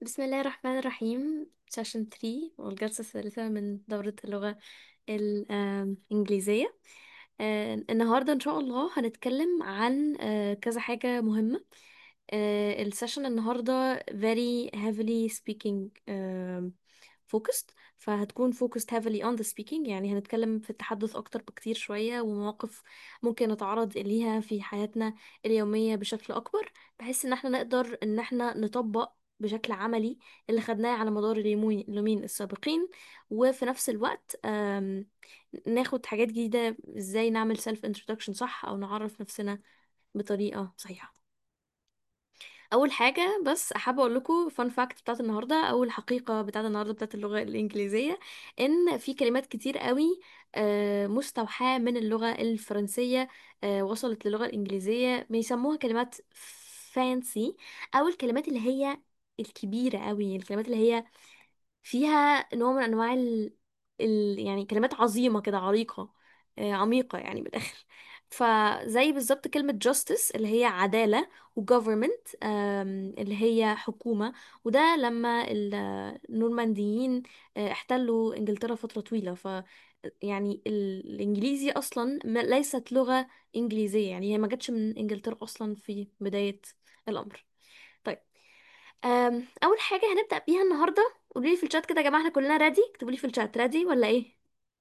بسم الله الرحمن الرحيم سيشن 3 والجلسة الثالثة من دورة اللغة الإنجليزية آه، النهاردة إن شاء الله هنتكلم عن آه، كذا حاجة مهمة آه، السيشن النهاردة very heavily speaking آم، focused فهتكون focused heavily on the speaking يعني هنتكلم في التحدث أكتر بكتير شوية ومواقف ممكن نتعرض إليها في حياتنا اليومية بشكل أكبر بحيث إن احنا نقدر إن احنا نطبق بشكل عملي اللي خدناه على مدار اليومين اليومين السابقين وفي نفس الوقت آم، ناخد حاجات جديدة ازاي نعمل self introduction صح أو نعرف نفسنا بطريقة صحيحة اول حاجه بس احب اقول لكم فان فاكت بتاعت النهارده او الحقيقه بتاعت النهارده بتاعت اللغه الانجليزيه ان في كلمات كتير قوي آه، مستوحاه من اللغه الفرنسيه آه، وصلت للغه الانجليزيه بيسموها كلمات فانسي او الكلمات اللي هي الكبيره قوي الكلمات اللي هي فيها نوع من انواع ال... ال... يعني كلمات عظيمه كده عريقه آه، عميقه يعني بالاخر فزي بالظبط كلمه justice اللي هي عداله و government آم، اللي هي حكومه وده لما ال- النورمانديين آه، احتلوا انجلترا فتره طويله ف يعني ال- الانجليزي اصلا ما- ليست لغه انجليزيه يعني هي ما جاتش من انجلترا اصلا في بدايه الامر طيب أم، اول حاجه هنبدا بيها النهارده قولوا لي في الشات كده يا جماعه احنا كلنا ريدي اكتبوا لي في الشات ريدي ولا ايه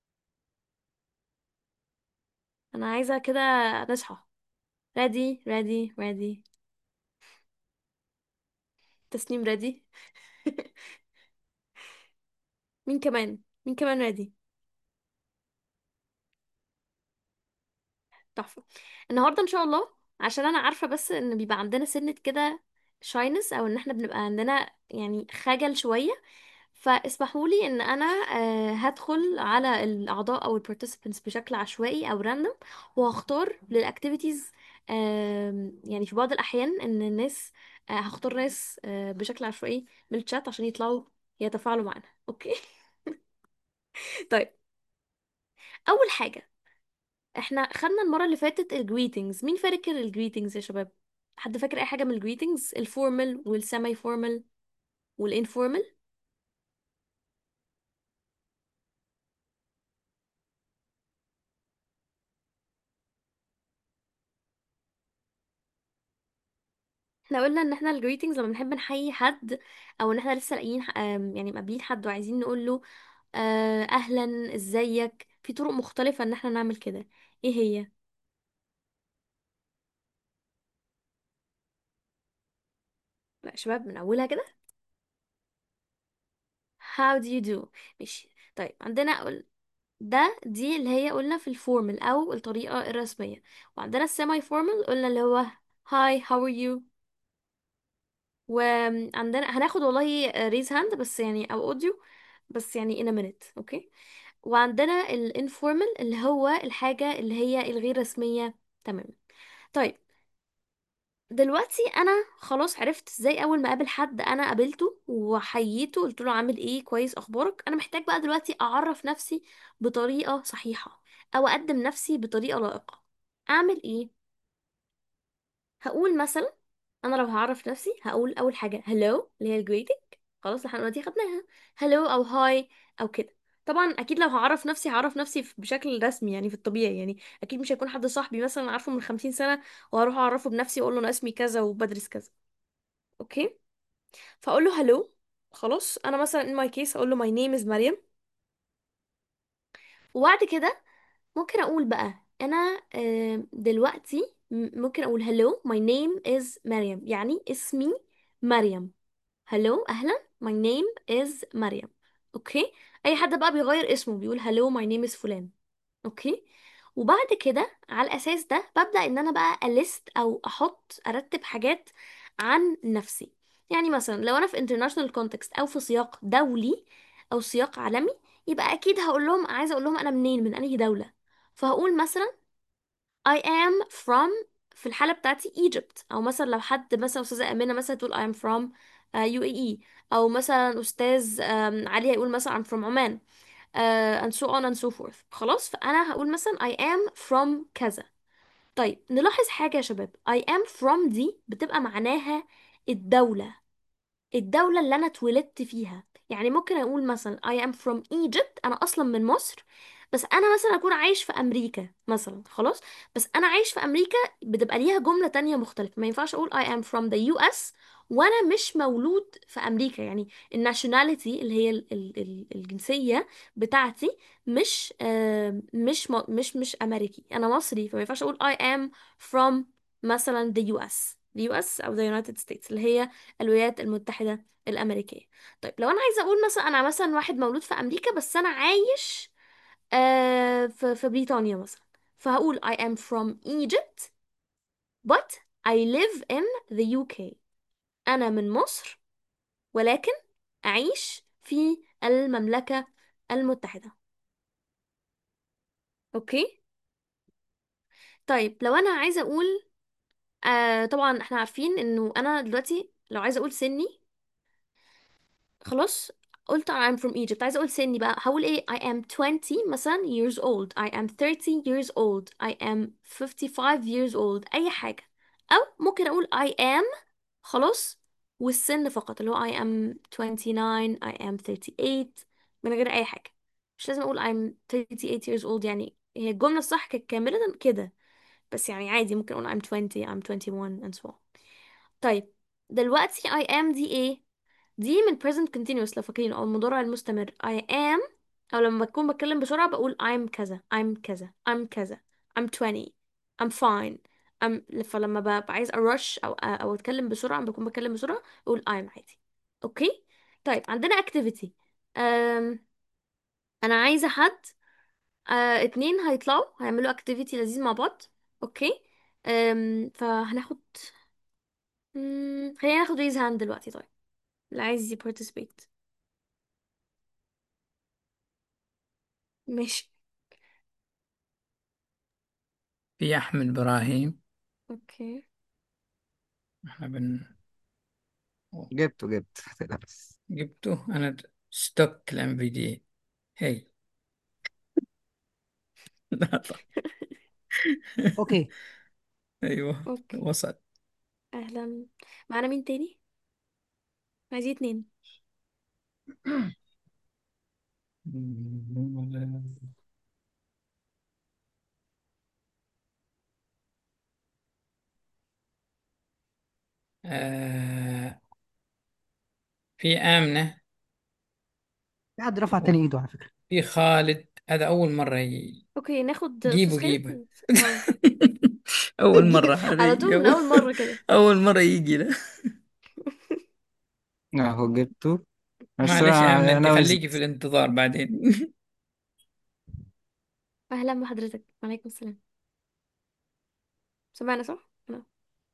انا عايزه كده نصحى ريدي ريدي ريدي تسنيم ريدي مين كمان مين كمان ريدي تحفه النهارده ان شاء الله عشان انا عارفه بس ان بيبقى عندنا سنه كده شاينس او ان احنا بنبقى عندنا يعني خجل شويه فاسمحوا لي ان انا آه، هدخل على الاعضاء او البارتيسيبنتس بشكل عشوائي او راندوم وهختار للاكتيفيتيز يعني في بعض الاحيان ان الناس آه، هختار ناس آه، بشكل عشوائي من الشات عشان يطلعوا يتفاعلوا معنا اوكي طيب اول حاجه احنا خدنا المره اللي فاتت الجريتنجز مين فاكر الجريتنجز يا شباب حد فاكر اي حاجه من الجريتنجز الفورمال والسيمي فورمال والانفورمال احنا قلنا ان احنا الجريتنجز لما بنحب نحيي حد او ان احنا لسه لاقيين آم، يعني مقابلين حد وعايزين نقول له آه، اهلا ازيك في طرق مختلفة ان احنا نعمل كده ايه هي لا يا شباب من اولها كده how do you do ماشي طيب عندنا أقول ده دي اللي هي قلنا في الفورمال او الطريقة الرسمية وعندنا السيمي فورمال قلنا اللي هو hi how are you وعندنا هناخد والله ريز هاند بس يعني او اوديو بس يعني in a minute اوكي وعندنا الانفورمال اللي هو الحاجة اللي هي الغير رسمية تماما طيب دلوقتي انا خلاص عرفت ازاي اول ما اقابل حد انا قابلته وحييته قلت له عامل ايه كويس اخبارك انا محتاج بقى دلوقتي اعرف نفسي بطريقة صحيحة او اقدم نفسي بطريقة لائقة اعمل ايه هقول مثلا انا لو هعرف نفسي هقول اول حاجه هلو اللي هي الجريتنج خلاص لحد دلوقتي خدناها هلو او هاي او كده طبعا اكيد لو هعرف نفسي هعرف نفسي في- بشكل رسمي يعني في الطبيعي يعني اكيد مش هيكون حد صاحبي مثلا عارفه من خمسين سنه وهروح اعرفه بنفسي واقول له انا اسمي كذا وبدرس كذا اوكي فاقول له هلو خلاص انا مثلا in my case اقول له my name is مريم وبعد كده ممكن اقول بقى انا آه، دلوقتي م- ممكن اقول hello my name is مريم يعني اسمي مريم hello اهلا my name is مريم اوكي اي حد بقى بيغير اسمه بيقول hello my name is فلان اوكي وبعد كده على الاساس ده ببدأ ان انا بقى اليست او احط ارتب حاجات عن نفسي يعني مثلا لو انا في international context او في سياق دولي او سياق عالمي يبقى اكيد هقول لهم عايزه اقول لهم انا منين من انهي دولة فهقول مثلا I am from في الحالة بتاعتي Egypt أو مثلا لو حد مثلا أستاذة أمينة مثلا تقول I am from uh, UAE أو مثلا أستاذ um, علي هيقول مثلا I'm from عمان uh, and so on and so forth خلاص فأنا هقول مثلا I am from كذا طيب نلاحظ حاجة يا شباب I am from دي بتبقى معناها الدولة الدولة اللي أنا اتولدت فيها يعني ممكن أقول مثلا I am from Egypt أنا أصلا من مصر بس أنا مثلا أكون عايش في أمريكا مثلا خلاص بس أنا عايش في أمريكا بتبقى ليها جملة تانية مختلفة ما ينفعش أقول I am from the US وأنا مش مولود في أمريكا يعني الناشوناليتي اللي هي ال ال ال الجنسية بتاعتي مش آه مش م مش مش أمريكي أنا مصري فما ينفعش أقول I am from مثلا the US the US أو the United States اللي هي الولايات المتحدة الأمريكية طيب لو أنا عايزة أقول مثلا أنا مثلا واحد مولود في أمريكا بس أنا عايش آه في, في بريطانيا مثلا فهقول I am from Egypt but I live in the UK أنا من مصر ولكن أعيش في المملكة المتحدة أوكي طيب لو أنا عايزة أقول آه طبعا احنا عارفين إنه أنا دلوقتي لو عايزة أقول سني خلاص قلت I'm from Egypt عايزة أقول سني بقى هقول إيه I am 20 مثلا years old I am 30 years old I am 55 years old أي حاجة أو ممكن أقول I am خلاص والسن فقط اللي هو I am 29 I am 38 من غير أي حاجة مش لازم أقول I'm 38 years old يعني هي الجملة الصح كانت كاملة كده بس يعني عادي ممكن أقول I'm 20 I'm 21 and so on طيب دلوقتي I am دي ايه دي من present continuous لو فاكرين او المضارع المستمر I am او لما بكون بتكلم بسرعة بقول I'm كذا I'm كذا I'm كذا I'm 20 I'm fine I'm فلما ببقى عايز أرش أو أو أتكلم بسرعة بكون بتكلم بسرعة بقول I'm عادي أوكي طيب عندنا activity أم... أنا عايزة حد أه... اتنين هيطلعوا هيعملوا activity لذيذ مع بعض أوكي أم... فهناخد مم... خلينا ناخد ريز هاند دلوقتي طيب اللي عايز يبارتيسيبيت ماشي في أحمد إبراهيم اوكي احنا بن جبته جبت متقلقش. جبته أنا ستوك الام في دي هي لحظة اوكي أيوه اوكي وصل اهلا معانا مين تاني عايزين اتنين آه في آمنة في حد رفع تاني ايده على فكرة في خالد هذا أول مرة ي... اوكي ناخد جيبوا استاذ جيبوا خالد اه أول مرة هذا على طول من يجي- اول مرة كده أول مرة يجي له اهو جبته بس معلش يا آمنة انا أنت أنا خليكي في وزيت الانتظار بعدين اهلا بحضرتك وعليكم السلام سمعنا صح انا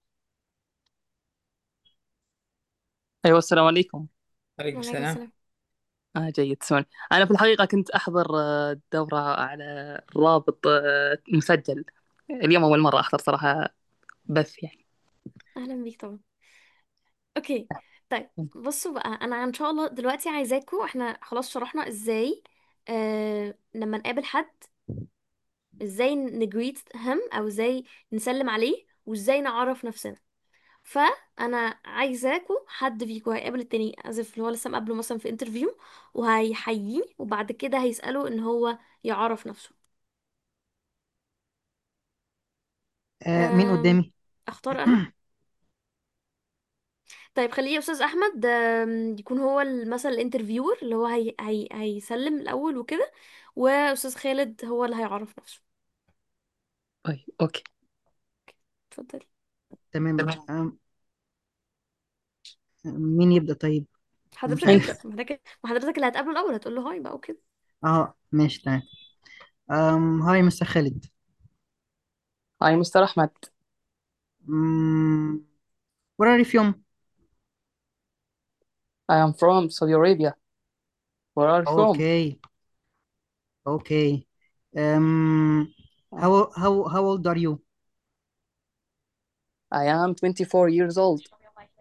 أيوة السلام عليكم عليكم وعليكم السلام السلام آه جيد سوري أنا في الحقيقة كنت أحضر آه، دورة على الرابط آه، مسجل اليوم أول مرة أحضر صراحة بث يعني اهلا بيك طبعا اوكي طيب بصوا بقى انا ان شاء الله دلوقتي عايزاكوا احنا خلاص شرحنا ازاي آه لما نقابل حد ازاي نجريت هم او ازاي نسلم عليه وازاي نعرف نفسنا فانا عايزاكوا حد فيكوا هيقابل التاني اسف اللي هو لسه مقابله مثلا في انترفيو وهيحييه وبعد كده هيسأله ان هو يعرف نفسه آه مين أم، قدامي اختار انا طيب خليه استاذ احمد أم، يكون هو ال- مثلا الانترفيور اللي هو هي هي هيسلم الاول وكده واستاذ خالد هو اللي هيعرف نفسه طيب أوكي اتفضلي تمام آم، مين يبدأ طيب انا مش حضرتك عارف ابدأ ما حضرتك ما حضرتك اللي هتقابله الاول هتقول له هاي بقى وكده اه ماشي تمام um, هاي مستر خالد هاي مستر أحمد um, where are you from I am from Saudi Arabia Where are you from? okay okay um, how, how, how old are you I am 24 years old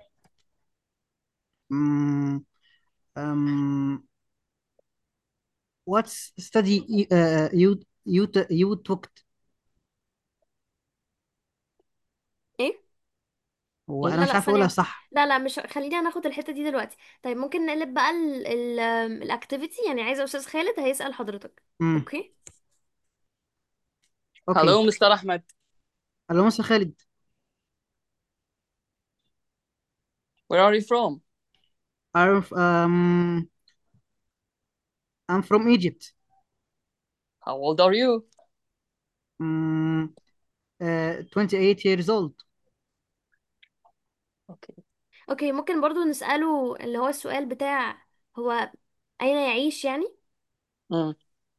um, um, what's study you- uh, you you t- you took ايه وانا لا مش لا عارف اقولها ثانية صح لا لا مش خلينا ناخد الحتة دي دلوقتي طيب ممكن نقلب بقى ال ال الاكتيفيتي يعني عايزة أستاذ خالد هيسأل حضرتك امم أوكي Hello اوكي Mr. Ahmed الو مستر خالد where are you from I'm um I'm from Egypt how old are you um, uh, 28 years old okay أوكي ممكن برضو نسأله اللي هو السؤال بتاع هو أين يعيش يعني mm.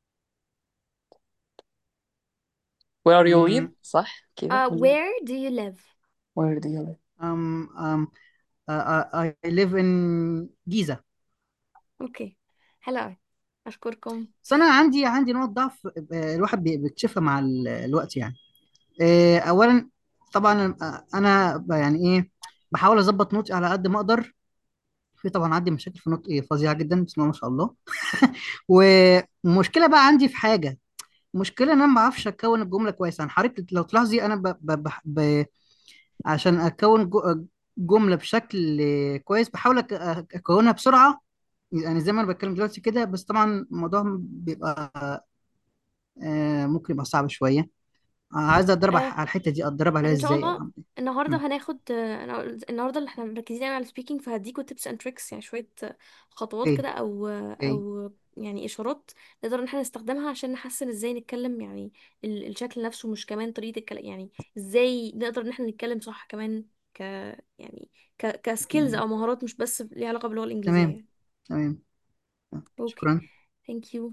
where are you live um, صح كذا uh, ولا where do you live where do you live um, um, uh, I I live in Giza أوكي حلو أوي أشكركم بس انا عندي عندي نقط ضعف آه، الواحد بي- بيكتشفها مع ال- الوقت يعني آه، اولا طبعا آه، انا ب- يعني ايه بحاول اظبط نطقي على قد ما اقدر في طبعا عندي مشاكل في نطقي فظيعه جدا بسم الله ما شاء الله والمشكله بقى عندي في حاجه مشكله ان انا ما بعرفش اكون الجمله كويس انا حضرتك لو تلاحظي انا ب... ب... ب... ب... عشان اكون جو- جمله بشكل كويس بحاول أك... اكونها بسرعه يعني زي ما انا بتكلم دلوقتي كده بس طبعا الموضوع بيبقى آه، ممكن يبقى صعب شويه عايز اتدرب آه على الحته دي اتدرب عليها ان شاء ازاي او الله اعمل ايه النهارده مم. هناخد آه، أنا- النهارده اللي احنا مركزين قوي على السبيكينج فهديكوا تيبس اند تريكس يعني شويه آه، خطوات اوكي كده او اوكي او يعني اشارات نقدر ان احنا نستخدمها عشان نحسن ازاي نتكلم يعني ال- الشكل نفسه مش كمان طريقه الكلام يعني ازاي نقدر ان احنا نتكلم صح كمان ك يعني ك كسكيلز او مهارات مش بس ليها علاقه باللغه الانجليزيه تمام يعني تمام اوكي شكرا ثانك يو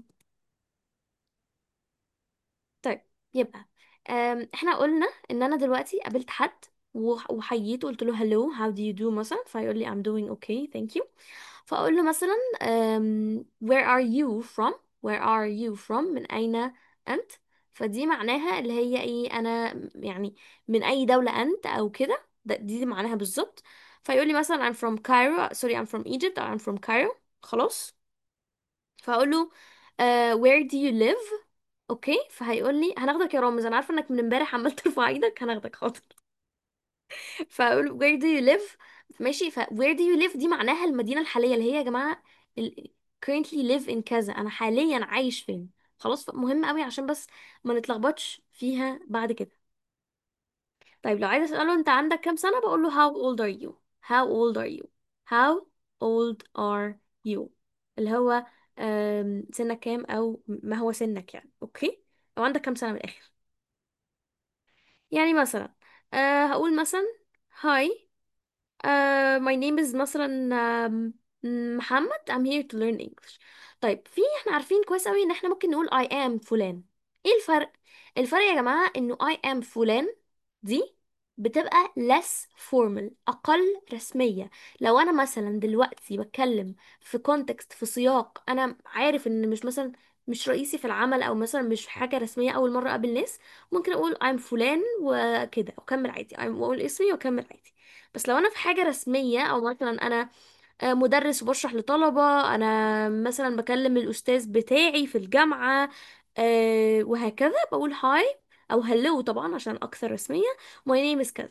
طيب يبقى أم، احنا قلنا ان انا دلوقتي قابلت حد وح- وحييته قلت له hello how do you do مثلا فيقول لي I'm doing okay thank you فاقول له مثلا أم، where are you from where are you from من اين انت فدي معناها اللي هي ايه انا يعني من اي دولة انت او كده ده- دي معناها بالظبط فيقول لي مثلا I'm from Cairo sorry I'm from Egypt or I'm from Cairo خلاص فاقول له uh, where do you live اوكي فهيقول لي هناخدك يا رامز انا عارفه انك من امبارح عمال ترفع ايدك هناخدك حاضر فاقول where do you live ماشي ف where do you live دي معناها المدينه الحاليه اللي هي يا جماعه ال... currently live in كذا انا حاليا عايش فين خلاص مهم قوي عشان بس ما نتلخبطش فيها بعد كده طيب لو عايزه اساله انت عندك كام سنه بقول له how old are you how old are you how old are you اللي هو أم، سنك كام او ما هو سنك يعني اوكي او عندك كام سنه من الاخر يعني مثلا أه هقول مثلا هاي Uh, my name is مثلا um, محمد I'm here to learn English طيب في احنا عارفين كويس قوي ان احنا ممكن نقول I am فلان ايه الفرق الفرق يا جماعة انه I am فلان دي بتبقى less formal اقل رسمية لو انا مثلا دلوقتي بتكلم في context في سياق انا عارف ان مش مثلا مش رئيسي في العمل او مثلا مش حاجة رسمية اول مرة اقابل ناس ممكن اقول I'm فلان وكده واكمل عادي I'm واقول اسمي واكمل عادي بس لو انا في حاجه رسميه او مثلا انا آه، مدرس وبشرح لطلبه انا مثلا بكلم الاستاذ بتاعي في الجامعه آه، وهكذا بقول هاي او هلو طبعا عشان اكثر رسميه my name is كذا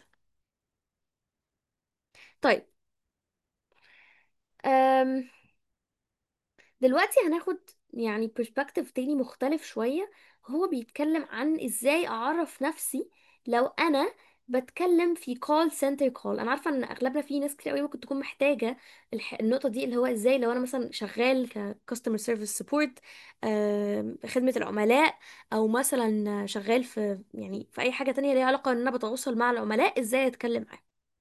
طيب أم دلوقتي هناخد يعني perspective تاني مختلف شوية هو بيتكلم عن ازاي اعرف نفسي لو انا بتكلم في call center call انا عارفة ان اغلبنا في ناس كتير قوي ممكن تكون محتاجة الح... النقطة دي اللي هو ازاي لو انا مثلا شغال ك customer service support آم، خدمة العملاء او مثلا شغال في يعني في اي حاجة تانية ليها علاقة ان انا بتواصل مع العملاء ازاي اتكلم معاهم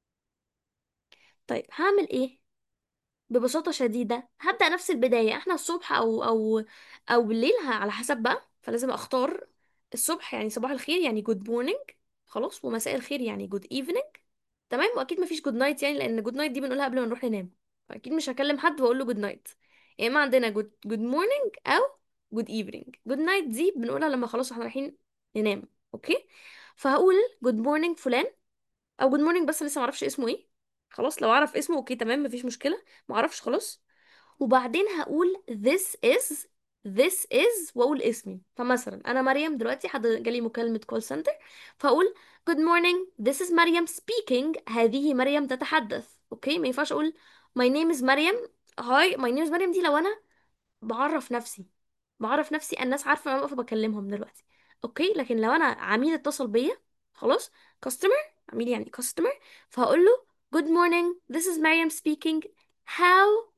طيب هعمل ايه ببساطة شديدة هبدأ نفس البداية احنا الصبح او او او بالليل ه- على حسب بقى فلازم اختار الصبح يعني صباح الخير يعني good morning خلاص ومساء الخير يعني good evening تمام واكيد مفيش good night يعني لان good night دي بنقولها قبل ما نروح ننام فاكيد مش هكلم حد واقول له good night يا اما عندنا good good morning او good evening good night دي بنقولها لما خلاص احنا رايحين ننام اوكي فهقول good morning فلان او جود مورنينج بس لسه معرفش اسمه ايه خلاص لو اعرف اسمه اوكي تمام مفيش مشكله معرفش خلاص وبعدين هقول this is this is واقول اسمي فمثلا انا مريم دلوقتي حد جالي مكالمة كول سنتر فاقول good morning this is مريم speaking هذه مريم تتحدث اوكي ما ينفعش اقول my name is مريم هاي my name is مريم دي لو انا بعرف نفسي بعرف نفسي الناس عارفة انا واقفة بكلمهم دلوقتي اوكي لكن لو انا عميل اتصل بيا خلاص customer عميل يعني customer فهقول له good morning this is مريم speaking how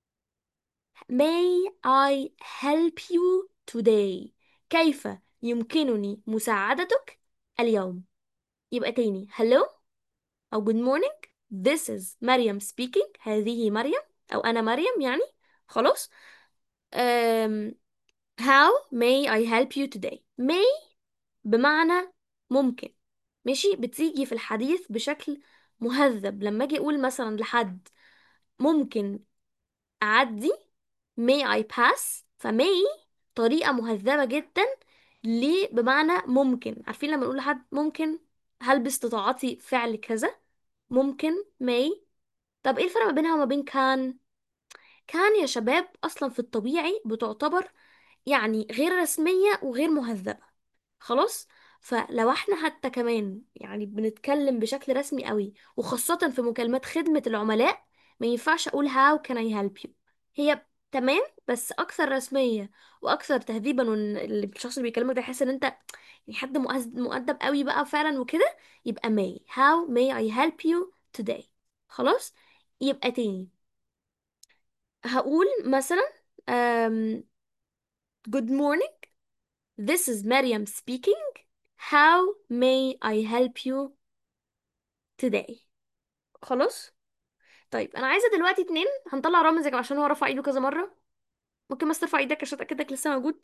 May I help you today? كيف يمكنني مساعدتك اليوم؟ يبقى تاني hello أو good morning This is مريم speaking هذه مريم أو أنا مريم يعني خلاص um, How may I help you today? May بمعنى ممكن ماشي بتيجي في الحديث بشكل مهذب لما أجي أقول مثلا لحد ممكن أعدي may I pass فmay طريقة مهذبة جدا ليه بمعنى ممكن عارفين لما نقول لحد ممكن هل باستطاعتي فعل كذا ممكن may طب ايه الفرق ما بينها وما بين كان كان يا شباب اصلا في الطبيعي بتعتبر يعني غير رسمية وغير مهذبة خلاص فلو احنا حتى كمان يعني بنتكلم بشكل رسمي قوي وخاصة في مكالمات خدمة العملاء ما ينفعش اقول how can I help you هي تمام بس اكثر رسمية واكثر تهذيبا وان اللي- الشخص اللي بيكلمك ده يحس ان انت يعني حد مؤز- مؤدب قوي بقى فعلا وكده يبقى may how may I help you today خلاص يبقى تاني هقول مثلا um, good morning this is Maryam speaking how may I help you today خلاص طيب انا عايزه دلوقتي اتنين هنطلع رامز يا جماعه عشان هو رفع ايده كذا مره ممكن بس ترفع ايدك عشان اتاكدك لسه موجود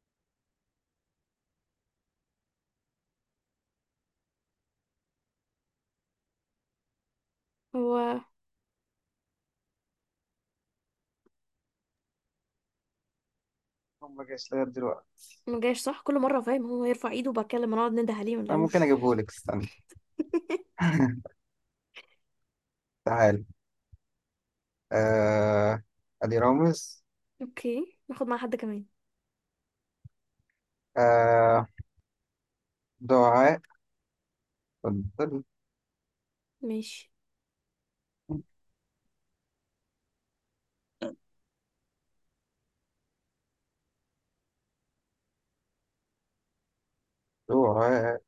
هو ما جاش لغاية دلوقتي ما جاش صح كل مره فاهم هو يرفع ايده وبتكلم ونقعد ننده عليه أنا ونلاقيه ممكن أجيبهولك استنى تعال آه... أدي رامز اوكي ناخد مع حد كمان آه... دعاء اتفضل ماشي دعاء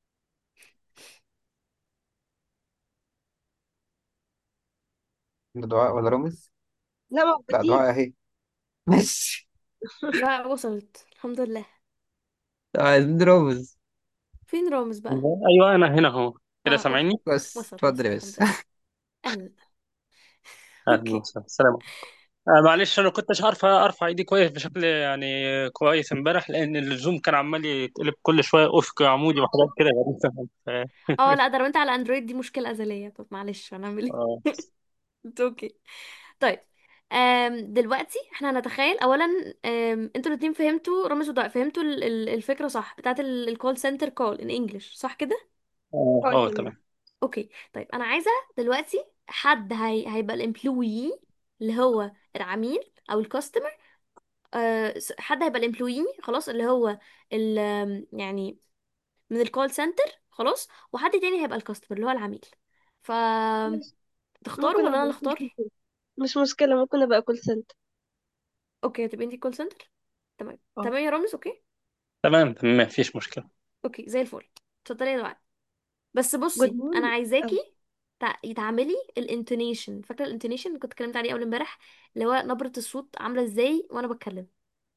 ده دعاء ولا رامز؟ لا لا موجودين دعاء أهي ماشي لا وصلت الحمد لله عايزين رامز فين رامز بقى ايوه انا هنا اهو كده اه اوكي سامعيني بس وصل اتفضل وصل يا الحمد باشا لله اهلا اهلا اوكي وسهلا السلام عليكم. آه معلش انا كنتش عارفه ارفع ايدي كويس بشكل يعني كويس امبارح لان الزوم كان عمال يتقلب كل شويه افق عمودي وحاجات كده غريبه ف... اه لا ده لو انت على اندرويد دي مشكله ازليه طب معلش هنعمل ايه آه. It's اوكي طيب أم دلوقتي احنا هنتخيل اولا أم انتوا الاتنين فهمتوا رامز ودعاء فهمتوا ال- ال- الفكره صح بتاعت الكول سنتر كول ان انجلش صح كده اه اه آه، تمام تمام اوكي طيب انا عايزه دلوقتي حد هي... هيبقى الامبلويي اللي هو العميل او الكاستمر أه س- حد هيبقى الامبلويي خلاص اللي هو ال... يعني من الكول سنتر خلاص وحد تاني هيبقى الكاستمر اللي هو العميل ف ماشي. تختاروا ممكن ولا انا اللي ابقى مش اختار مشكلة مش مشكلة ممكن ابقى كول سنتر اوكي هتبقي انتي كول سنتر تمام اه تمام يا رامز اوكي تمام تمام مفيش مشكله اوكي زي الفل اتفضلي يا دعاء بس جود بصي انا مورنينج عايزاكي تع- تعملي الانتونيشن فاكره الانتونيشن اللي كنت اتكلمت عليه اول امبارح اللي هو نبره الصوت عامله ازاي وانا بتكلم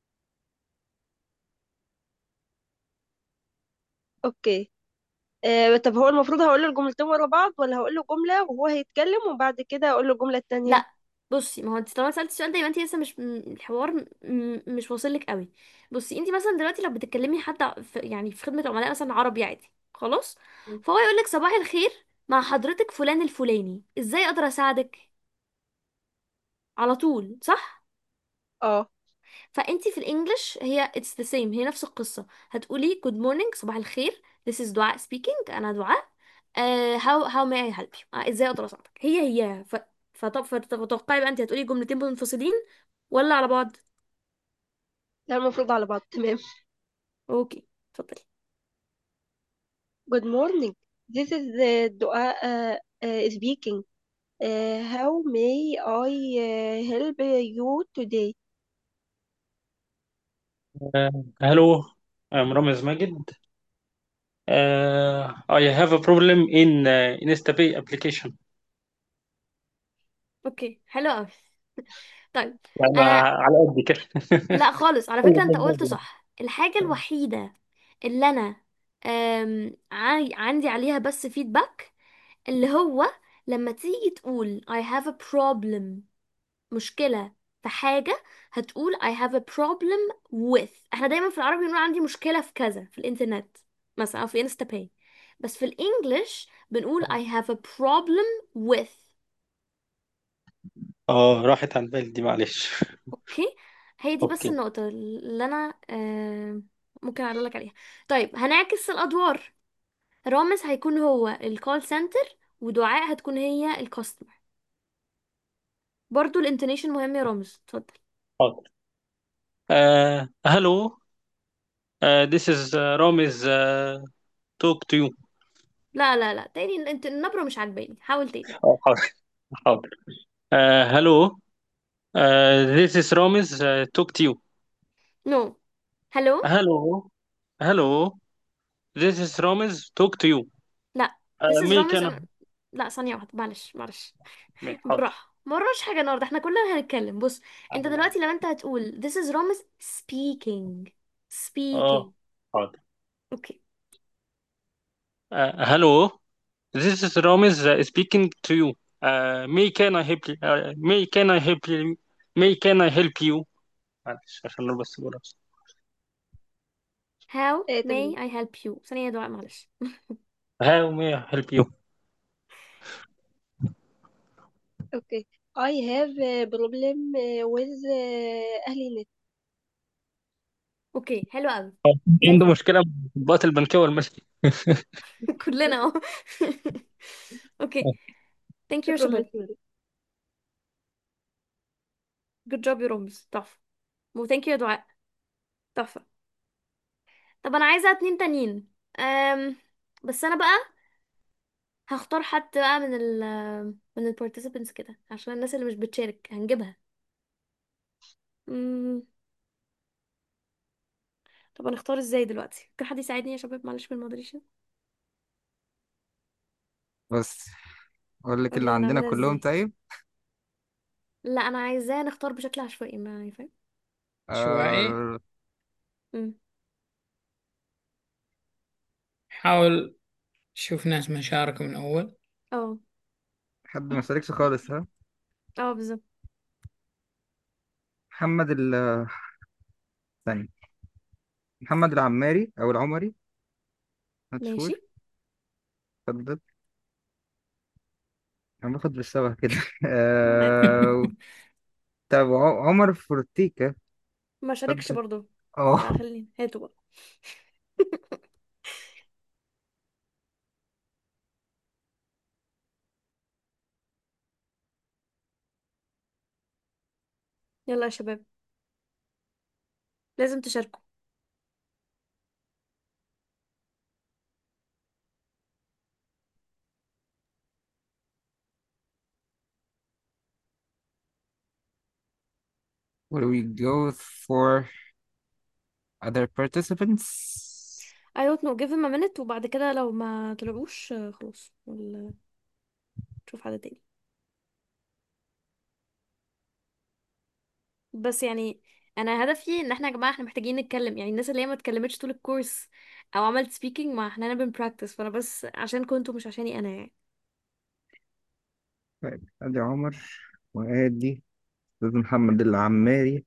اوكي آه طب هو المفروض هقول له الجملتين ورا بعض ولا هقول له جملة وهو هيتكلم وبعد كده اقول له الجملة التانية لا بصي ما هو انت طالما سالتي السؤال ده يبقى انت لسه مش م- الحوار م- م- مش واصل لك قوي بصي انت مثلا دلوقتي لو بتتكلمي حد ع- في يعني في خدمه عملاء مثلا عربي عادي خلاص فهو يقول لك صباح الخير مع حضرتك فلان الفلاني ازاي اقدر اساعدك على طول صح اه فانتي في الانجليش هي it's the same هي نفس القصة هتقولي good morning صباح الخير this is دعاء speaking انا دعاء uh, how how may I help you uh, ازاي اقدر اساعدك هي هي ف... فطب فتوقعي بقى انت هتقولي جملتين منفصلين ولا على بعض لا المفروض على بعض تمام اوكي اتفضلي Good morning This is the دعاء uh, uh, speaking uh, How may I uh, help you today Hello, I'm Ramez Magid. Uh, I have a problem in uh, InstaPay application. اوكي حلو قوي طيب يعني انا على قد كده لا خالص على فكرة انت قلت صح الحاجة الوحيدة اللي انا أم... عاي- عندي عليها بس فيدباك اللي هو لما تيجي تقول I have a problem مشكلة في حاجة هتقول I have a problem with احنا دايما في العربي بنقول عندي مشكلة في كذا في الانترنت مثلا او في انستا باي بس في الانجليش بنقول I have a problem with اه راحت على البال دي معلش اوكي هي دي بس اوكي النقطة اللي انا آه ممكن اعرض لك عليها طيب هنعكس الادوار رامز هيكون هو الكول سنتر ودعاء هتكون هي الكاستمر برضو الانتونيشن مهم يا رامز اتفضل حاضر uh, hello uh, this is uh, Ramiz uh, talk to you لا لا لا تاني انت النبرة مش عاجباني حاول تاني اه حاضر حاضر uh, hello uh, this is Ramiz uh, talk to you نو هلو hello hello this is Ramiz talk to you لا uh, this is me رامز can أنا... لا ثانية واحدة معلش معلش حاضر بالراحة ما وراناش حاجة النهاردة احنا كلنا هنتكلم بص انت دلوقتي لما انت هتقول this is رامز speaking speaking اه حاضر اوكي uh, hello This is Ramiz uh, speaking to you. Uh, may can I help you? Uh, may can I help you? May can I help you? معلش عشان أنا بس بقولها بس. how آه may تمام I help you ثانية يا دعاء معلش How may I help you? اوكي I have a problem uh, with uh, أهل النت اوكي حلو قوي عنده لازم مشكلة مع التطبيقات البنكية والمالية. كلنا اهو اوكي thank you يا شكرا شباب لك good job يا رامز تحفة و thank you يا دعاء تحفة طب انا عايزة اتنين تانيين أم... بس انا بقى هختار حد بقى من ال من ال participants كده عشان الناس اللي مش بتشارك هنجيبها مم. طب هنختار ازاي دلوقتي ممكن حد يساعدني يا شباب معلش من المودريشن بس اقول لك اللي قولي عندنا نعملها كلهم ازاي طيب لا انا عايزاه نختار بشكل عشوائي ما فاهم عشوائي أه مم. حاول شوف ناس ما شاركوا من أول اه حد ما شاركش خالص ها اه بالظبط محمد ال ثاني محمد العماري او العمري ماشي مشهور اتفضل انا باخد بالشبه كده أه... طب ع- عمر فورتيكا ما شاركش اتفضل برضو لا اه خلينا هاتوا بقى يلا يا شباب لازم تشاركوا will we go for other participants I don't know give him a minute وبعد كده لو ما طلعوش آه، خلاص ولا نشوف حد تاني بس يعني انا هدفي ان احنا يا جماعه احنا محتاجين نتكلم يعني الناس اللي هي ما اتكلمتش طول الكورس او عملت سبيكينج ما احنا هنا بنبراكتس فانا بس عشان كنتوا مش عشاني انا يعني طيب ادي عمر وادي استاذ محمد العماري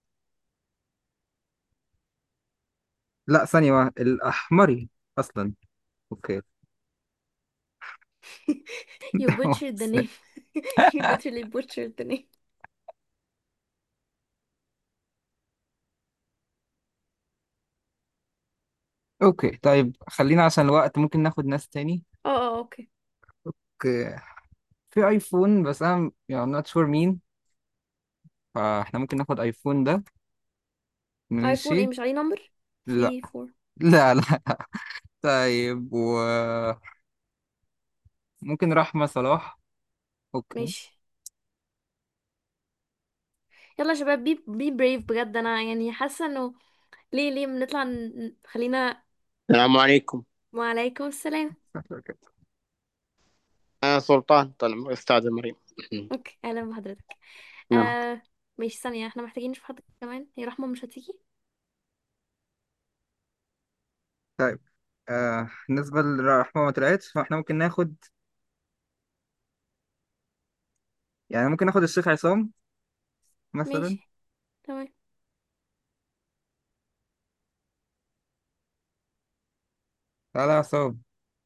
لا ثانية واحدة الأحمري أصلا أوكي you butchered the name you literally butchered the name أوكي طيب خلينا عشان الوقت ممكن ناخد ناس تاني اه اه اوكي أوكي في ايفون بس انا يعني not sure مين فاحنا ممكن ناخد ايفون ده اي 4 ايه ماشي مش عليه نمبر لا في 4 لا لا طيب وممكن رحمة صلاح اوكي ماشي يلا يا شباب بي بي بريف بجد انا يعني حاسه انه ليه ليه بنطلع ن- خلينا السلام عليكم وعليكم السلام أنا سلطان طلع أستاذة مريم اوكي اهلا بحضرتك نعم آه ماشي ثانيه احنا محتاجين نشوف حد كمان هي رحمه مش هتيجي طيب آه بالنسبة لرحمة ما طلعتش فاحنا ممكن ناخد يعني ممكن ناخد الشيخ عصام مثلا ماشي تمام تعالى يا عصام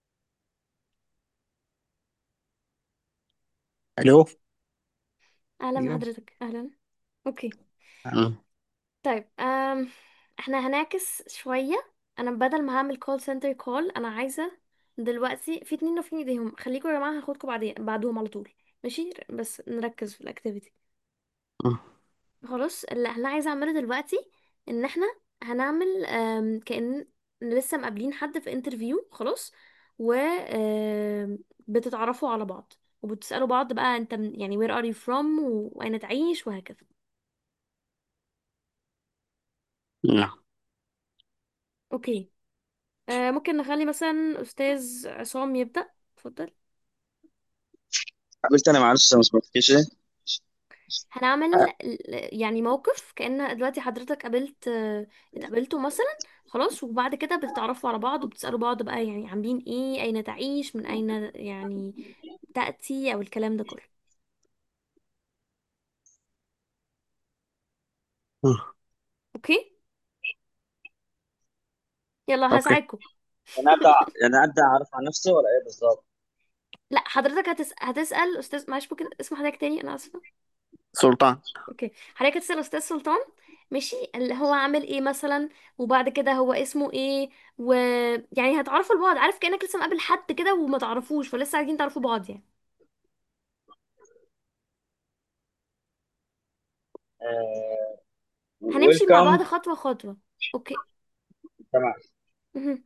ألو اهلا ايوه بحضرتك اهلا اوكي مم. طيب أم... احنا هنعكس شويه انا بدل ما هعمل كول سنتر كول انا عايزه دلوقتي في اتنين رافعين ايديهم خليكم يا جماعه هاخدكم بعدين بعدهم على طول ماشي بس نركز في الاكتيفيتي مم. خلاص اللي انا عايزه اعمله دلوقتي ان احنا هنعمل آم، كأن لسه مقابلين حد في انترفيو خلاص و آم، بتتعرفوا على بعض وبتسألوا بعض بقى انت من- يعني where are you from واين تعيش وهكذا نعم اوكي آه ممكن نخلي مثلا استاذ عصام يبدأ اتفضل قابلت انا معلش ما سمعتكيش هنعمل ال- يعني موقف كأن دلوقتي حضرتك قابلت آه، اتقابلتوا مثلا خلاص وبعد كده بتتعرفوا على بعض وبتسألوا بعض بقى يعني عاملين ايه اين تعيش من اين يعني تأتي او الكلام ده كله مم. اوكي يلا أوكي هساعدكم انا ابدا يعني ابدا اعرف عن نفسي ولا ايه بالظبط لا حضرتك هتس... هتسأل استاذ معلش ممكن اسم حضرتك تاني انا اسفة سلطان اوكي حضرتك هتسأل استاذ سلطان ماشي اللي هو عامل ايه مثلا وبعد كده هو اسمه ايه ويعني هتعرفوا لبعض عارف كأنك لسه مقابل حد كده وما تعرفوش فلسه عايزين تعرفوا بعض يعني هنمشي مع ويلكم بعض خطوة خطوة اوكي تمام مهم.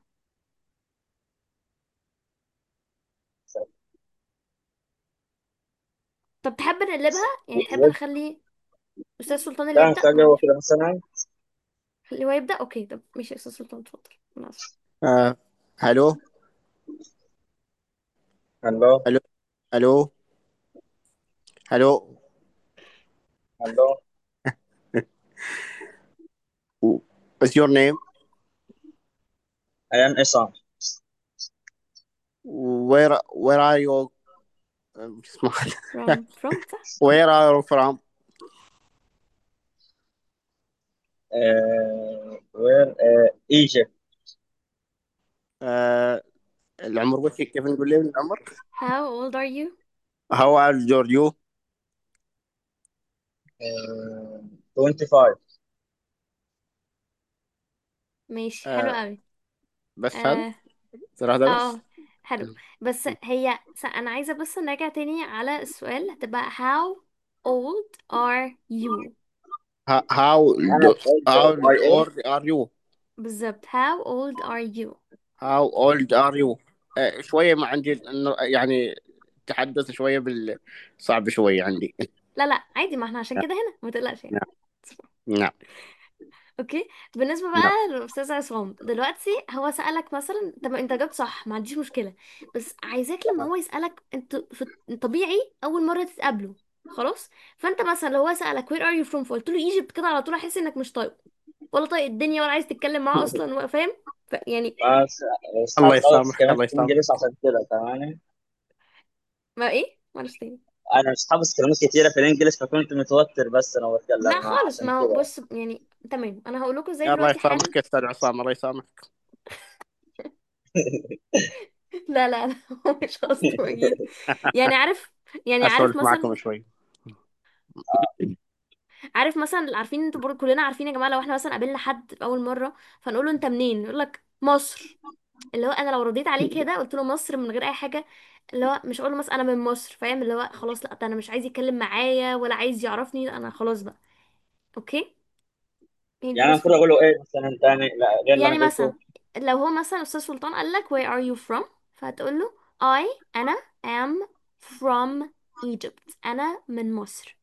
طب تحب نقلبها يعني تحب نخلي استاذ سلطان اللي لا يبدأ نخليه هو ولا كده مثلا اللي هو يبدأ اوكي طب ماشي يا استاذ سلطان اتفضل انا اسفة آه. ألو هلو ألو ألو ألو هلو What's your name I am Isam Where Where are you اسمه from from صح Where are you from uh, where uh, Egypt آه. العمر وش كيف نقول لي العمر how old are you How old are you uh, 25 ماشي حلو آه. قوي بس هذا اه ترى هذا اه بس حلو بس هي س- انا عايزة بس نرجع تاني على السؤال هتبقى how old are you How How how do- old how am I am old are you بالظبط how old are you How old are you آه. شوية ما عندي إنه يعني تحدث شوية بال صعب شوية عندي لا لا عادي ما احنا عشان نعم كده هنا ما تقلقش يعني نعم نعم اوكي بالنسبه نعم بقى للاستاذ عصام دلوقتي هو سالك مثلا طب انت جاوبت صح ما عنديش مشكله بس عايزاك لما هو يسالك انت في طبيعي اول مره تتقابلوا خلاص فانت مثلا لو هو سالك where are you from فقلت له ايجيبت كده على طول احس انك مش طايقه ولا طايق الدنيا ولا عايز تتكلم معاه اصلا ولا فاهم ف- يعني بس بس الله حاطط غلط يسامحك كمان الله في يسامحك الانجليزي عشان كده تمام ما ايه معلش تاني انا مش حافظ كلمات كتيره في الانجليش فكنت متوتر بس انا لا بتكلم معاه خالص عشان ما هو كده بص يعني تمام انا هقول لكم ازاي يا الله دلوقتي حالا يسامحك يا استاذ عصام الله يسامحك لا لا لا هو مش قصده اكيد يعني عارف يعني عارف اسولف مثلا معكم شوي عارف مثلا عارفين انتوا برضه كلنا عارفين يا جماعه لو احنا مثلا قابلنا حد في اول مره فنقول له انت منين يقول لك مصر اللي هو انا لو رديت عليه كده قلت له مصر من غير اي حاجه اللي هو مش اقول له مثلا انا من مصر فاهم اللي هو خلاص لا ده انا مش عايز يتكلم معايا ولا عايز يعرفني انا خلاص بقى اوكي هي دي يعني انا بس المفروض اقول له ايه مثلا تاني لا غير اللي يعني انا قلته مثلا لو هو مثلا استاذ سلطان قال لك where are you from فهتقول له I انا am from Egypt انا من مصر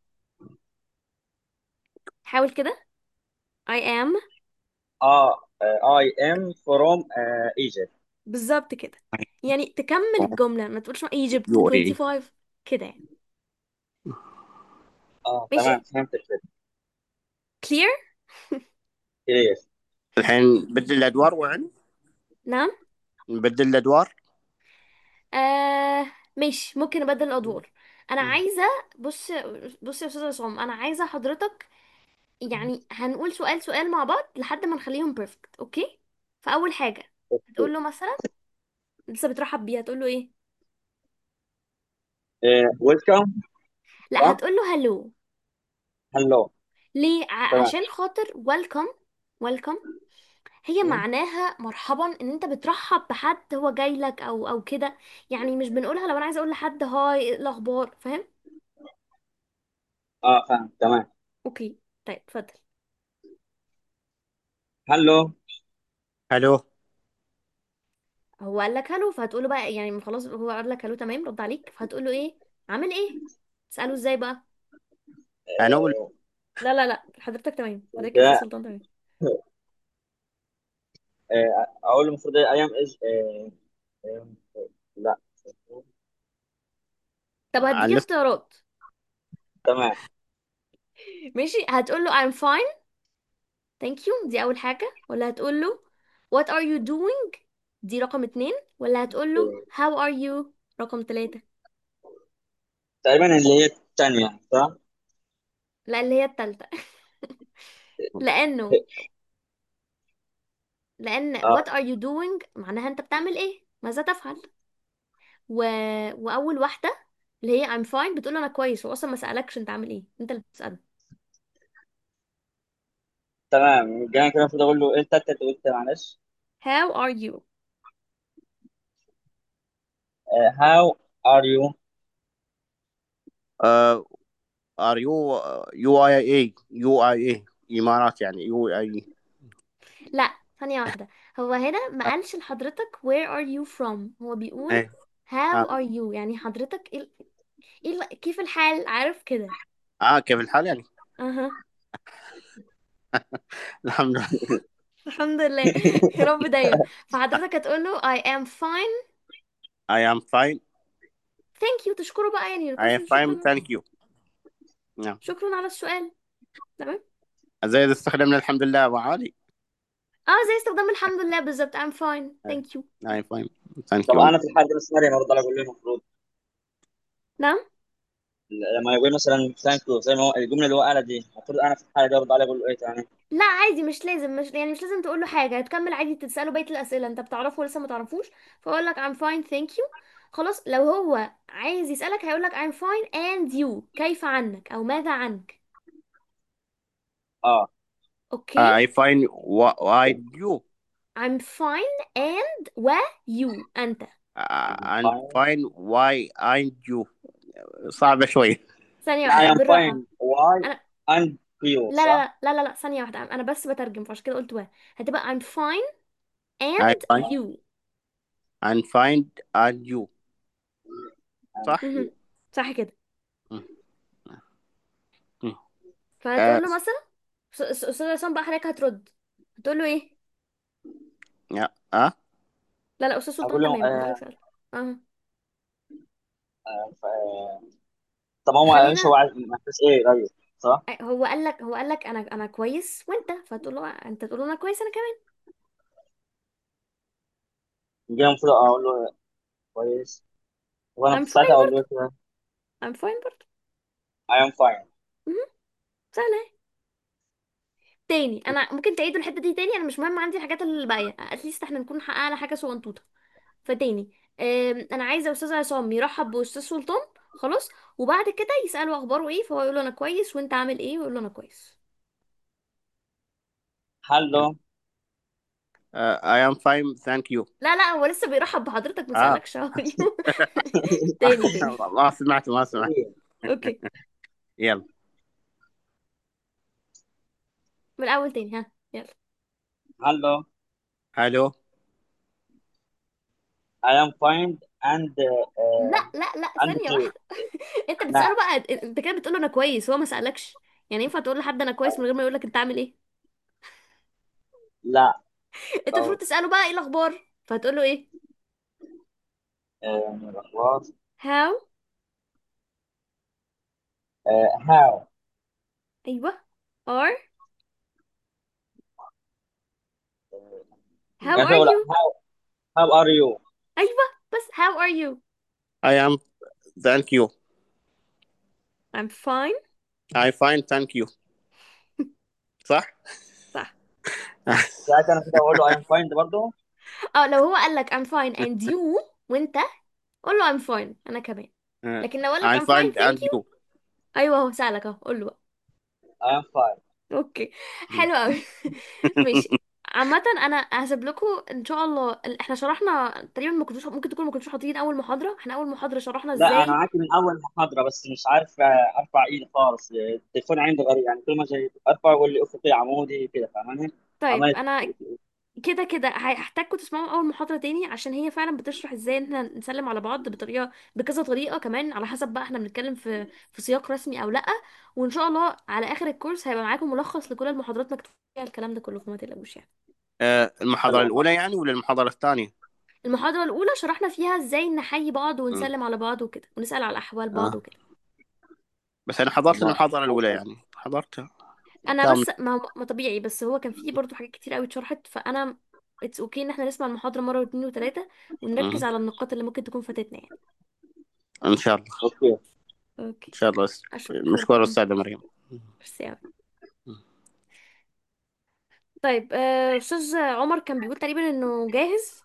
حاول كده I am اه I am from uh, Egypt بالظبط كده يعني تكمل الجملة ما تقولش Egypt يو اي 25 كده يعني اه ماشي تمام فهمت كده clear كتير الحين نبدل الادوار وين نعم نبدل الادوار آه ماشي ممكن نبدل الادوار انا عايزه بص بص يا استاذ عصام انا عايزه حضرتك يعني هنقول سؤال سؤال مع بعض لحد ما نخليهم بيرفكت اوكي فاول حاجه هتقول له مثلا لسه بترحب بيه هتقول له ايه ويلكم لا صح هتقول له هلو هلو ليه ع- تمام عشان خاطر welcome welcome هي معناها مرحبا ان انت بترحب بحد هو جاي لك او او كده يعني مش بنقولها لو انا عايزه اقول لحد هاي إيه الاخبار فاهم اه فاهم تمام اوكي طيب اتفضل هلو الو هو قال لك هلو فهتقول له بقى يعني خلاص هو قال لك هلو تمام رد عليك فهتقول له ايه عامل ايه تساله ازاي بقى انا اقول لا لا لا حضرتك تمام حضرتك يا استاذ ده سلطان تمام آه، اقول المفروض ايه ايام از لا طب هديك عن نفس اختيارات تمام ماشي هتقول له I'm fine thank you دي اول حاجه ولا هتقول له what are you doing دي رقم اتنين ولا هتقول له how are you رقم تلاتة تقريبا اللي هي الثانية صح؟ لا اللي هي التالتة لانه لان what اه are you doing معناها انت بتعمل ايه ماذا تفعل و... واول واحده اللي هي I'm fine بتقول له انا كويس هو اصلا ما سألكش انت عامل ايه انت اللي بتسأله تمام جاي كده المفروض اقول له ايه التالتة اللي قلت معلش how are you آه، how are you ار يو يو اي اي يو اي اي امارات يعني يو اي اي لا ثانيه واحده هو هنا ما قالش لحضرتك where are you from هو بيقول ايه how اه are you يعني حضرتك ايه ال- إيه ال- كيف الحال عارف كده آه، كيف الحال يعني اها الحمد لله الحمد لله يا رب دايما فحضرتك هتقول له I am fine I am fine thank you تشكره بقى يعني I كويس am fine شكرا thank you نعم شكرا على السؤال تمام زي إذا استخدمنا الحمد لله وعالي اه زي استخدام الحمد لله بالظبط I'm fine thank you I am fine thank طب you انا في الحالة دي بس مريم ارد عليه اقول له المفروض نعم لما يقول مثلا ثانك يو زي ما هو الجملة اللي هو قالها دي المفروض انا في الحالة دي ارد عليه اقول له ايه تاني لا عادي مش لازم مش يعني مش لازم تقول له حاجه هتكمل عادي تساله بقيه الاسئله انت بتعرفه ولسه ما تعرفوش فاقول لك I'm fine thank you خلاص لو هو عايز يسالك هيقول لك I'm fine and you كيف عنك او ماذا عنك اه اوكي uh, I find why you I'm fine and و you انت uh, I'm and fine find why aren't you صعبة شوي ثانيه لا I واحده am بالراحه fine why انا and you لا صح؟ لا لا لا لا ثانيه واحده انا بس بترجم فعشان كده قلت و هتبقى I'm fine I and find you and find and you صح مهم. صح كده م- م. فهتقول آه له مثلا أس- أس- استاذ عصام بقى حضرتك هترد هتقول له ايه يا اه لا لا استاذ سلطان اقول له تمام آه حضرتك سأل اه آه ف- آه، طب هو معلش هو خلينا عايز محتاج ايه طيب صح؟ هو قال لك هو قال لك انا انا كويس وانت فتقول له انت تقول له انا كويس انا كمان جاي المفروض اقول له كويس وانا I'm في ساعتها fine اقول له برضه كده I'm fine برضه I am fine مهم. سهله اهي. تاني انا ممكن تعيدوا الحته دي تاني انا مش مهم عندي الحاجات اللي باقيه اتليست احنا نكون حققنا حاجه صغنطوطه فتاني أم، انا عايزه استاذ عصام يرحب باستاذ سلطان خلاص وبعد كده يساله اخباره ايه فهو يقول له انا كويس وانت عامل ايه ويقول له انا كويس هلو uh, I am fine thank you لا لا هو لسه بيرحب بحضرتك ما اه سالكش how are you تاني تاني ما سمعت ما سمعت اوكي يلا من الاول تاني ها يلا Hello, الو I am fine and uh, لا لا لا and ثانية you. واحدة انت لا بتسأله بقى انت كده بتقول له انا كويس هو ما سألكش يعني ينفع تقول لحد انا كويس من غير ما يقول لك انت عامل ايه لا انت المفروض أو تسأله بقى ايه الاخبار فهتقول له ايه uh, من الأخبار how uh, how ايوه are how يعني are تقول you how how are you ايوه بس how are you I am thank you I'm fine I fine thank you صح صح ساعتها أنا كده أقول له I am fine برضه اه لو هو قال لك I'm fine and you وانت قول له I'm fine انا كمان لكن لو قال لك I I'm fine find thank and you you ايوه هو سألك اهو قول له بقى I am fine اوكي حلو قوي ماشي عامة انا هسيب لكم ان شاء الله ال- احنا شرحنا تقريبا ما كنتوش ممكن تكونوا ما كنتوش حاطين اول محاضرة احنا اول محاضرة شرحنا لا أنا ازاي معاكي من أول محاضرة بس مش عارف آه، أرفع إيدي خالص التليفون عندي غريب يعني كل ما أجي أرفع يقول لي أفقي عمودي كده فاهماني طيب عمال انا كده كده هحتاجكم تسمعوا اول محاضرة تاني عشان هي فعلا بتشرح ازاي ان احنا نسلم على بعض بطريقة بكذا طريقة كمان على حسب بقى احنا بنتكلم في في سياق رسمي او لا وان شاء الله على اخر الكورس هيبقى معاكم ملخص لكل المحاضرات مكتوب فيها الكلام ده كله فما تقلقوش يعني آه، المحاضرة حلو الأولى يعني ولا المحاضرة الثانية؟ المحاضرة الأولى شرحنا فيها ازاي نحيي بعض مم. ونسلم على بعض وكده ونسأل على أحوال بعض آه. وكده بس أنا حضرت ما المحاضرة الأولى يعني حضرتها أنا كامل بس ما, ما طبيعي بس هو كان فيه برضو حاجات كتير قوي اتشرحت فأنا اتس اوكي ان احنا نسمع المحاضرة مرة واتنين وتلاتة ونركز مم. على النقاط اللي ممكن تكون فاتتنا يعني إن شاء الله أوكي إن اوكي شاء الله أشكركم مشكور أستاذة مريم ميرسي أوي طيب آه، أستاذ عمر كان بيقول تقريبا إنه جاهز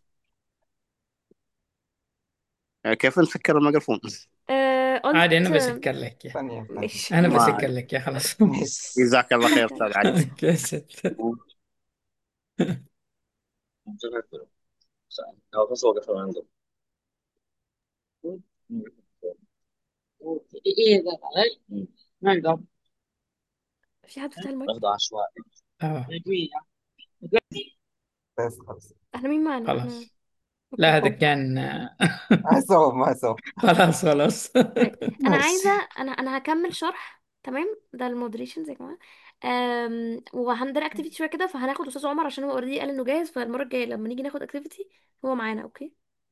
آه، كيف نسكر الميكروفون؟ آه، عادي قلت أنا بسكر لك يا ثانية ثانية ماشي أنا ما بسكر لك يا خلاص ماشي جزاك الله خير أستاذ علي كست هو بس وقف عنده ايه ده علي ما يقدر في حد فتح المايك اخده عشوائي آه بس خلاص احنا مين معانا احنا خلاص لا اوكي هذا كان ما سوى ما سوى خلاص خلاص طيب انا عايزه ماشي انا انا هكمل شرح تمام ده المودريشن زي ما أم... وهندر اكتيفيتي شويه كده فهناخد استاذ عمر عشان هو اوريدي قال انه جاهز فالمره الجايه لما نيجي ناخد اكتيفيتي هو معانا اوكي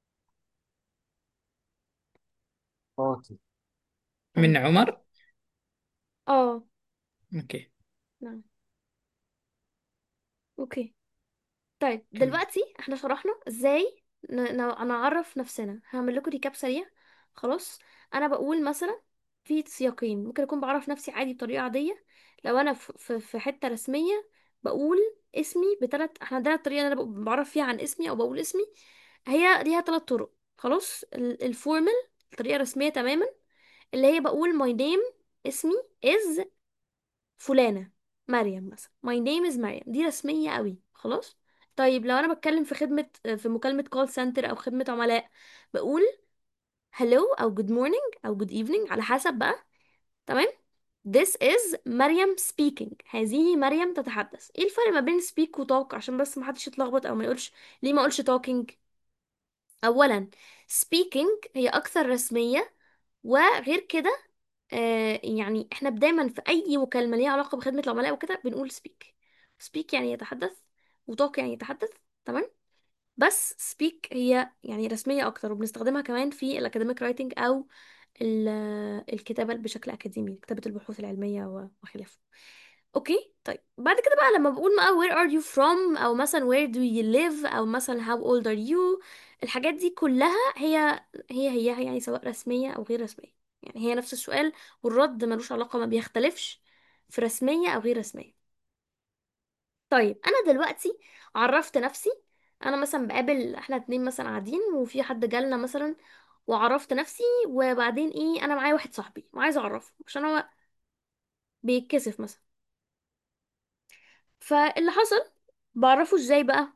اوكي من تمام عمر اه اوكي نعم اوكي طيب كمل دلوقتي احنا شرحنا ازاي ن... ن... نعرف نفسنا هعمل لكم ريكاب سريع خلاص انا بقول مثلا في سياقين ممكن اكون بعرف نفسي عادي بطريقه عاديه لو انا في في في حته رسميه بقول اسمي بثلاث احنا عندنا الطريقه اللي انا ب- بعرف فيها عن اسمي او بقول اسمي هي ليها ثلاث طرق خلاص ال- الفورمال الطريقه الرسميه تماما اللي هي بقول my name اسمي is فلانة مريم مثلا my name is مريم دي رسمية قوي خلاص طيب لو انا بتكلم في خدمة في مكالمة كول سنتر او خدمة عملاء بقول hello او good morning او good evening على حسب بقى تمام This is مريم speaking هذه مريم تتحدث ايه الفرق ما بين speak و talk عشان بس محدش يتلخبط او ما يقولش ليه ما اقولش talking اولا speaking هي اكثر رسمية وغير كده آه يعني احنا دايما في اي مكالمه ليها علاقه بخدمه العملاء وكده بنقول سبيك سبيك يعني يتحدث وتوك يعني يتحدث تمام بس سبيك هي يعني رسميه اكتر وبنستخدمها كمان في الاكاديميك رايتنج او ال- الكتابه بشكل اكاديمي كتابه البحوث العلميه و- وخلافه اوكي طيب بعد كده بقى لما بقول بقى where are you from او مثلا where do you live او مثلا how old are you الحاجات دي كلها هي هي هي يعني سواء رسميه او غير رسميه يعني هي نفس السؤال والرد ملوش علاقة ما بيختلفش في رسمية أو غير رسمية طيب أنا دلوقتي عرفت نفسي أنا مثلا بقابل احنا اتنين مثلا قاعدين وفي حد جالنا مثلا وعرفت نفسي وبعدين ايه أنا معايا واحد صاحبي وعايزة أعرفه عشان هو بيتكسف مثلا فاللي حصل بعرفه ازاي بقى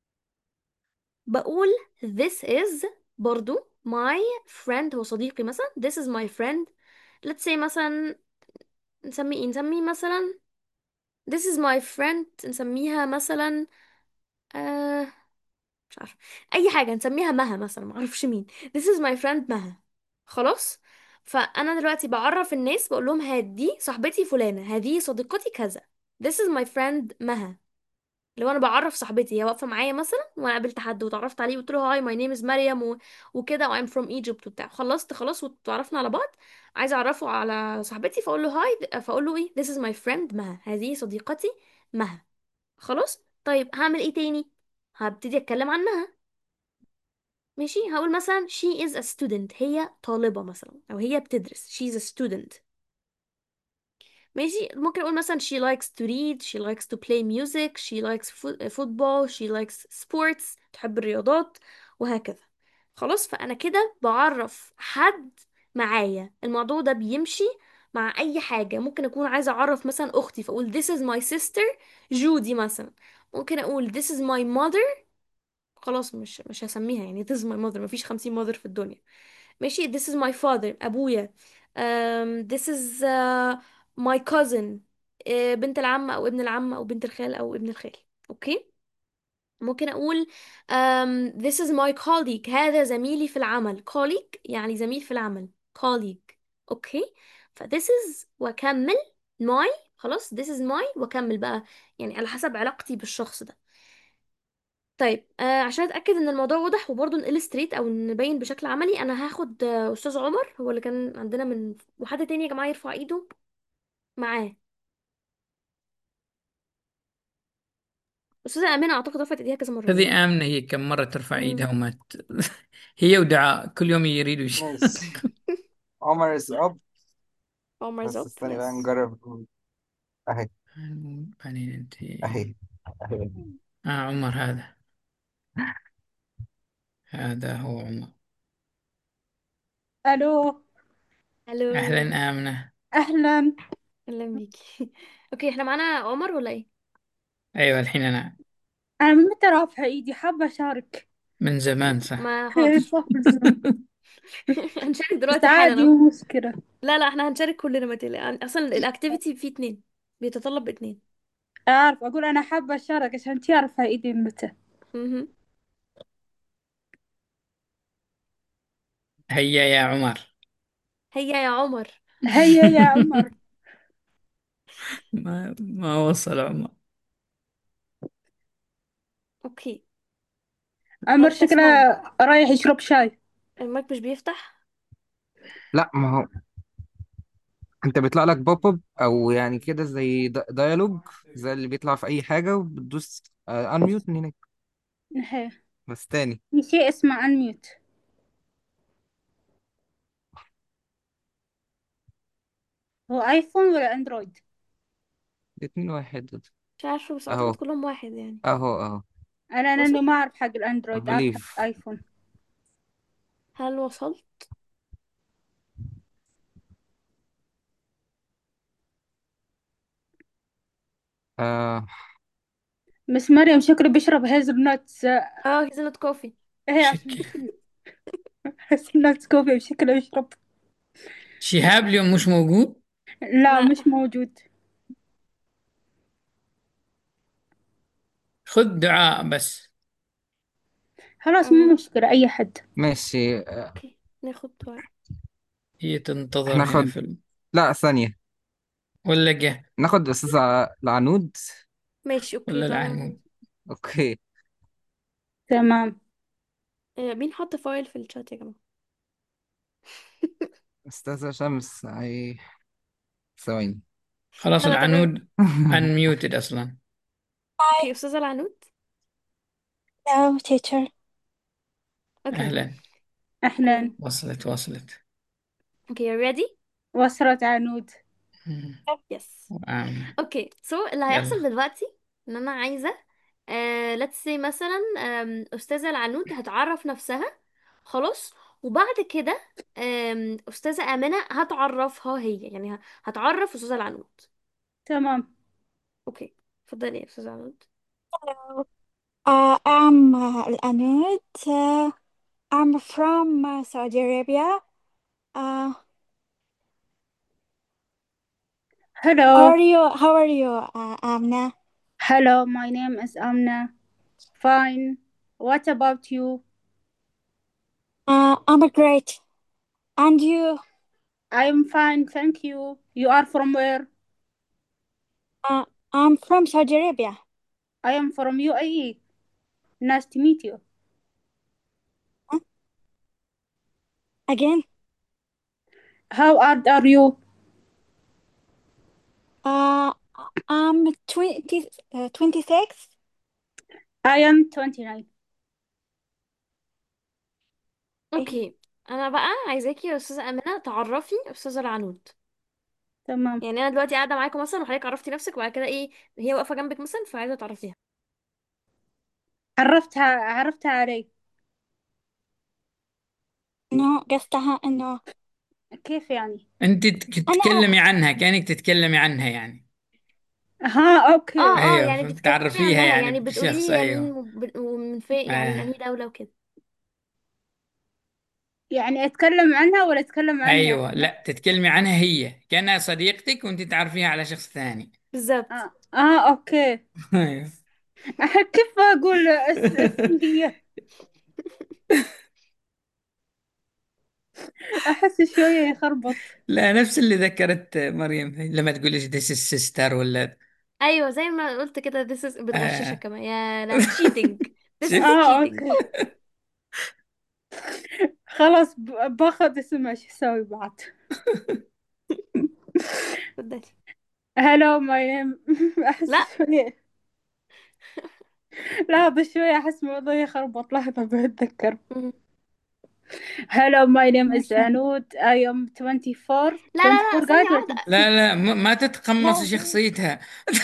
بقول this is برضو my friend هو صديقي مثلا this is my friend let's say مثلا نسميه ايه نسميه مثلا this is my friend نسميها مثلا آه مش عارفة أي حاجة نسميها مها مثلا معرفش مين this is my friend مها خلاص فأنا دلوقتي بعرف الناس بقول لهم هذه صاحبتي فلانة هذه صديقتي كذا this is my friend مها لو انا بعرف صاحبتي هي واقفه معايا مثلا وانا قابلت حد وتعرفت عليه وقلت له هاي ماي نيم از مريم و... وكده و I'm from Egypt وبتاع خلصت خلاص وتعرفنا على بعض عايزه اعرفه على صاحبتي فاقول له هاي فاقول له ايه this is my friend مها هذه صديقتي مها خلاص طيب هعمل ايه تاني هبتدي اتكلم عنها ماشي هقول مثلا she is a student هي طالبة مثلا او هي بتدرس she is a student ماشي ممكن اقول مثلا she likes to read she likes to play music she likes fo- football she likes sports تحب الرياضات وهكذا خلاص فانا كده بعرف حد معايا الموضوع ده بيمشي مع اي حاجة ممكن اكون عايزة اعرف مثلا اختي فاقول this is my sister جودي مثلا ممكن اقول this is my mother خلاص مش مش هسميها يعني this is my mother مفيش خمسين mother في الدنيا ماشي this is my father أبويا um, this is uh, my cousin uh, بنت العم أو ابن العم أو بنت الخال أو ابن الخال أوكي ممكن أقول um, this is my colleague هذا زميلي في العمل colleague يعني زميل في العمل colleague أوكي ف this is وأكمل my خلاص this is my وأكمل بقى يعني على حسب علاقتي بالشخص ده طيب آه عشان اتاكد ان الموضوع واضح وبرضه نillustrate او نبين بشكل عملي انا هاخد آه استاذ عمر هو اللي كان عندنا من وحد تاني يا جماعه يرفع ايده معاه استاذه امينه اعتقد رفعت ايديها كذا مره هذه آمنة هي كم مرة ترفع مم. إيدها وما ت... هي ودعاء كل يوم يريدوا يش... ماشي عمر is up عمر بس زوب استني بقى يس نجرب اهي بعدين انت اهي اهي آه عمر هذا هذا هو عمر الو الو أهلا آمنة اهلا اهلا بيكي اوكي احنا معانا عمر ولا ايه أيوة الحين أنا انا من متى رافعه ايدي حابه اشارك من زمان صح ما خير حاضر صح بالزمن هنشارك بس دلوقتي عادي حالا مو اهو مشكله لا لا احنا هنشارك كلنا ما تقلق اصلا الاكتيفيتي فيه اتنين بيتطلب اتنين اعرف اقول انا حابه اشارك عشان تعرف ايدي من متى مهم. هيا يا عمر هيا يا عمر هيا يا عمر ما ما وصل عمر اوكي عمر هل شكله تسمعني رايح يشرب شاي المايك مش بيفتح لا ما هو انت بيطلع لك بوب اب او يعني كده زي ديالوج زي اللي بيطلع في اي حاجه وبتدوس انميوت من هناك هي بس تاني في شيء اسمه انميوت هو ايفون ولا اندرويد الاتنين واحد مش عارفة بس اهو اعتقد كلهم واحد يعني اهو اهو انا لانه وصل ما اعرف حق الاندرويد اعرف بليف حق ايفون هل وصلت آه بس مريم شكله بيشرب هيزل نوتس اه هيزلنت كوفي هي عشان شك... كذا هيزل نوتس كوفي بشكله يشرب شهاب اليوم مش موجود لا لا مش موجود خذ دعاء بس خلاص مم. مو مشكلة أي حد ماشي آه، اوكي ناخد دعاء هي تنتظر هنا هناخد في ال... لا ثانيه ولا جه ناخد استاذ ع- العنود ماشي اوكي ولا تعالى العنود اوكي تمام آه، مين حط فايل في الشات يا جماعة استاذة شمس اي ثواني خلاص لا لا تمام العنود unmuted أصلا اوكي استاذة العنود Hello, teacher. اوكي أهلا أهلا تمام وصلت وصلت اوكي you ready وصلت عنود مم. yes وآمنة اوكي سو اللي هيحصل يلا دلوقتي ان انا عايزة آه let's say مثلا آم، استاذة العنود هتعرف نفسها خلاص وبعد كده آم، استاذة آمنة هتعرفها هي يعني ه- هتعرف استاذة العنود تمام اوكي اتفضلي يا استاذة العنود Hello. Uh, I'm uh, Al-Anud. Uh, I'm from uh, Saudi Arabia. Uh, How Hello. are you? How are you, uh, Amna? Hello, my name is Amna. Fine. What about you? Uh, I'm great. And you? I am fine, thank you. You are from where? Uh, I'm from Saudi Arabia. I am from UAE. Nice to meet you. Again? How old are you? Uh, I'm 20, uh, 26. I am 29. اوكي انا بقى عايزاكي يا استاذه امينه تعرفي استاذه العنود تمام يعني انا دلوقتي قاعده معاكم مثلا وحضرتك عرفتي نفسك وبعد كده ايه هي واقفه جنبك مثلا فعايزه تعرفيها عرفتها عرفتها علي إنه قصدها إنه كيف يعني؟ انت تك- أنا تتكلمي عنها كانك تتكلمي عنها يعني ها اوكي اه اه ايوه يعني بتتكلمي تعرفيها عنها يعني يعني بتقولي بشخص لي هي ايوه مين وب- ومن فين يعني من آه. انهي دوله وكده يعني اتكلم عنها ولا اتكلم عني ايوه انا؟ لا تتكلمي عنها هي كانها صديقتك وانت تعرفيها على شخص ثاني بالظبط اه, آه اوكي ايوه أح- كيف اقول اس اسم هي؟ احس شوية يخربط لا نفس اللي ذكرت مريم لما تقولي this is sister ولا ايوه زي ما قلت كده this is بتغششك آه. كمان يا لا cheating this is شفت؟ اه cheating اوكي خلاص ب- باخذ اسمها شو اسوي بعد اتفضلي هلو ماي نيم احس لا شوية لحظة شوية احس الموضوع يخربط لحظة بتذكر مهم. Hello, my name is ماشي Anud. I am 24. لا لا لا 24 ثانيه قاعد ولا واحده لا لا ما ما لا تتقمصي شخصيتها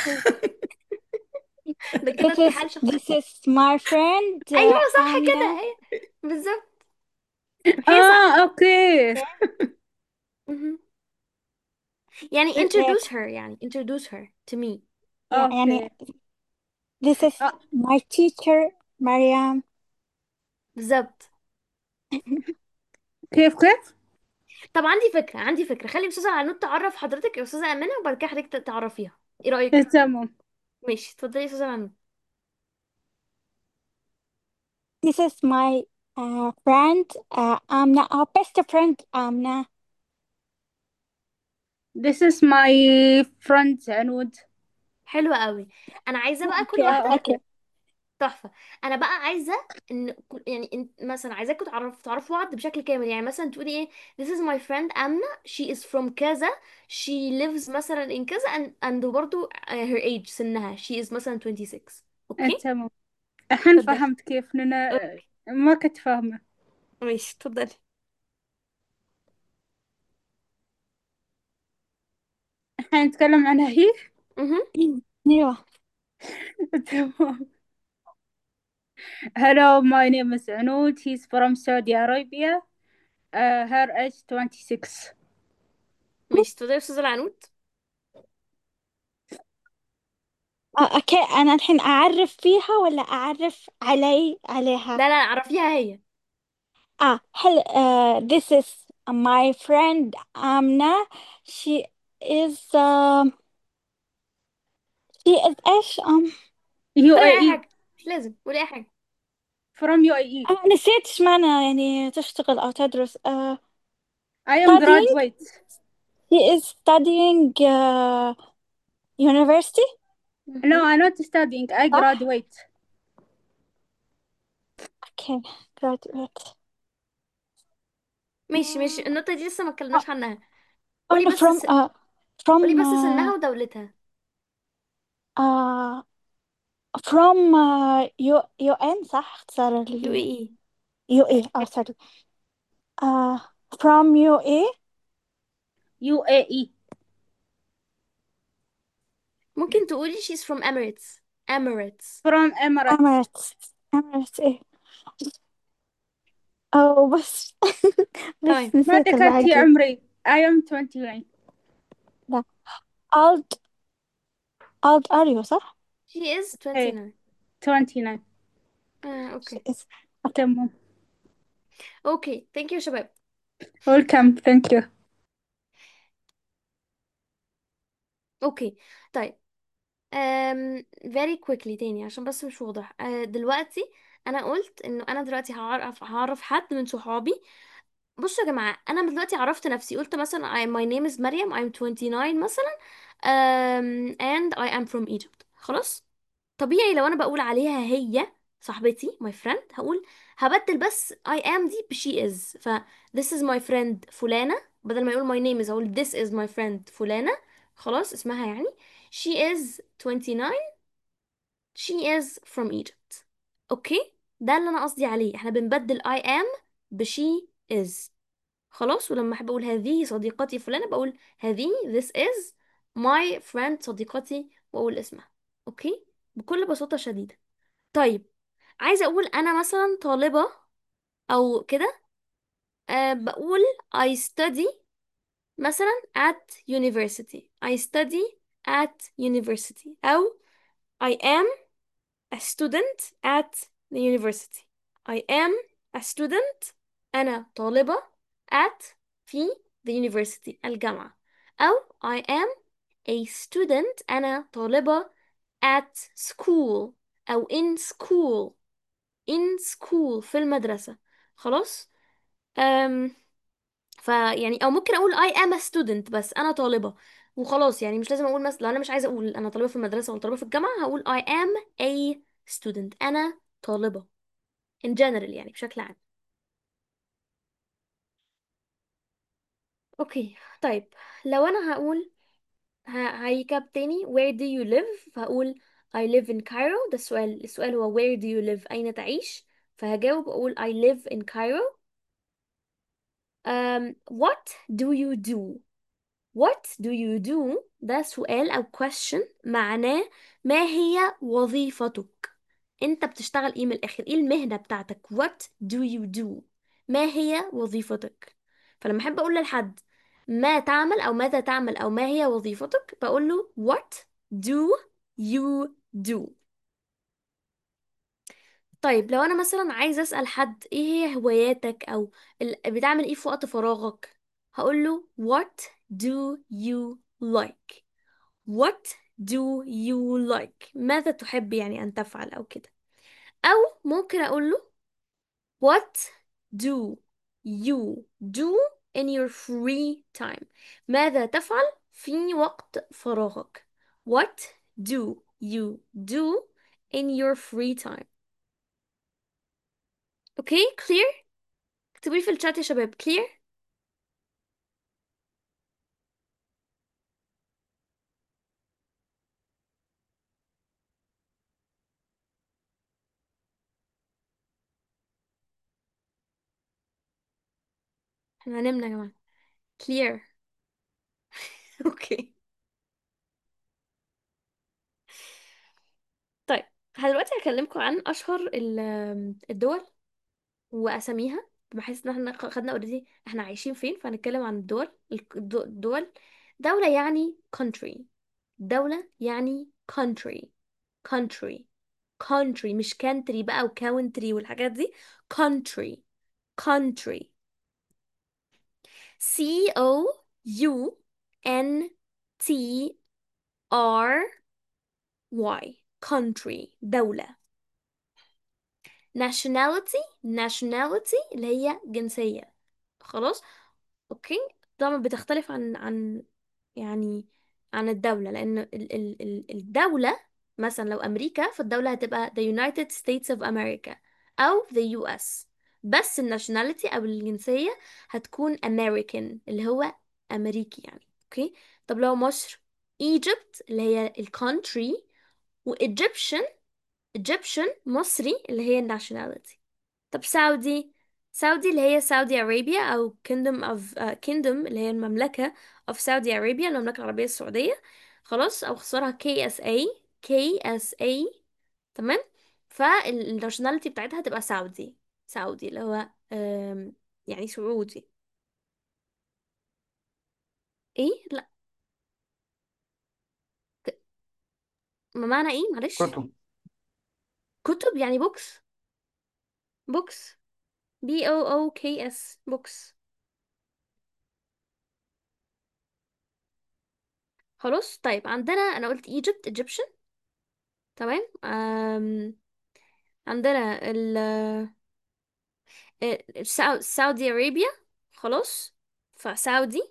ده كده this is انتحال شخصي this is my friend ايوه uh, صح كده Amna. ايوه بالظبط هي صح اه اوكي مهم. يعني إيه، introduce her يعني introduce her to me Yeah, يعني اوكي this is آه. my teacher مريم. بالظبط كيف كيف؟ طب عندي فكره عندي فكره خلي استاذه عنود تعرف حضرتك يا استاذه امينه وبعد كده حضرتك ت- تعرفيها ايه إيه، رايك تمام ماشي اتفضلي يا استاذه عنود This is my uh, friend uh, Amna, our best friend Amna. This is my friend Anud. حلوة قوي انا عايزه بقى كل اوكي اه واحده اوكي تحفه انا بقى عايزه ان كل- يعني إن- مثلا عايزاكم تعرفوا تعرفوا بعض بشكل كامل يعني مثلا تقولي ايه this is my friend Amna she is from كذا she lives مثلا in كذا and, and برضو uh, her age سنها she is مثلا 26 إيه، اوكي تمام الحين اتفضلي فهمت كيف لأن أوكي. ما كنت فاهمة ماشي اتفضلي الحين نتكلم عنها هي مهم. أيوة تمام Hello, my name is Anud. He's from Saudi Arabia. Uh, her age 26. ماشي اتفضلي يا استاذه العنود آه، أوكي أنا الحين أعرف فيها ولا أعرف علي عليها لا لا عرفيها هي آه هل uh, this is my friend Amna she is um she is إيش um قولي اي UAE حاجه مش لازم قولي اي حاجه from UAE. أنا نسيت إيش معنى يعني تشتغل أو تدرس uh, I am studying graduate. she is studying uh, university No, مهم. I'm not studying. I صح graduate. okay graduate ماشي ماشي النقطه دي لسه ما اتكلمناش عنها I'm قولي بس from س... uh, قولي from بس سنها uh, ودولتها uh, from uh, U UN صح اختصار يو ال اي UAE oh sorry uh, from UAE UAE. ممكن تقولي she's from Emirates Emirates From Emirates. Emirates Emirates إيه أو بس تمام بس ما نسيت ذكرتي الباقي عمري. I am 29. لا old old are you صح؟ she is إيه 29 29. آه اوكي Yes. Okay. تمام. اوكي thank you يا شباب Welcome. Thank you. اوكي طيب um, very quickly تاني عشان بس مش واضح uh, دلوقتي انا قلت انه انا دلوقتي هعرف هعرف حد من صحابي بصوا يا جماعة أنا دلوقتي عرفت نفسي قلت مثلا I, my name is مريم I'm 29 مثلا um, and I am from Egypt خلاص طبيعي لو أنا بقول عليها هي صاحبتي my friend هقول هبدل بس I am دي ب she is ف this is my friend فلانة بدل ما يقول my name is هقول this is my friend فلانة خلاص اسمها يعني she is 29 she is from Egypt اوكي ده اللي انا قصدي عليه احنا بنبدل I am ب she is خلاص ولما احب اقول هذه صديقتي فلانة بقول هذه this is my friend صديقتي واقول اسمها اوكي بكل بساطة شديدة طيب عايزة اقول انا مثلا طالبة او كده أه بقول I study مثلا at university I study at university او I am a student at the university I am a student أنا طالبة at في the university الجامعة أو I am a student أنا طالبة at school أو in school in school في المدرسة خلاص أم فيعني أو ممكن أقول I am a student بس أنا طالبة وخلاص يعني مش لازم أقول مثلا لو أنا مش عايزة أقول أنا طالبة في المدرسة ولا طالبة في الجامعة هقول I am a student أنا طالبة in general يعني بشكل عام اوكي طيب لو انا هقول ه- هيكاب تاني where do you live فهقول I live in Cairo ده السؤال السؤال هو where do you live أين تعيش فهجاوب أقول I live in Cairo um, what do you do what do you do ده سؤال أو question معناه ما هي وظيفتك انت بتشتغل ايه من الآخر ايه المهنة بتاعتك what do you do ما هي وظيفتك فلما أحب أقول لحد ما تعمل أو ماذا تعمل أو ما هي وظيفتك بقول له what do you do طيب لو أنا مثلا عايزة أسأل حد ايه هي هواياتك أو ال- بتعمل ايه في وقت فراغك هقول له what do you like what do you like ماذا تحب يعني أن تفعل أو كده أو ممكن أقول له What do you do in your free time ماذا تفعل في وقت فراغك What do you do in your free time اوكي clear اكتبوا لي في الشات يا شباب clear احنا نمنا يا جماعة clear اوكي طيب دلوقتي هكلمكم عن اشهر ال- الدول واساميها بحيث ان احنا خدنا اوريدي احنا عايشين فين فهنتكلم عن الدول الك- الدو- الدول دولة يعني country دولة يعني country country country مش country بقى و country والحاجات دي country country C O U N T R Y country دولة nationality nationality اللي هي جنسية خلاص اوكي طبعا بتختلف عن عن يعني عن الدولة لأن ال ال ال الدولة مثلا لو أمريكا فالدولة هتبقى the United States of America أو the US بس الناشوناليتي أو الجنسية هتكون American اللي هو أمريكي يعني اوكي طب لو مصر Egypt اللي هي ال country و Egyptian Egyptian مصري اللي هي الناشوناليتي طب سعودي سعودي اللي هي سعودي أرابيا أو kingdom of uh, kingdom اللي هي المملكة of سعودي أرابيا المملكة العربية السعودية خلاص أو اختصارها KSA KSA تمام فالناشوناليتي بتاعتها تبقى سعودي سعودي اللي هو um, يعني سعودي ايه لا ك- ما معنى ايه معلش كتب كتب يعني بوكس بوكس B O O K S بوكس خلاص طيب عندنا انا قلت ايجيبت ايجيبشن تمام أم... عندنا ال السعو- سعودي ارابيا خلاص فسعودي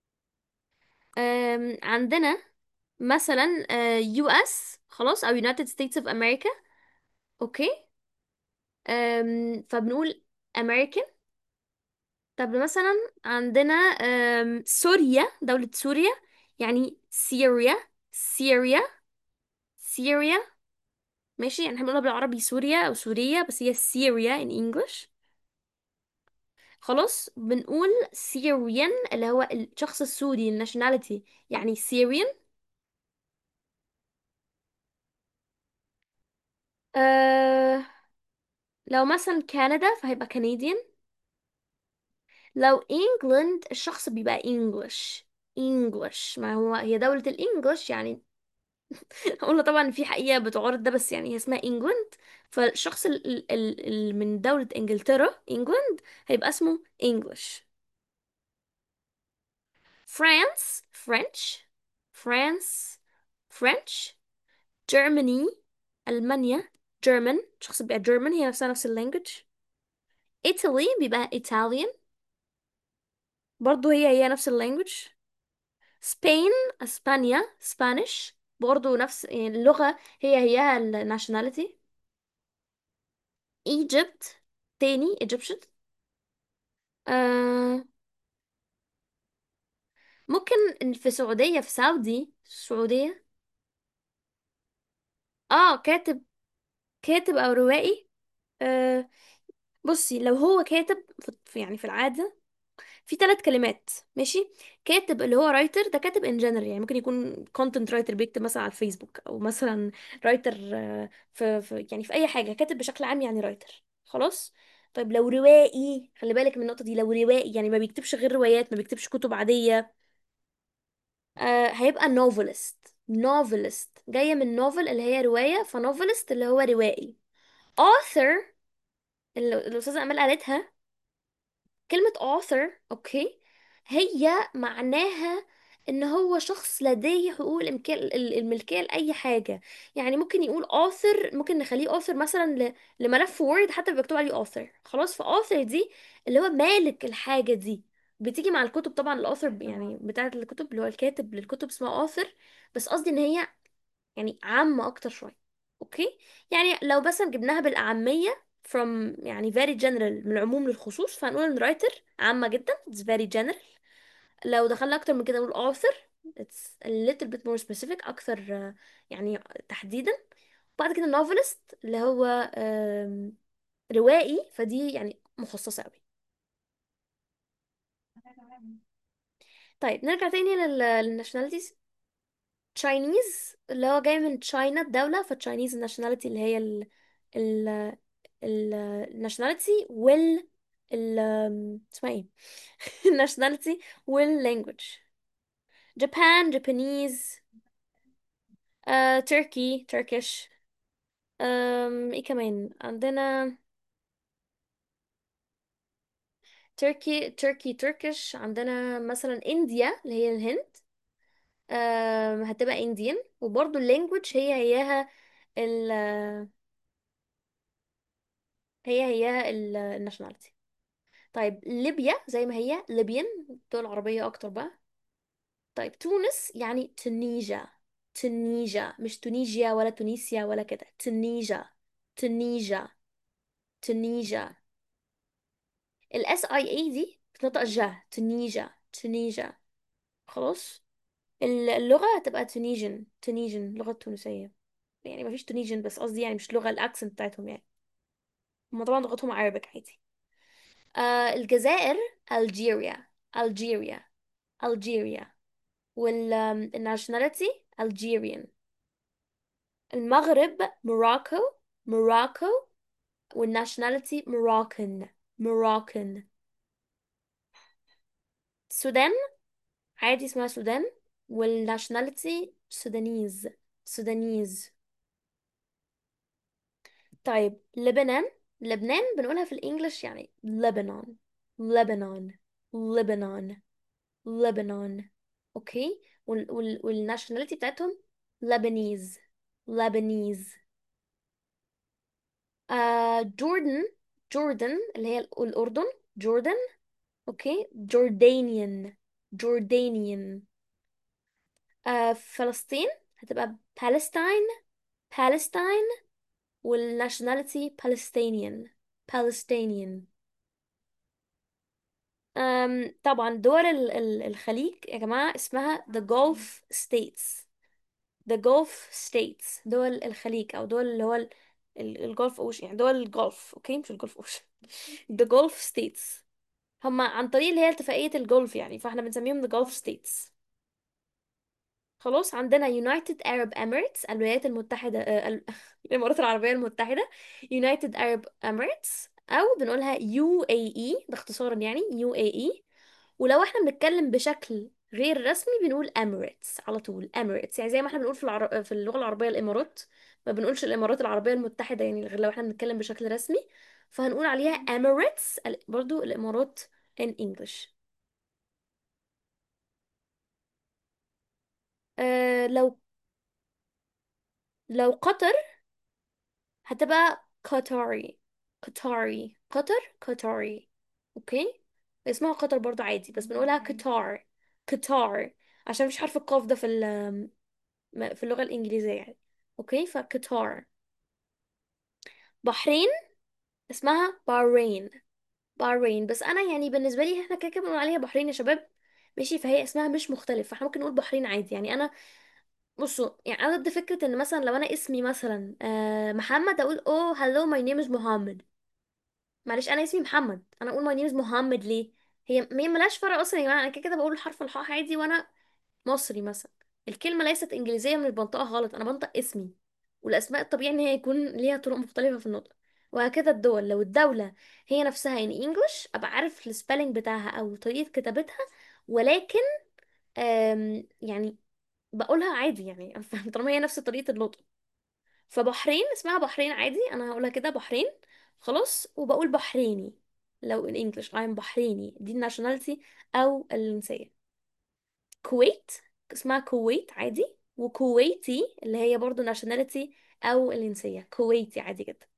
أم... عندنا مثلا يو اس خلاص او United States of America اوكي أم... فبنقول American طب مثلا عندنا أم... سوريا دولة سوريا يعني سوريا سوريا سوريا ماشي يعني احنا بنقولها بالعربي سوريا او سوريا بس هي سوريا in English خلاص بنقول سيريان اللي هو الشخص السوري الناشوناليتي يعني سيريان أه لو مثلا كندا فهيبقى كنديان لو انجلند الشخص بيبقى انجلش انجلش ما هو هي دولة الانجلش يعني قلنا طبعا في حقيقة بتعارض ده بس يعني هي اسمها انجلند فالشخص ال ال ال ال- من دولة انجلترا انجلند هيبقى اسمه انجلش فرانس فرنش فرانس فرنش جيرماني ألمانيا جيرمان شخص بيبقى جيرمان هي نفسها نفس اللانجوج إيطالي بيبقى إيطاليان برضو هي هي نفس اللانجوج سبين اسبانيا سبانيش برضو نفس يعني اللغة هي هي الناشوناليتي ايجيبت تاني ايجيبشن آه ممكن في السعودية في سعودي السعودية اه كاتب كاتب او روائي آه بصي لو هو كاتب في يعني في العادة في ثلاث كلمات ماشي كاتب اللي هو رايتر ده كاتب ان جنرال يعني ممكن يكون كونتنت رايتر بيكتب مثلا على الفيسبوك او مثلا رايتر في, في يعني في اي حاجه كاتب بشكل عام يعني رايتر خلاص طيب لو روائي خلي بالك من النقطه دي لو روائي يعني ما بيكتبش غير روايات ما بيكتبش كتب عاديه آه هيبقى نوفلست نوفلست جايه من نوفل اللي هي روايه فنوفلست اللي هو روائي author اللي الاستاذه امال قالتها كلمة author اوكي هي معناها ان هو شخص لديه حقوق الامكان ال- الملكية لأي حاجة يعني ممكن يقول author ممكن نخليه author مثلا ل- لملف وورد حتى بيبقى مكتوب عليه author خلاص فauthor دي اللي هو مالك الحاجة دي بتيجي مع الكتب طبعا الاوثر يعني بتاعة الكتب اللي هو الكاتب للكتب اسمها author بس قصدي ان هي يعني عامة أكتر شوية أوكي يعني لو مثلا جبناها بالأعمية from يعني very general من العموم للخصوص فهنقول إن writer عامة جدا it's very general لو دخلنا أكتر من كده نقول author it's a little bit more specific أكثر آه، يعني تحديدا بعد كده novelist اللي هو آم، روائي فدي يعني مخصصة أوي طيب نرجع تاني للناشوناليتيز تشاينيز اللي هو جاي من تشاينا الدولة فتشاينيز الناشوناليتي اللي هي ال ال ال الناشوناليتي وال ال اسمها ايه الناشوناليتي واللانجوج جابان جابانيز آه، تركي تركيش أم، ايه كمان عندنا تركي تركي تركيش عندنا مثلا انديا اللي هي الهند أم، هتبقى انديان وبرضو اللانجوج هي هياها ال هي هي الناشوناليتي طيب ليبيا زي ما هي ليبيان دول عربية أكتر بقى طيب تونس يعني تونيجا تونيجا مش تونيجيا ولا تونسيا ولا كده تونيجا تونيجا تونيجا الاس اي اي دي بتنطق جا تونيجا تونيجا خلاص ال- اللغة هتبقى تونيجن تونيجن لغة تونسية يعني مفيش تونيجن بس قصدي يعني مش لغة الأكسنت بتاعتهم يعني هما طبعا لغتهم عربك عادي آه الجزائر ألجيريا ألجيريا ألجيريا والناشوناليتي Algerian المغرب موراكو موراكو والناشوناليتي Moroccan Moroccan السودان عادي اسمها السودان والناشوناليتي سودانيز سودانيز طيب لبنان لبنان بنقولها في الانجليش يعني لبنان لبنان لبنان لبنان اوكي وال وال والناشوناليتي بتاعتهم Lebanese Lebanese آه جوردن جوردن اللي هي ال- الأردن جوردن اوكي جوردانيان جوردانيان آه فلسطين هتبقى Palestine Palestine والناشوناليتي Palestinian Palestinian أم طبعا دول ال- ال- الخليج يا جماعة اسمها the Gulf States the Gulf States دول الخليج أو دول اللي هو ال- ال- الجولف أوشن يعني دول الجولف أوكي مش الجولف أوشن the Gulf States هما عن طريق اللي هي اتفاقية الجولف يعني فاحنا بنسميهم the Gulf States خلاص عندنا United Arab Emirates الولايات المتحدة آه، ال- الإمارات العربية المتحدة United Arab Emirates أو بنقولها UAE ده اختصارا يعني UAE ولو احنا بنتكلم بشكل غير رسمي بنقول Emirates على طول Emirates يعني زي ما احنا بنقول في العر... في اللغة العربية الإمارات ما بنقولش الإمارات العربية المتحدة يعني غير لو احنا بنتكلم بشكل رسمي فهنقول عليها Emirates ال- برضو الإمارات in English أه لو لو قطر هتبقى قطري قطري قطر قطري اوكي اسمها قطر برضو عادي بس بنقولها قطار قطار عشان مش عارفة القاف ده في ال- في اللغة الإنجليزية يعني اوكي فقطار بحرين اسمها بحرين بحرين بس انا يعني بالنسبة لي احنا كده كده بنقول عليها بحرين يا شباب ماشي فهي اسمها مش مختلف فاحنا ممكن نقول بحرين عادي يعني انا بصوا يعني انا ضد فكرة ان مثلا لو انا اسمي مثلا آه محمد اقول اوه هلو ماي نيم از محمد معلش انا اسمي محمد انا اقول ماي نيم از محمد ليه هي هي ملهاش فرق اصلا يا جماعه انا كده كده بقول حرف الحاء عادي وانا مصري مثلا الكلمه ليست انجليزيه من بنطقها غلط انا بنطق اسمي والاسماء الطبيعي ان هي يكون ليها طرق مختلفه في النطق وهكذا الدول لو الدوله هي نفسها ان انجلش ابقى عارف السبelling بتاعها او طريقه كتابتها ولكن آم يعني بقولها عادي يعني طالما هي نفس طريقه النطق فبحرين اسمها بحرين عادي انا هقولها كده بحرين خلاص وبقول بحريني لو الانجليش I'm بحريني دي الناشوناليتي او الجنسية كويت اسمها كويت عادي وكويتي اللي هي برضو ناشوناليتي او الجنسية كويتي عادي جدا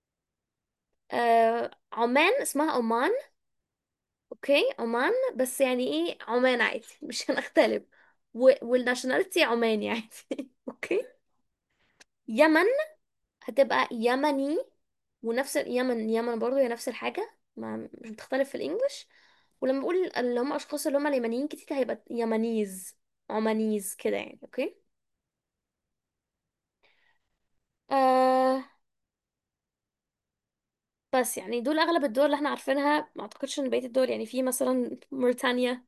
آه عمان اسمها عمان اوكي عمان بس يعني ايه عمان عادي مش هنختلف و... والناشوناليتي عماني عادي اوكي يمن هتبقى يمني ونفس اليمن يمن برضو هي نفس الحاجة ما مش بتختلف في الانجليش ولما بقول اللي هم اشخاص اللي هم اليمنيين كتير هيبقى يمنيز عمانيز كده يعني اوكي آه بس يعني دول اغلب الدول اللي احنا عارفينها ما اعتقدش ان بقية الدول يعني في مثلا موريتانيا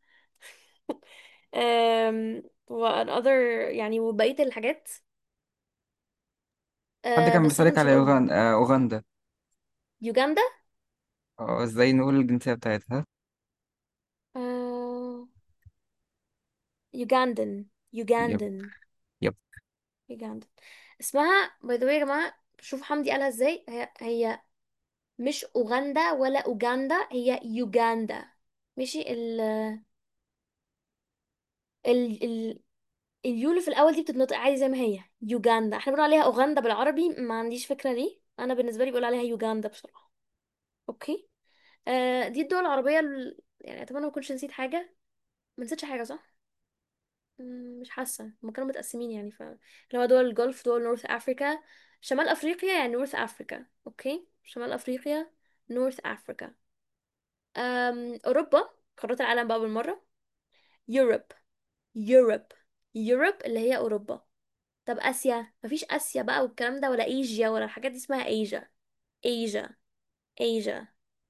um, و other يعني وبقية الحاجات حد آه كان بس احنا بيسألك ان على شاء الله أوغندا آه، أوغندا يوغندا اه ازاي نقول الجنسية بتاعتها آه يوغندن يب يوغندن يب يوغندا اسمها باي ذا يا جماعة شوفوا حمدي قالها ازاي هي هي مش اوغندا ولا اوغندا هي يوغندا ماشي ال ال ال اليو اللي في الاول دي بتتنطق عادي زي ما هي يوغندا احنا بنقول عليها اوغندا بالعربي ما عنديش فكرة ليه انا بالنسبة لي بقول عليها يوغندا بصراحة اوكي آه دي الدول العربية ال... يعني اتمنى ما اكونش نسيت حاجة ما نسيتش حاجة صح مم، مش حاسة هما كانوا متقسمين يعني ف اللي هو دول الجولف دول نورث افريكا شمال افريقيا يعني نورث افريكا اوكي شمال افريقيا نورث افريكا أم اوروبا قارات العالم بقى بالمرة يوروب يوروب يوروب اللي هي اوروبا طب اسيا مفيش اسيا بقى والكلام ده ولا ايجيا ولا الحاجات دي اسمها ايجا ايجا ايجا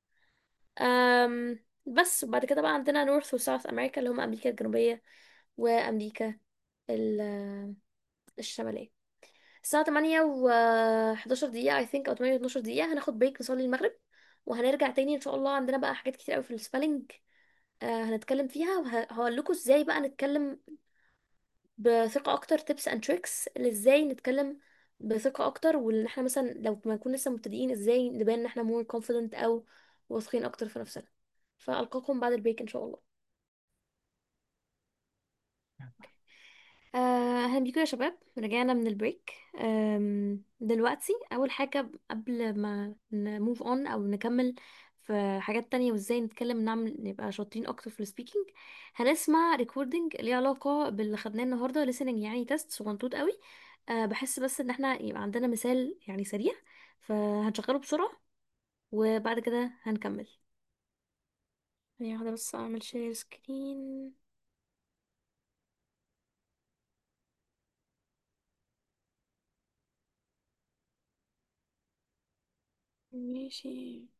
أم بس وبعد كده بقى عندنا نورث وساوث امريكا اللي هم امريكا الجنوبية وامريكا ال- الشمالية الساعة 8 و 11 دقيقة I think أو 8 و 12 دقيقة هناخد بريك نصلي المغرب وهنرجع تاني إن شاء الله عندنا بقى حاجات كتير أوي في السبelling آه هنتكلم فيها وهقول لكم ازاي بقى نتكلم بثقة أكتر tips and tricks اللي ازاي نتكلم بثقة أكتر وإن احنا مثلا لو ما نكون لسه مبتدئين ازاي نبان إن احنا more confident أو واثقين أكتر في نفسنا فألقاكم بعد البريك إن شاء الله آه، اهلا بيكم يا شباب رجعنا من البريك آم، دلوقتي اول حاجه قبل ما نموف اون او نكمل في حاجات تانية وازاي نتكلم نعمل نبقى شاطرين اكتر في السبيكينج هنسمع ريكوردنج ليه علاقه باللي خدناه النهارده listening يعني تيست صغنطوط قوي أه بحس بس ان احنا يبقى عندنا مثال يعني سريع فهنشغله بسرعه وبعد كده هنكمل ثانية واحدة بس اعمل شير سكرين ماشي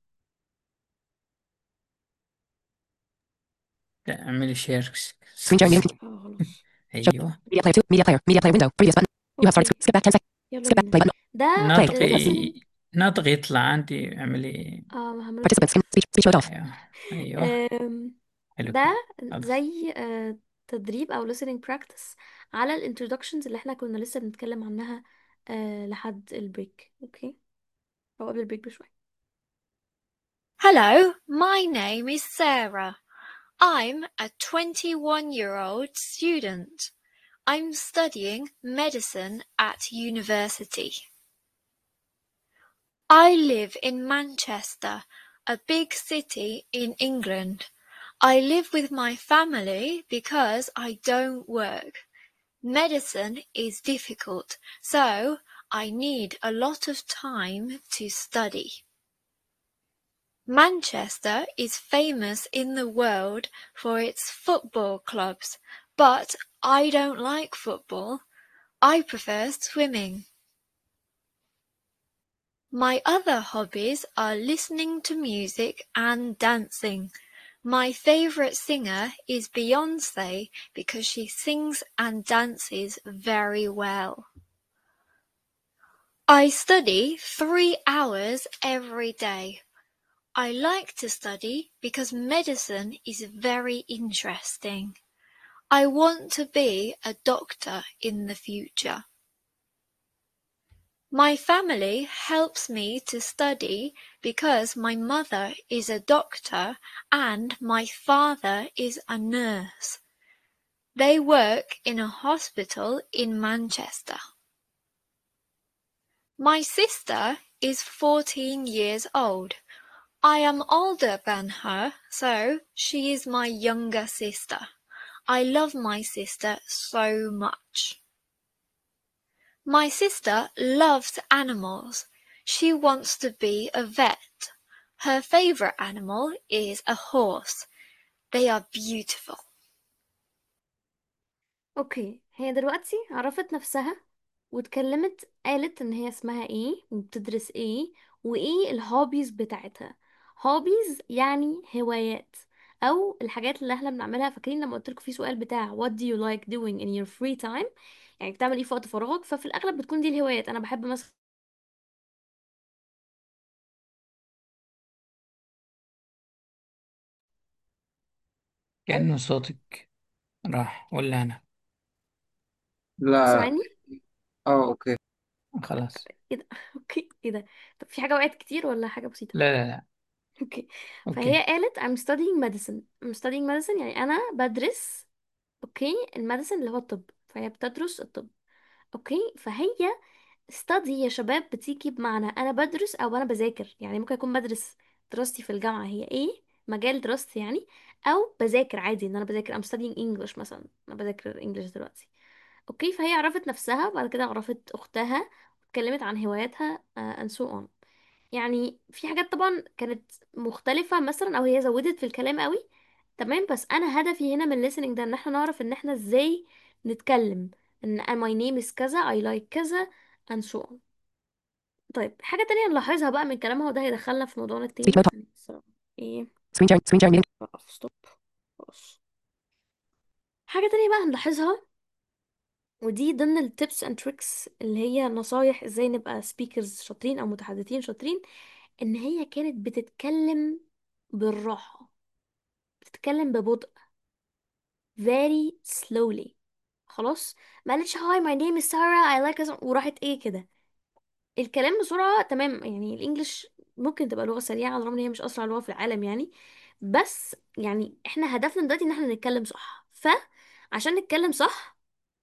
اعملي شير Screen sharing muted. اه خلاص Show. ايوه Media player 2. Media player. Media player window. Previous button. You have started. اوكي Skip back 10 seconds. يلا Skip back. بينا Play button. ده Play. ال نطقي نطقي يطلع عندي اعملي اه ما هعمله Participants. دلوقتي Speech. Speech mode off. ايوه ايوه أم، حلو ده كده خلاص زي آه، تدريب او listening practice على ال introductions اللي احنا كنا لسه بنتكلم عنها آه، لحد البريك اوكي او قبل البريك بشوية Hello, my name is Sarah. I'm a 21 year old student. I'm studying medicine at university. I live in Manchester, a big city in England. I live with my family because I don't work. Medicine is difficult, so I need a lot of time to study. Manchester is famous in the world for its football clubs, but I don't like football. I prefer swimming. My other hobbies are listening to music and dancing. My favorite singer is Beyonce because she sings and dances very well. I study three hours every day. I like to study because medicine is very interesting. I want to be a doctor in the future. My family helps me to study because my mother is a doctor and my father is a nurse. They work in a hospital in Manchester. My sister is 14 years old. I am older than her, so she is my younger sister. I love my sister so much. My sister loves animals. She wants to be a vet. Her favorite animal is a horse. They are beautiful. اوكي هي دلوقتي عرفت نفسها واتكلمت قالت ان هي اسمها ايه وبتدرس ايه وايه الهوبيز بتاعتها هوبيز يعني هوايات او الحاجات اللي احنا بنعملها فاكرين لما قلت لكم في سؤال بتاع what do you like doing in your free time يعني بتعمل ايه في وقت فراغك ففي الاغلب بتكون دي الهوايات انا بحب مثلا كأنه صوتك راح ولا أنا لا سامعني اه اوكي خلاص ايه ده اوكي ايه ده طب في حاجة وقعت كتير ولا حاجة بسيطة لا لا لا اوكي أوكي فهي قالت I'm studying medicine I'm studying medicine يعني انا بدرس اوكي الميديسن اللي هو الطب فهي بتدرس الطب اوكي فهي study يا شباب بتيجي بمعنى انا بدرس او انا بذاكر يعني ممكن اكون بدرس دراستي في الجامعة هي ايه مجال دراستي يعني او بذاكر عادي ان انا بذاكر I'm studying English مثلا انا بذاكر انجلش دلوقتي اوكي فهي عرفت نفسها بعد كده عرفت اختها اتكلمت عن هواياتها uh, and so on يعني في حاجات طبعا كانت مختلفة مثلا او هي زودت في الكلام قوي تمام بس انا هدفي هنا من listening ده ان احنا نعرف ان احنا ازاي نتكلم ان my name is كذا I like كذا and so on طيب حاجة تانية نلاحظها بقى من كلامها وده هيدخلنا في موضوعنا Speech التاني mode off. ثانية بس ايه Screen sharing. Screen sharing muted. اقف ستوب خلاص حاجة تانية بقى هنلاحظها ودي ضمن التيبس اند تريكس اللي هي نصايح ازاي نبقى سبيكرز شاطرين او متحدثين شاطرين ان هي كانت بتتكلم بالراحة بتتكلم ببطء very slowly خلاص ما قالتش هاي my name is Sarah I like كذا وراحت ايه كده الكلام بسرعة تمام يعني الانجليش ممكن تبقى لغة سريعة على الرغم ان هي مش اسرع لغة في العالم يعني بس يعني احنا هدفنا دلوقتي ان احنا نتكلم صح فعشان نتكلم صح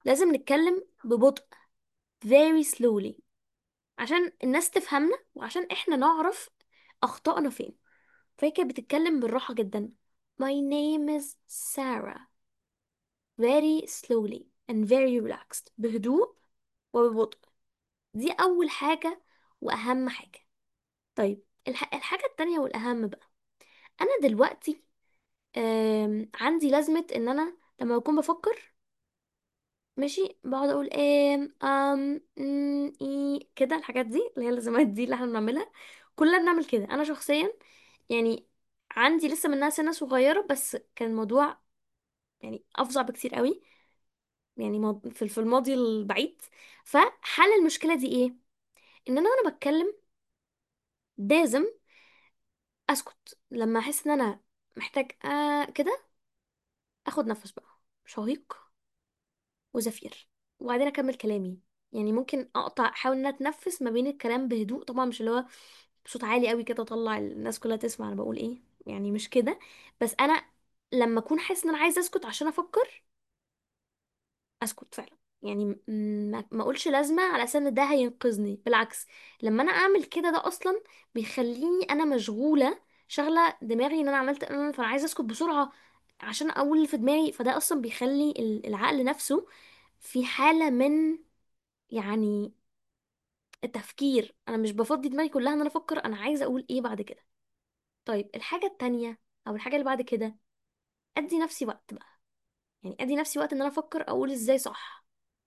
لازم نتكلم ببطء very slowly عشان الناس تفهمنا وعشان احنا نعرف اخطائنا فين فهي كانت بتتكلم بالراحة جدا My name is Sarah very slowly and very relaxed بهدوء وببطء دي أول حاجة وأهم حاجة طيب الح... الحاجة التانية والأهم بقى أنا دلوقتي آم... عندي لازمة إن أنا لما بكون بفكر ماشي بقعد أقول آم أم م إي كده الحاجات دي اللي هي اللازمات دي اللي احنا بنعملها كلنا بنعمل كده أنا شخصيا يعني عندي لسه منها سنة صغيرة بس كان الموضوع يعني أفظع بكتير قوي يعني ماض- في في الماضي البعيد فحل المشكلة دي ايه ان انا وانا بتكلم لازم اسكت لما احس ان انا محتاج آه كده اخد نفس بقى شهيق وزفير وبعدين اكمل كلامي يعني ممكن اقطع احاول ان انا اتنفس ما بين الكلام بهدوء طبعا مش اللي هو بصوت عالي قوي كده اطلع الناس كلها تسمع انا بقول ايه يعني مش كده بس انا لما اكون حاسس ان انا عايزه اسكت عشان افكر اسكت فعلا يعني م- ما ما اقولش لازمه على اساس ان ده هينقذني بالعكس لما انا اعمل كده ده اصلا بيخليني انا مشغوله شغله دماغي ان انا عملت أنا فانا عايزه اسكت بسرعه عشان اقول اللي في دماغي فده اصلا بيخلي ال- العقل نفسه في حاله من يعني التفكير انا مش بفضي دماغي كلها ان انا افكر انا عايزه اقول ايه بعد كده طيب الحاجه التانية او الحاجه اللي بعد كده ادي نفسي وقت بقى يعني ادي نفسي وقت ان انا افكر اقول ازاي صح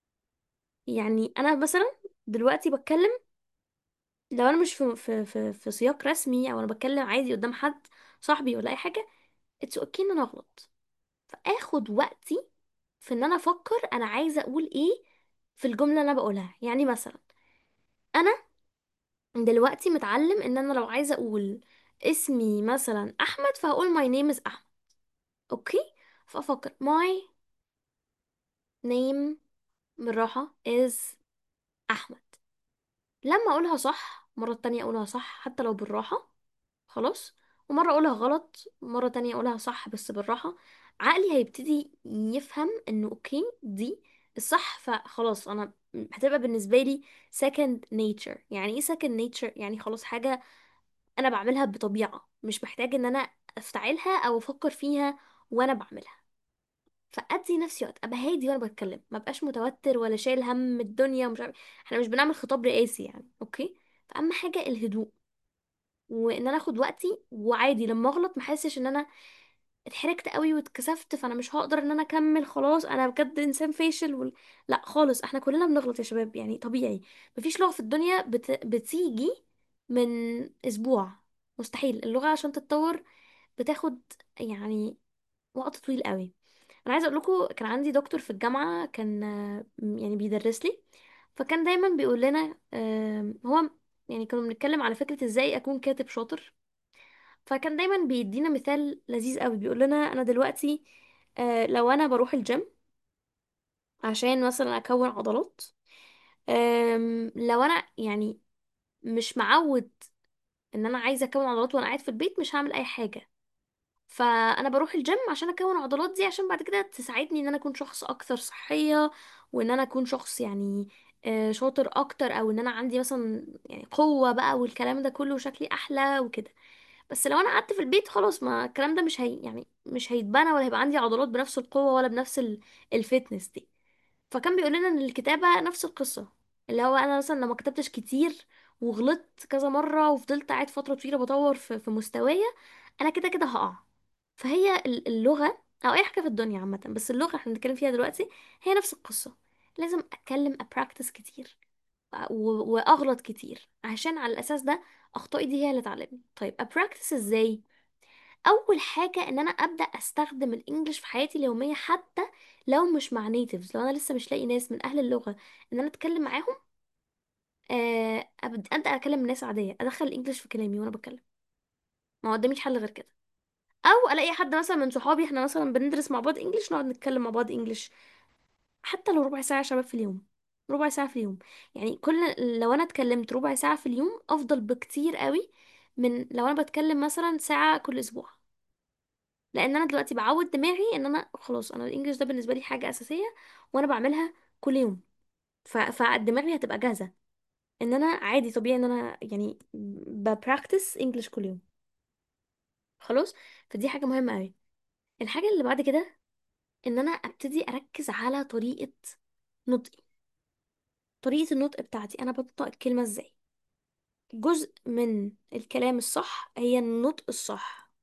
يعني انا مثلا دلوقتي بتكلم لو انا مش في في في, في سياق رسمي او انا بتكلم عادي قدام حد صاحبي ولا اي حاجه اتس اوكي ان انا اغلط فاخد وقتي في ان انا افكر انا عايزه اقول ايه في الجمله اللي انا بقولها يعني مثلا انا دلوقتي متعلم ان انا لو عايزه اقول اسمي مثلا احمد فهقول my name is احمد اوكي فافكر my name بالراحه is احمد لما اقولها صح مرة تانية اقولها صح حتى لو بالراحة خلاص ومرة اقولها غلط مرة تانية اقولها صح بس بالراحة عقلي هيبتدي يفهم انه اوكي دي الصح فخلاص انا هتبقى بالنسبة لي second nature يعني ايه second nature يعني خلاص حاجة انا بعملها بطبيعة مش محتاج ان انا افتعلها او افكر فيها وانا بعملها فادي نفسي وقت ابقى هادي وانا بتكلم ما بقاش متوتر ولا شايل هم الدنيا ومش عارف احنا مش بنعمل خطاب رئاسي يعني اوكي فاهم حاجه الهدوء وان انا اخد وقتي وعادي لما اغلط ما احسش ان انا اتحركت قوي واتكسفت فانا مش هقدر ان انا اكمل خلاص انا بجد انسان فاشل وال... لا خالص احنا كلنا بنغلط يا شباب يعني طبيعي مفيش لغه في الدنيا بت... بتيجي من اسبوع مستحيل اللغه عشان تتطور بتاخد يعني وقت طويل قوي انا عايزه اقول لكم كان عندي دكتور في الجامعه كان آه، يعني بيدرس لي فكان دايما بيقول لنا آم، هو يعني كنا بنتكلم على فكره ازاي اكون كاتب شاطر فكان دايما بيدينا مثال لذيذ قوي بيقول لنا انا دلوقتي آه، لو انا بروح الجيم عشان مثلا اكون عضلات آم، لو انا يعني مش معود ان انا عايزه اكون عضلات وانا قاعد في البيت مش هعمل اي حاجه فانا بروح الجيم عشان اكون عضلات دي عشان بعد كده تساعدني ان انا اكون شخص اكثر صحية وان انا اكون شخص يعني آه، شاطر اكتر او ان انا عندي مثلا يعني قوة بقى والكلام ده كله وشكلي احلى وكده بس لو انا قعدت في البيت خلاص ما الكلام ده مش هي يعني مش هيتبنى ولا هيبقى عندي عضلات بنفس القوة ولا بنفس ال- الفتنس دي فكان بيقول لنا ان الكتابة نفس القصة اللي هو انا مثلا لو ما كتبتش كتير وغلطت كذا مرة وفضلت قاعد فترة طويلة بطور في في مستوايا انا كده كده هقع فهي ال- اللغة او اي حاجة في الدنيا عامة بس اللغة احنا بنتكلم فيها دلوقتي هي نفس القصة لازم اتكلم ابراكتس كتير و- واغلط كتير عشان على الاساس ده اخطائي دي هي اللي تعلمني طيب ابراكتس ازاي اول حاجه ان انا ابدا استخدم الانجليش في حياتي اليوميه حتى لو مش مع نيتيفز لو انا لسه مش لاقي ناس من اهل اللغه ان انا اتكلم معاهم آه، أبد- ابدا اكلم ناس عاديه ادخل الانجليش في كلامي وانا بتكلم ما قداميش حل غير كده او الاقي حد مثلا من صحابي احنا مثلا بندرس مع بعض انجليش نقعد نتكلم مع بعض انجليش حتى لو ربع ساعه يا شباب في اليوم ربع ساعه في اليوم يعني كل لو انا اتكلمت ربع ساعه في اليوم افضل بكتير قوي من لو انا بتكلم مثلا ساعه كل اسبوع لان انا دلوقتي بعود دماغي ان انا خلاص انا الانجليش ده بالنسبه لي حاجه اساسيه وانا بعملها كل يوم ف... فدماغي هتبقى جاهزة ان انا عادي طبيعي ان انا يعني ببراكتس انجلش كل يوم خلاص فدي حاجة مهمة قوي الحاجة اللي بعد كده ان انا ابتدي اركز على طريقة نطقي طريقة النطق بتاعتي انا بنطق الكلمة ازاي جزء من الكلام الصح هي النطق الصح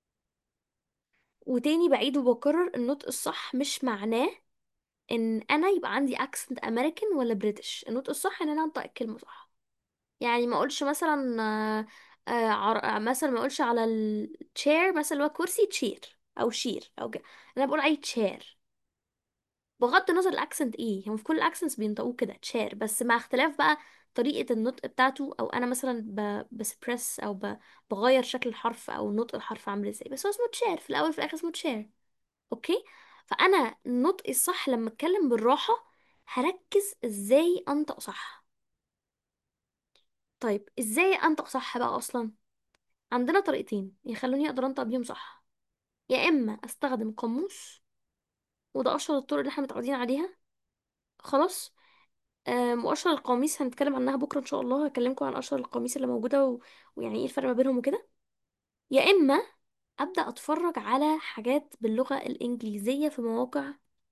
وتاني بعيد وبكرر النطق الصح مش معناه ان انا يبقى عندي اكسنت امريكان ولا بريتش النطق الصح ان انا انطق الكلمة صح يعني ما اقولش مثلا آه، آه، عر... آه، مثلا ما اقولش على التشير مثلا اللي هو كرسي تشير او شير او كده انا بقول عليه تشير بغض النظر الاكسنت ايه هم في كل الاكسنتس بينطقوه كده تشير بس مع اختلاف بقى طريقة النطق بتاعته او انا مثلا ب... بسبرس او ب... بغير شكل الحرف او نطق الحرف عامل ازاي بس هو اسمه تشير في الاول في الاخر اسمه تشير اوكي فانا نطقي الصح لما اتكلم بالراحة هركز ازاي انطق صح طيب ازاي انطق صح بقى اصلا عندنا طريقتين يخلوني اقدر انطق بيهم صح يا اما استخدم قاموس وده اشهر الطرق اللي احنا متعودين عليها خلاص آم، واشهر القواميس هنتكلم عنها بكره ان شاء الله هكلمكم عن اشهر القواميس اللي موجوده و... ويعني ايه الفرق ما بينهم وكده يا اما ابدا اتفرج على حاجات باللغه الانجليزيه في مواقع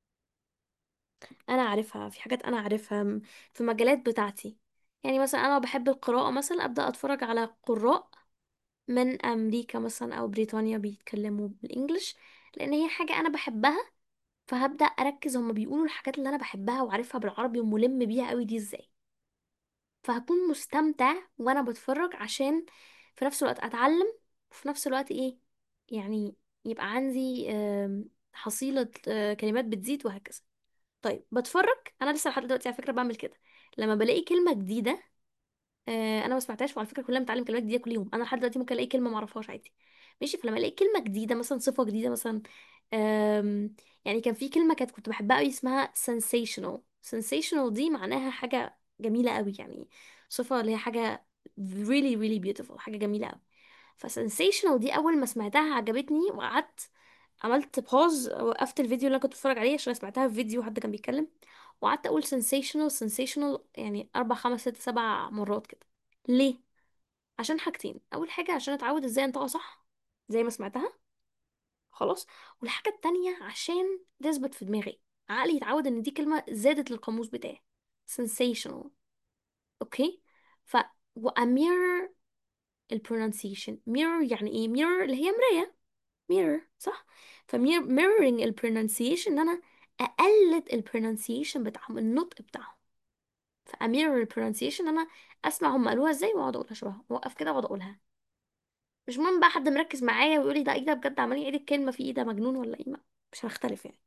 انا عارفها في حاجات انا عارفها م- في مجالات بتاعتي يعني مثلا انا بحب القراءه مثلا ابدا اتفرج على قراء من امريكا مثلا او بريطانيا بيتكلموا بالانجلش لان هي حاجه انا بحبها فهبدا اركز هما بيقولوا الحاجات اللي انا بحبها وعارفها بالعربي وملم بيها قوي دي ازاي فهكون مستمتع وانا بتفرج عشان في نفس الوقت اتعلم وفي نفس الوقت ايه يعني يبقى عندي آم، حصيلة آه، كلمات بتزيد وهكذا طيب بتفرج انا لسه لحد دلوقتي على فكرة بعمل كده لما بلاقي كلمة جديدة آه، انا ما سمعتهاش وعلى فكره كلنا بنتعلم كلمات جديده كل يوم انا لحد دلوقتي ممكن الاقي كلمه ما اعرفهاش عادي ماشي فلما الاقي كلمه جديده مثلا صفه جديده مثلا آم، يعني كان في كلمه كانت كنت بحبها قوي اسمها sensational sensational دي معناها حاجه جميله قوي يعني صفه اللي هي حاجه really really beautiful حاجه جميله قوي فsensational دي اول ما سمعتها عجبتني وقعدت عملت باوز وقفت الفيديو اللي انا كنت بتفرج عليه عشان أنا سمعتها في فيديو حد كان بيتكلم وقعدت اقول sensational sensational يعني اربع خمس ست سبع مرات كده ليه عشان حاجتين اول حاجه عشان اتعود ازاي انطقها صح زي ما سمعتها خلاص والحاجه التانية عشان تثبت في دماغي عقلي يتعود ان دي كلمه زادت للقاموس بتاعي sensational اوكي ف وامير البرونانسيشن mirror يعني ايه mirror اللي هي مرايه mirror صح فمير mirroring البرونانسيشن ان انا اقلد البرونانسيشن بتاعهم النطق بتاعهم فامير البرونانسيشن انا اسمع هم قالوها ازاي واقعد اقولها شبههم واقف كده واقعد اقولها مش مهم بقى حد مركز معايا ويقول لي ده ايه ده بجد عمال يعيد الكلمه في ايه ده مجنون ولا ايه ما- مش هنختلف يعني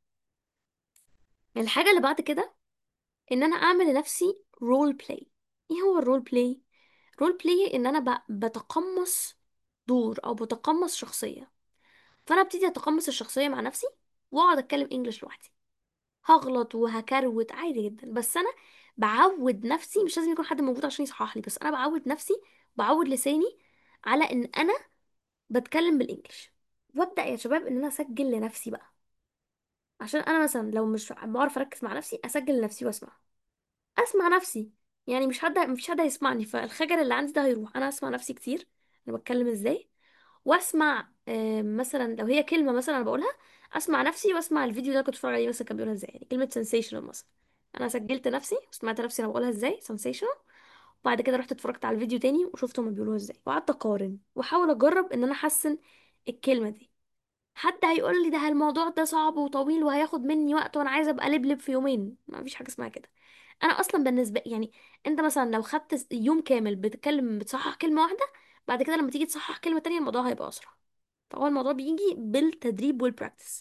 الحاجه اللي بعد كده ان انا اعمل لنفسي رول بلاي ايه هو الرول بلاي رول بلاي ان انا ب- بتقمص دور او بتقمص شخصيه فانا ابتدي اتقمص الشخصيه مع نفسي واقعد اتكلم انجلش لوحدي هغلط وهكروت عادي جدا بس انا بعود نفسي مش لازم يكون حد موجود عشان يصحح لي بس انا بعود نفسي بعود لساني على ان انا بتكلم بالانجلش وابدا يا شباب ان انا اسجل لنفسي بقى عشان انا مثلا لو مش بعرف اركز مع نفسي اسجل لنفسي واسمع اسمع نفسي يعني مش حد مفيش حد هيسمعني فالخجل اللي عندي ده هيروح انا اسمع نفسي كتير انا بتكلم ازاي واسمع آه، مثلا لو هي كلمه مثلا انا بقولها اسمع نفسي واسمع الفيديو اللي انا كنت بتفرج عليه مثلا كان بيقولها ازاي يعني كلمه sensational مثلا انا سجلت نفسي وسمعت نفسي انا بقولها ازاي sensational وبعد كده رحت اتفرجت على الفيديو تاني وشفت هما بيقولوها ازاي وقعدت اقارن واحاول اجرب ان انا احسن الكلمه دي حد هيقول لي ده الموضوع ده صعب وطويل وهياخد مني وقت وانا عايزه ابقى لبلب في يومين ما فيش حاجه اسمها كده انا اصلا بالنسبه يعني انت مثلا لو خدت يوم كامل بتتكلم بتصحح كلمه واحده بعد كده لما تيجي تصحح كلمه تانية الموضوع هيبقى اسرع فهو الموضوع بيجي بالتدريب والبراكتس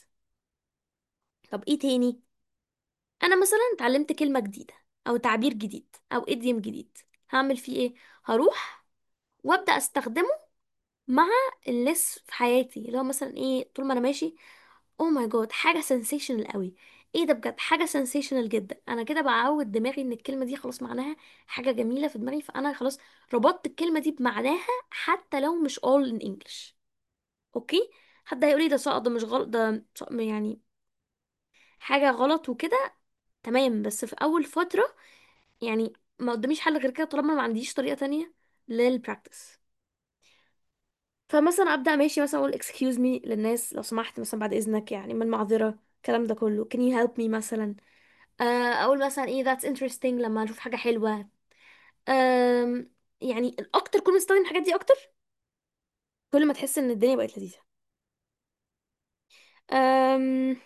طب ايه تاني انا مثلا اتعلمت كلمه جديده او تعبير جديد او اديم جديد هعمل فيه ايه هروح وابدا استخدمه مع الناس في حياتي اللي هو مثلا ايه طول ما انا ماشي اوه ماي جاد حاجه سنسيشنال قوي ايه ده بجد حاجه سنسيشنال جدا انا كده بعود دماغي ان الكلمه دي خلاص معناها حاجه جميله في دماغي فانا خلاص ربطت الكلمه دي بمعناها حتى لو مش all in English اوكي حد هيقول لي ده صعب ده مش غلط ده ص- يعني حاجه غلط وكده تمام بس في اول فتره يعني ما قداميش حل غير كده طالما ما عنديش طريقه تانية للبراكتس فمثلا ابدا ماشي مثلا اقول excuse me للناس لو سمحت مثلا بعد اذنك يعني من معذره الكلام ده كله can you help me مثلا آه، اقول مثلا ايه that's interesting لما اشوف حاجه حلوه أم يعني الاكتر كل ما تستخدم الحاجات دي اكتر كل ما تحس ان الدنيا بقت لذيذه أم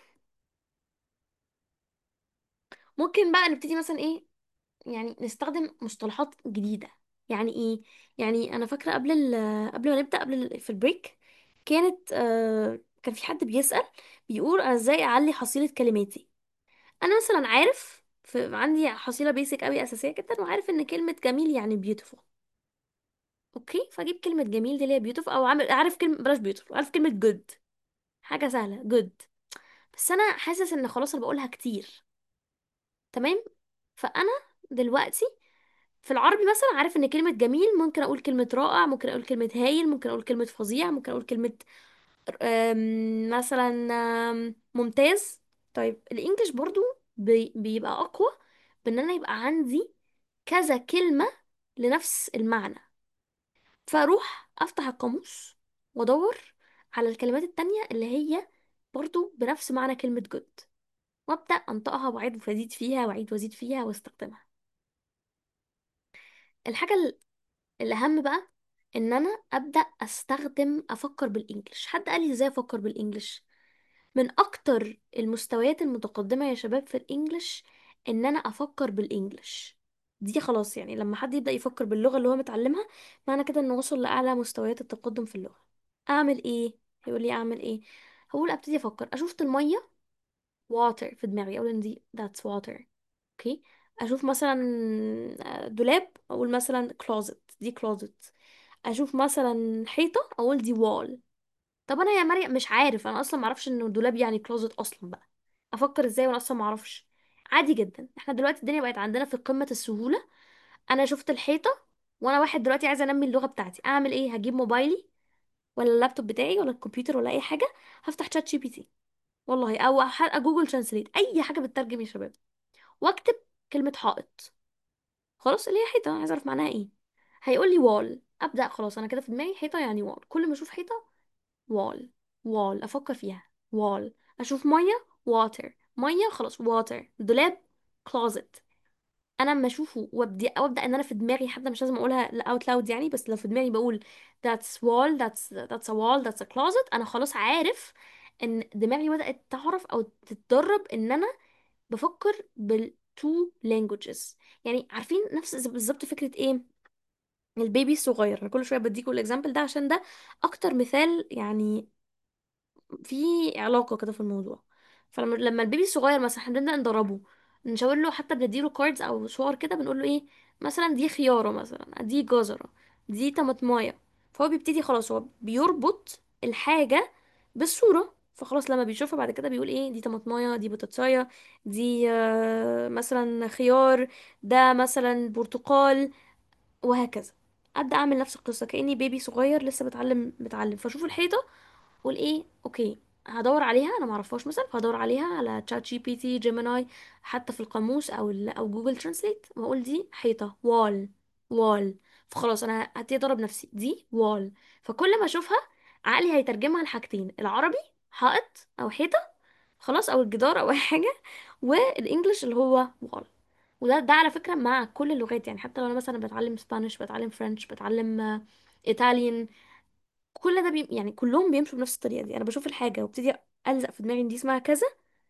ممكن بقى نبتدي مثلا ايه يعني نستخدم مصطلحات جديده يعني ايه يعني انا فاكره قبل ال قبل ما نبدا قبل ال في البريك كانت آه كان في حد بيسأل بيقول انا ازاي اعلي حصيله كلماتي انا مثلا عارف في عندي حصيله بيسك قوي اساسيه جدا وعارف ان كلمه جميل يعني beautiful اوكي فاجيب كلمه جميل دي اللي هي beautiful او عامل عارف كلمه بلاش beautiful عارف كلمه good حاجه سهله good بس انا حاسس ان خلاص انا بقولها كتير تمام فانا دلوقتي في العربي مثلا عارف ان كلمه جميل ممكن اقول كلمه رائع ممكن اقول كلمه هايل ممكن اقول كلمه فظيع ممكن اقول كلمه أم، مثلا أم، ممتاز طيب الانجليش برضو بي- بيبقى اقوى بان انا يبقى عندي كذا كلمه لنفس المعنى فاروح افتح القاموس وادور على الكلمات التانية اللي هي برضو بنفس معنى كلمة good وابدأ انطقها واعيد وازيد فيها واعيد وازيد فيها واستخدمها الحاجة ال- الأهم بقى إن أنا أبدأ أستخدم أفكر بالإنجليش حد قال لي إزاي أفكر بالإنجليش من أكتر المستويات المتقدمة يا شباب في الإنجليش إن أنا أفكر بالإنجليش دي خلاص يعني لما حد يبدأ يفكر باللغة اللي هو متعلمها معنى كده إنه وصل لأعلى مستويات التقدم في اللغة أعمل إيه؟ هيقول لي أعمل إيه؟ هقول أبتدي أفكر أشوف المية water في دماغي أقول إن دي that's water اوكي اشوف مثلا آه، دولاب اقول مثلا closet دي closet اشوف مثلا حيطه اقول دي wall طب انا يا مريم مش عارف انا اصلا ما اعرفش انه دولاب يعني closet اصلا بقى افكر ازاي وانا اصلا ما اعرفش عادي جدا احنا دلوقتي الدنيا بقت عندنا في قمه السهوله انا شفت الحيطه وانا واحد دلوقتي عايزه انمي اللغه بتاعتي اعمل ايه هجيب موبايلي ولا اللابتوب بتاعي ولا الكمبيوتر ولا اي حاجه هفتح شات جي بي تي والله او ح- جوجل ترانسليت اي حاجه بتترجم يا شباب واكتب كلمه حائط خلاص اللي هي حيطة عايزة اعرف معناها ايه هيقول لي وال ابدا خلاص انا كده في دماغي حيطة يعني وال كل ما اشوف حيطة وال وال افكر فيها وال اشوف مية water مية خلاص water دولاب closet انا اما اشوفه وابدي او ابدا ان انا في دماغي حتى مش لازم اقولها اوت لاود يعني بس لو في دماغي بقول that's wall that's that's a wall that's a closet انا خلاص عارف ان دماغي بدأت تعرف او تتدرب ان انا بفكر بالتو languages يعني عارفين نفس زي- بالظبط فكرة ايه البيبي الصغير انا كل شوية بديكوا الاكزامبل ده عشان ده اكتر مثال يعني في علاقة كده في الموضوع فلما لما البيبي الصغير مثلا احنا بنبدأ ندربه نشاور له حتى بنديله كاردز او صور كده بنقول له ايه مثلا دي خيارة مثلا دي جزرة دي طماطماية فهو بيبتدي خلاص هو بيربط الحاجة بالصورة فخلاص لما بيشوفها بعد كده بيقول ايه دي طماطماية دي بطاطساية دي آه، مثلا خيار ده مثلا برتقال وهكذا ابدا اعمل نفس القصه كاني بيبي صغير لسه بتعلم بتعلم فاشوف الحيطه واقول ايه اوكي هدور عليها انا ما اعرفهاش مثلا فهدور عليها على تشات جي بي تي جيميناي حتى في القاموس او ال او جوجل ترانسليت واقول دي حيطه وال وال فخلاص انا هبتدي اضرب نفسي دي وال فكل ما اشوفها عقلي هيترجمها لحاجتين العربي حائط او حيطه خلاص او الجدار او اي حاجه والانجليش اللي هو وال وده ده على فكره مع كل اللغات يعني حتى لو انا مثلا بتعلم اسبانيش بتعلم فرنش بتعلم آه، ايطاليان كل ده بي... يعني كلهم بيمشوا بنفس الطريقه دي انا بشوف الحاجه وابتدي الزق في دماغي ان دي اسمها كذا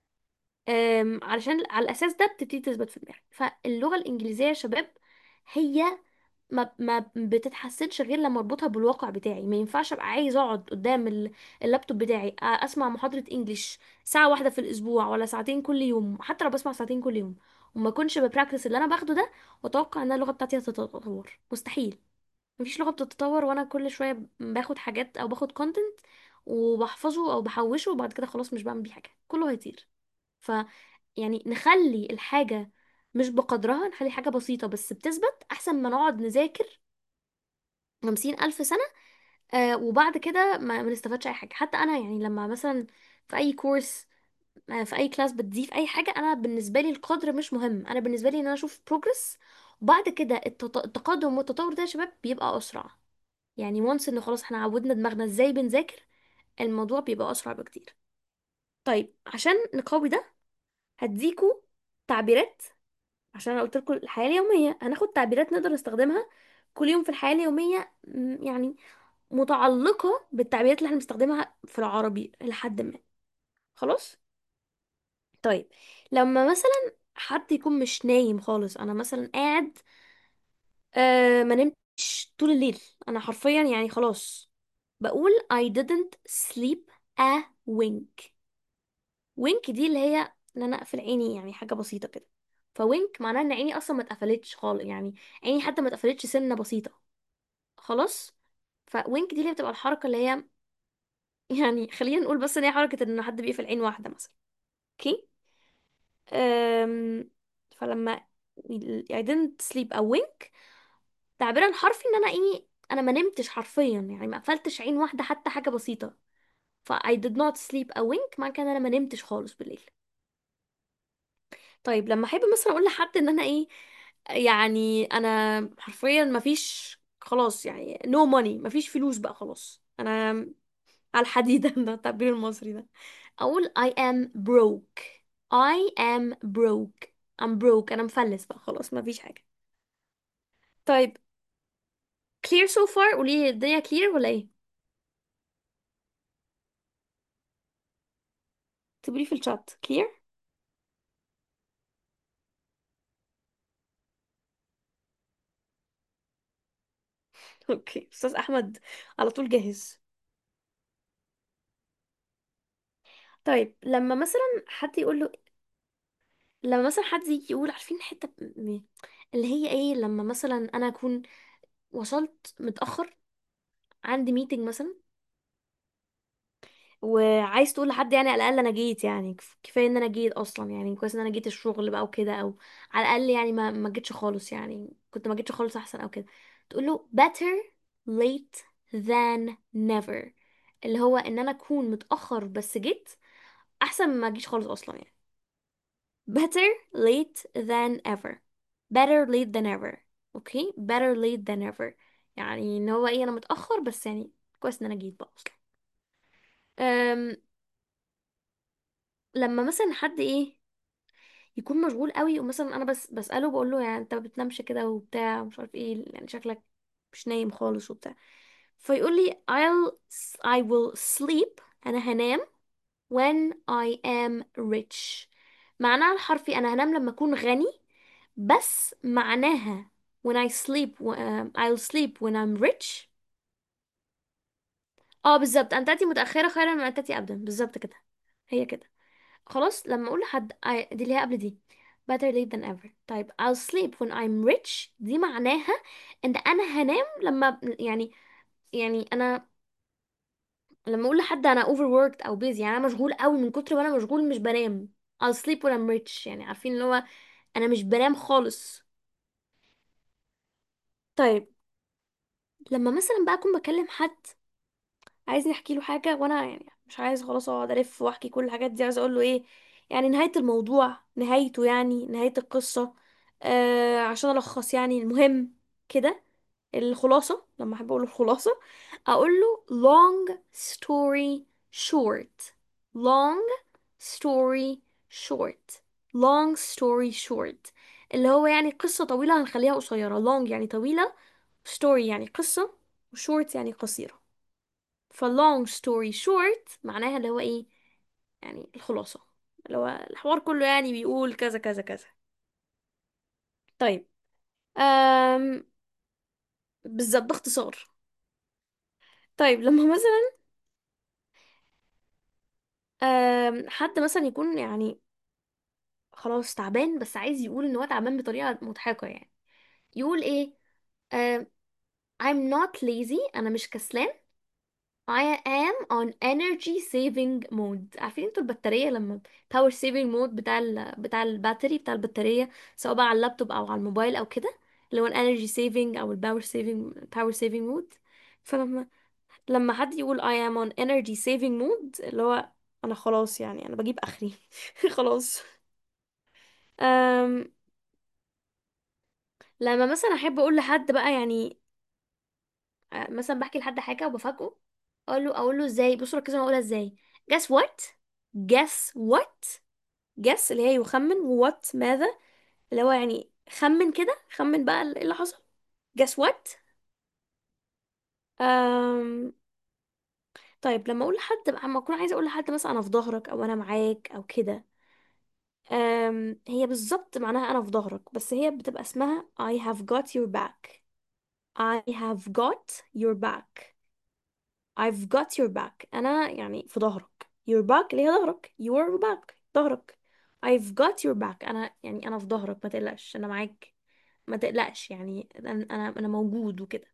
أم... علشان على الاساس ده بتبتدي تثبت في دماغي فاللغه الانجليزيه يا شباب هي ما ما بتتحسنش غير لما اربطها بالواقع بتاعي ما ينفعش ابقى عايز اقعد قدام ال- اللابتوب بتاعي أ- اسمع محاضره انجليش ساعه واحده في الاسبوع ولا ساعتين كل يوم حتى لو بسمع ساعتين كل يوم وما اكونش ببراكتس اللي انا باخده ده واتوقع ان اللغه بتاعتي هتتطور مستحيل مفيش لغة بتتطور وانا كل شوية باخد حاجات او باخد كونتنت وبحفظه او بحوشه وبعد كده خلاص مش بعمل بيه حاجة كله هيطير ف يعني نخلي الحاجة مش بقدرها نخلي حاجة بسيطة بس بتثبت احسن ما نقعد نذاكر خمسين ألف سنة آه وبعد كده ما ما نستفادش أي حاجة حتى أنا يعني لما مثلا في أي كورس آه، في اي كلاس بتضيف اي حاجه انا بالنسبه لي القدر مش مهم انا بالنسبه لي ان انا اشوف بروجرس وبعد كده التط- التقدم والتطور ده يا شباب بيبقى اسرع يعني وانس ان خلاص احنا عودنا دماغنا ازاي بنذاكر الموضوع بيبقى اسرع بكتير طيب عشان نقوي ده هديكوا تعبيرات عشان انا قلت لكم الحياه اليوميه هناخد تعبيرات نقدر نستخدمها كل يوم في الحياه اليوميه م، يعني متعلقه بالتعبيرات اللي احنا بنستخدمها في العربي لحد ما خلاص طيب لما مثلا حد يكون مش نايم خالص انا مثلا قاعد آه ما نمتش طول الليل انا حرفيا يعني خلاص بقول I didn't sleep a wink wink دي اللي هي ان انا اقفل عيني يعني حاجه بسيطه كده فوينك معناها ان عيني اصلا ما اتقفلتش خالص يعني عيني حتى ما اتقفلتش سنه بسيطه خلاص فوينك دي اللي بتبقى الحركه اللي هي يعني خلينا نقول بس ان هي حركه ان حد بيقفل عين واحده مثلا اوكي أم... فلما I didn't sleep a wink تعبيرا حرفي ان انا ايه انا ما نمتش حرفيا يعني ما قفلتش عين واحده حتى حاجه بسيطه ف I did not sleep a wink معنى كده ان انا ما نمتش خالص بالليل طيب لما احب مثلا اقول لحد ان انا ايه يعني انا حرفيا ما فيش خلاص يعني no money ما فيش فلوس بقى خلاص انا على الحديدة ده التعبير المصري ده اقول I am broke I am broke I'm broke انا مفلس بقى خلاص ما فيش حاجة طيب clear so far قولي لي الدنيا clear ولا ايه اكتبوا لي في الشات clear اوكي استاذ احمد على طول جاهز طيب لما مثلا حد يقول له لما مثلا حد يجي يقول عارفين الحته م- اللي هي ايه لما مثلا انا اكون وصلت متاخر عندي ميتنج مثلا وعايز تقول لحد يعني على الاقل انا جيت يعني كف- كفايه ان انا جيت اصلا يعني كويس ان انا جيت الشغل بقى وكده او على الاقل يعني ما ما جيتش خالص يعني كنت ما جيتش خالص احسن او كده تقول له better late than never اللي هو ان انا اكون متاخر بس جيت احسن من ما اجيش خالص اصلا يعني better late than ever better late than ever اوكي better late than ever يعني ان هو ايه انا متاخر بس يعني كويس ان انا جيت بقى اصلا أم لما مثلا حد ايه يكون مشغول قوي ومثلا انا بس بساله بقول له يعني انت ما بتنامش كده وبتاع مش عارف ايه يعني شكلك مش نايم خالص وبتاع فيقول لي I'll I will sleep انا هنام when I am rich معناها الحرفي انا هنام لما اكون غني بس معناها when I sleep um, I'll sleep when I'm rich اه بالظبط ان تاتي متاخره خيرا من ان تاتي ابدا بالظبط كده هي كده خلاص لما اقول لحد I- دي اللي هي قبل دي better late than ever طيب I'll sleep when I'm rich دي معناها ان انا هنام لما يعني يعني انا لما اقول لحد انا overworked او busy يعني انا مشغول قوي من كتر ما انا مشغول مش بنام I'll sleep when I'm rich يعني عارفين اللي هو انا مش بنام خالص طيب لما مثلا بقى اكون بكلم حد عايزني احكي له حاجه وانا يعني مش عايز خلاص اقعد الف واحكي كل الحاجات دي عايزه اقول له ايه يعني نهايه الموضوع نهايته يعني نهايه القصه آه عشان الخص يعني المهم كده الخلاصه لما احب اقول الخلاصه اقول له long story short long story short long story short اللي هو يعني قصه طويله هنخليها قصيره long يعني طويله story يعني قصه وshort يعني قصيره ف long story short معناها اللي هو ايه يعني الخلاصة اللي هو الحوار كله يعني بيقول كذا كذا كذا طيب أم... بالظبط باختصار طيب لما مثلا أم... حد مثلا يكون يعني خلاص تعبان بس عايز يقول ان هو تعبان بطريقة مضحكة يعني يقول ايه أم... I'm not lazy انا مش كسلان I am on energy saving mode عارفين انتوا البطارية لما power saving mode بتاع ال بتاع الباتري بتاع البطارية سواء بقى على اللابتوب او على الموبايل او كده اللي هو ال energy saving او ال power saving power saving mode فلما لما حد يقول I am on energy saving mode اللي هو انا خلاص يعني انا بجيب اخري خلاص أم... لما مثلا احب اقول لحد بقى يعني آه، مثلا بحكي لحد حاجه وبفاجئه اقول له اقول له ازاي بصوا ركزوا انا اقولها ازاي guess what guess what guess اللي هي يخمن what ماذا اللي هو يعني خمن كده خمن بقى ايه اللي حصل guess what أم... طيب لما اقول لحد بقى لما اكون عايزه اقول لحد مثلا انا في ظهرك او انا معاك او كده أم... هي بالظبط معناها انا في ظهرك بس هي بتبقى اسمها I have got your back I have got your back I've got your back انا يعني في ظهرك your back اللي هي ظهرك your back ظهرك I've got your back انا يعني انا في ظهرك ما تقلقش انا معاك ما تقلقش يعني انا انا أنا موجود وكده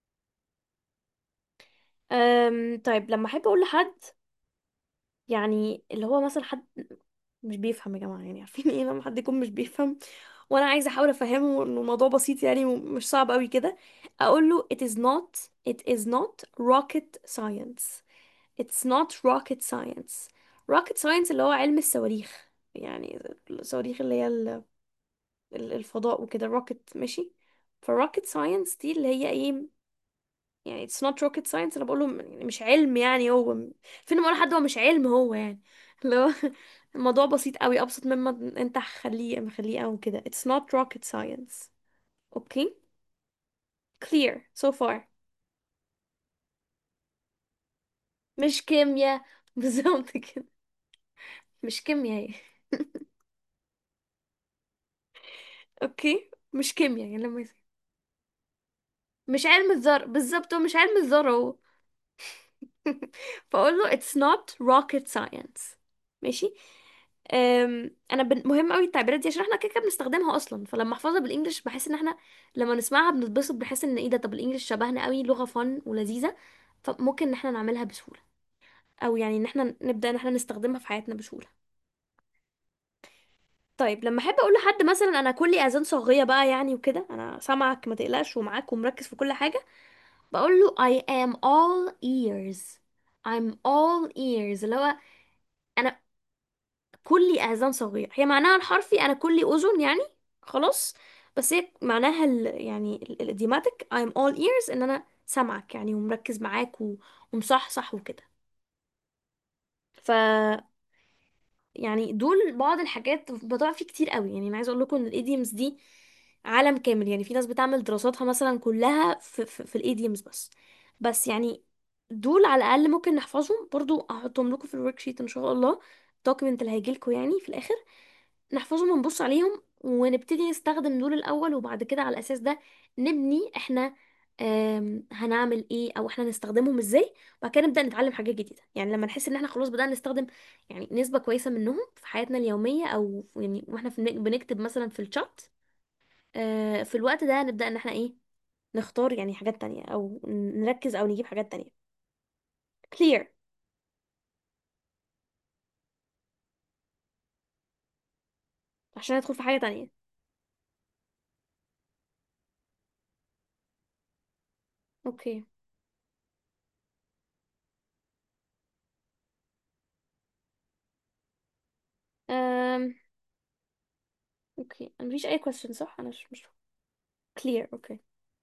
أم... طيب لما احب اقول لحد يعني اللي هو مثلا حد مش بيفهم يا جماعة يعني عارفين ايه لما حد يكون مش بيفهم وانا عايزة احاول افهمه انه الموضوع بسيط يعني ومش صعب قوي كده اقول له it is not it is not rocket science it's not rocket science rocket science اللي هو علم الصواريخ يعني الصواريخ اللي هي ال- ال- الفضاء وكده rocket ماشي فالروكت ساينس دي اللي هي ايه يعني it's not rocket science انا بقوله م- مش علم يعني هو فين ما اقول لحد هو مش علم هو يعني اللي هو الموضوع بسيط قوي ابسط مما انت خليه مخليه او كده it's not rocket science اوكي clear so far مش كيمياء بالظبط كده مش كيمياء هي اوكي مش كيمياء يعني لما يصير. مش علم الذرة بالظبط هو مش علم الذرة هو فاقول له it's not rocket science ماشي أم، انا بن... مهم قوي التعبيرات دي عشان احنا كده كده بنستخدمها اصلا فلما احفظها بالانجلش بحس ان احنا لما نسمعها بنتبسط بحس ان ايه ده طب الانجليش شبهنا قوي لغة فن ولذيذة فممكن ان احنا نعملها بسهولة او يعني ان احنا نبدأ ان احنا نستخدمها في حياتنا بسهولة طيب لما احب اقول لحد مثلا انا كلي اذان صاغية بقى يعني وكده انا سامعك ما تقلقش ومعاك ومركز في كل حاجة بقول له I am all ears I'm all ears اللي هو انا كلي اذان صاغية هي معناها الحرفي انا كلي اذن يعني خلاص بس هي معناها ال يعني الاديماتيك I'm all ears ان انا سامعك يعني ومركز معاك و- ومصحصح وكده ف يعني دول بعض الحاجات بضيع فيه كتير قوي يعني انا عايزه اقول لكم ان الايديومز دي عالم كامل يعني في ناس بتعمل دراساتها مثلا كلها في في, في الايديومز بس بس يعني دول على الاقل ممكن نحفظهم برضو هحطهم لكم في الورك شيت ان شاء الله الدوكيمنت اللي هيجيلكوا يعني في الاخر نحفظهم ونبص عليهم ونبتدي نستخدم دول الأول وبعد كده على الأساس ده نبني احنا آم، هنعمل ايه او احنا نستخدمهم ازاي وبعد كده نبدأ نتعلم حاجات جديدة يعني لما نحس ان احنا خلاص بدأنا نستخدم يعني نسبة كويسة منهم في حياتنا اليومية او يعني واحنا في بنكتب مثلا في الشات آه، في الوقت ده نبدأ ان احنا ايه نختار يعني حاجات تانية او نركز او نجيب حاجات تانية clear عشان ندخل في حاجة تانية اوكي أم... اوكي مفيش اي question صح انا مش مش clear اوكي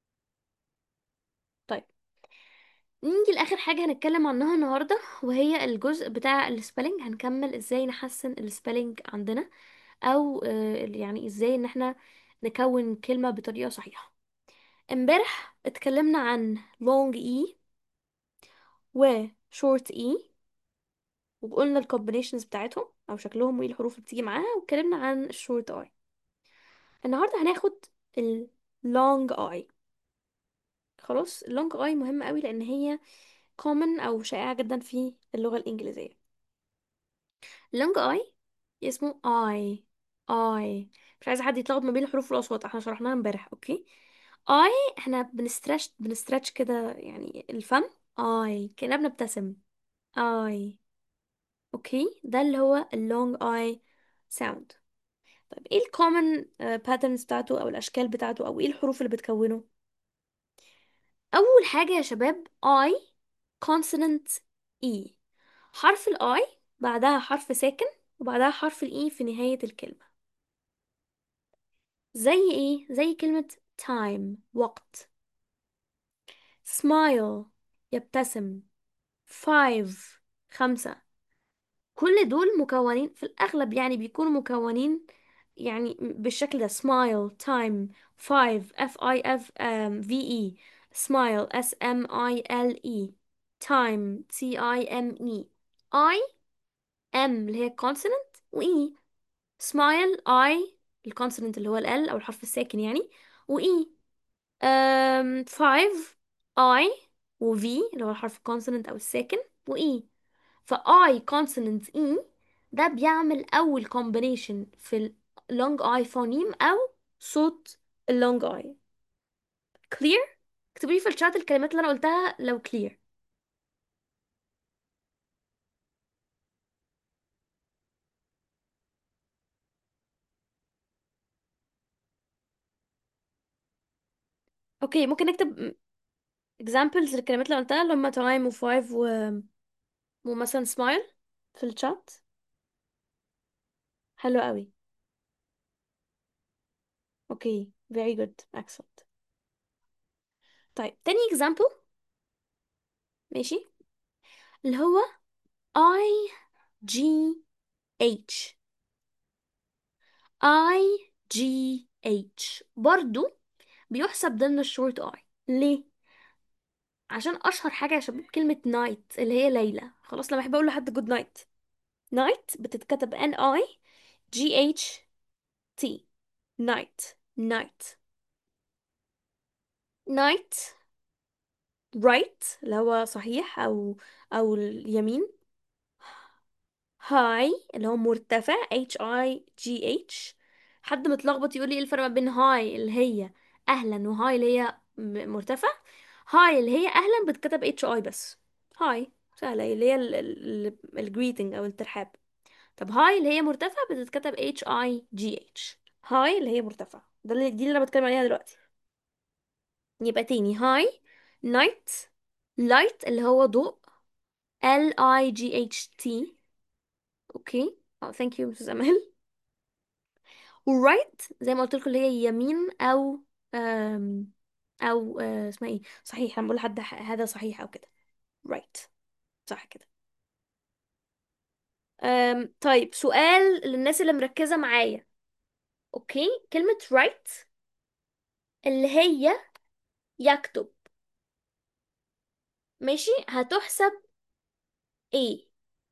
طيب نيجي لآخر حاجة هنتكلم عنها النهاردة وهي الجزء بتاع السبelling هنكمل ازاي نحسن السبelling عندنا او آه، يعني ازاي ان احنا نكون كلمة بطريقة صحيحة امبارح اتكلمنا عن long e و short e وقلنا الكومبينيشنز بتاعتهم او شكلهم وايه الحروف اللي بتيجي معاها واتكلمنا عن الشورت اي النهارده هناخد ال long i خلاص ال long i مهمة قوي لان هي common او شائعة جدا في اللغة الانجليزية long i اسمه I I مش عايزة حد يتلخبط ما بين الحروف والأصوات احنا شرحناها امبارح اوكي I احنا بنسترتش بنسترتش كده يعني الفم I كأننا بنبتسم I اوكي ده اللي هو اللونج I sound طيب ايه الكومن باترنز بتاعته او الاشكال بتاعته او ايه الحروف اللي بتكونه اول حاجة يا شباب I consonant E حرف ال I بعدها حرف ساكن وبعدها حرف الإي في نهاية الكلمة زي إيه؟ زي كلمة time وقت smile يبتسم five خمسة كل دول مكونين في الأغلب يعني بيكونوا مكونين يعني بالشكل ده smile time five f i f um, v e smile s m i l e time t i m e i m اللي هي consonant و e smile i الكونسوننت اللي هو ال L أو الحرف الساكن يعني و e um, five i و v اللي هو الحرف الكونسوننت أو الساكن و e ف I consonant E ده بيعمل أول combination في ال long I phoneme أو صوت ال long I clear؟ اكتبوا لي في الشات الكلمات اللي أنا قلتها لو clear اوكي ممكن نكتب examples للكلمات اللي قلتها اللي هما time و five و... ومثلا smile في الشات حلو قوي اوكي very good excellent طيب تاني example ماشي اللي هو I G H I G H برضو بيحسب ضمن الشورت اي ليه عشان اشهر حاجه يا شباب كلمه نايت اللي هي ليلى خلاص لما احب اقول لحد جود نايت نايت بتتكتب ان اي جي اتش تي نايت نايت نايت رايت اللي هو صحيح او او اليمين هاي اللي هو مرتفع اتش اي جي اتش حد متلخبط يقول لي ايه الفرق ما بين هاي اللي هي اهلا وهاي اللي هي م- مرتفع هاي اللي هي اهلا بتكتب اتش اي بس هاي سهله اللي هي الجريتنج او الترحاب طب هاي اللي هي مرتفع بتتكتب اتش اي جي اتش هاي اللي هي مرتفع ده اللي دي اللي انا بتكلم عليها دلوقتي يبقى تاني هاي نايت لايت اللي هو ضوء ال اي جي اتش تي اوكي اه ثانك يو مسز امال ورايت زي ما قلت لكم اللي هي يمين او أم او آه، اسمها ايه صحيح لما بقول لحد ح- هذا صحيح او كده رايت صح كده أم طيب سؤال للناس اللي مركزة معايا اوكي كلمة رايت اللي هي يكتب ماشي هتحسب ايه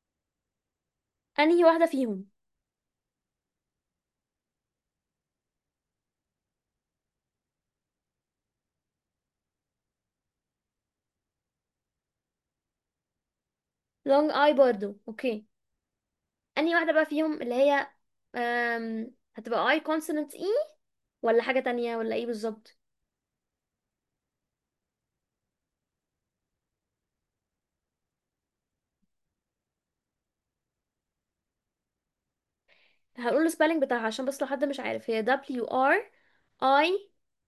انهي واحدة فيهم long I برضو اوكي انهي واحدة بقى فيهم اللي هي أم... هتبقى I consonant E ولا حاجة تانية ولا ايه بالظبط هقول السبelling بتاعها عشان بس لو حد مش عارف هي W R I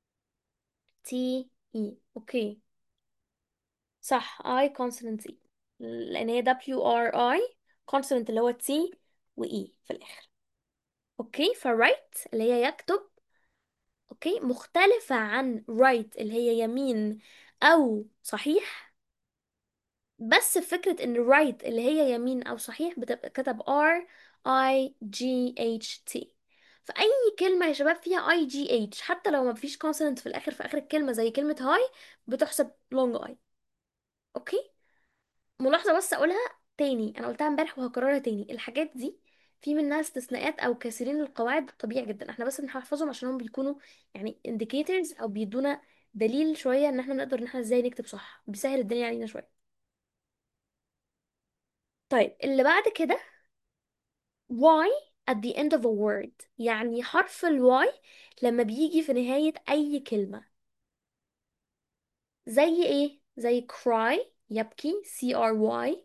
T E اوكي صح I consonant E لان هي W R I consonant اللي هو T و E في الاخر اوكي فرايت اللي هي يكتب اوكي مختلفة عن رايت اللي هي يمين او صحيح بس فكرة ان رايت اللي هي يمين او صحيح بتبقى كتب R I G H T فأي كلمة يا شباب فيها I G H حتى لو ما فيش consonant في الآخر في آخر الكلمة زي كلمة هاي بتحسب long I أوكي ملاحظة بس أقولها تاني أنا قلتها امبارح وهكررها تاني الحاجات دي في منها استثناءات أو كثيرين القواعد طبيعي جدا احنا بس بنحفظهم عشان هم بيكونوا يعني indicators أو بيدونا دليل شوية ان احنا نقدر ان احنا ازاي نكتب صح بيسهل الدنيا علينا شوية طيب اللي بعد كده y at the end of a word يعني حرف ال y لما بيجي في نهاية أي كلمة زي إيه؟ زي cry يبكي C R Y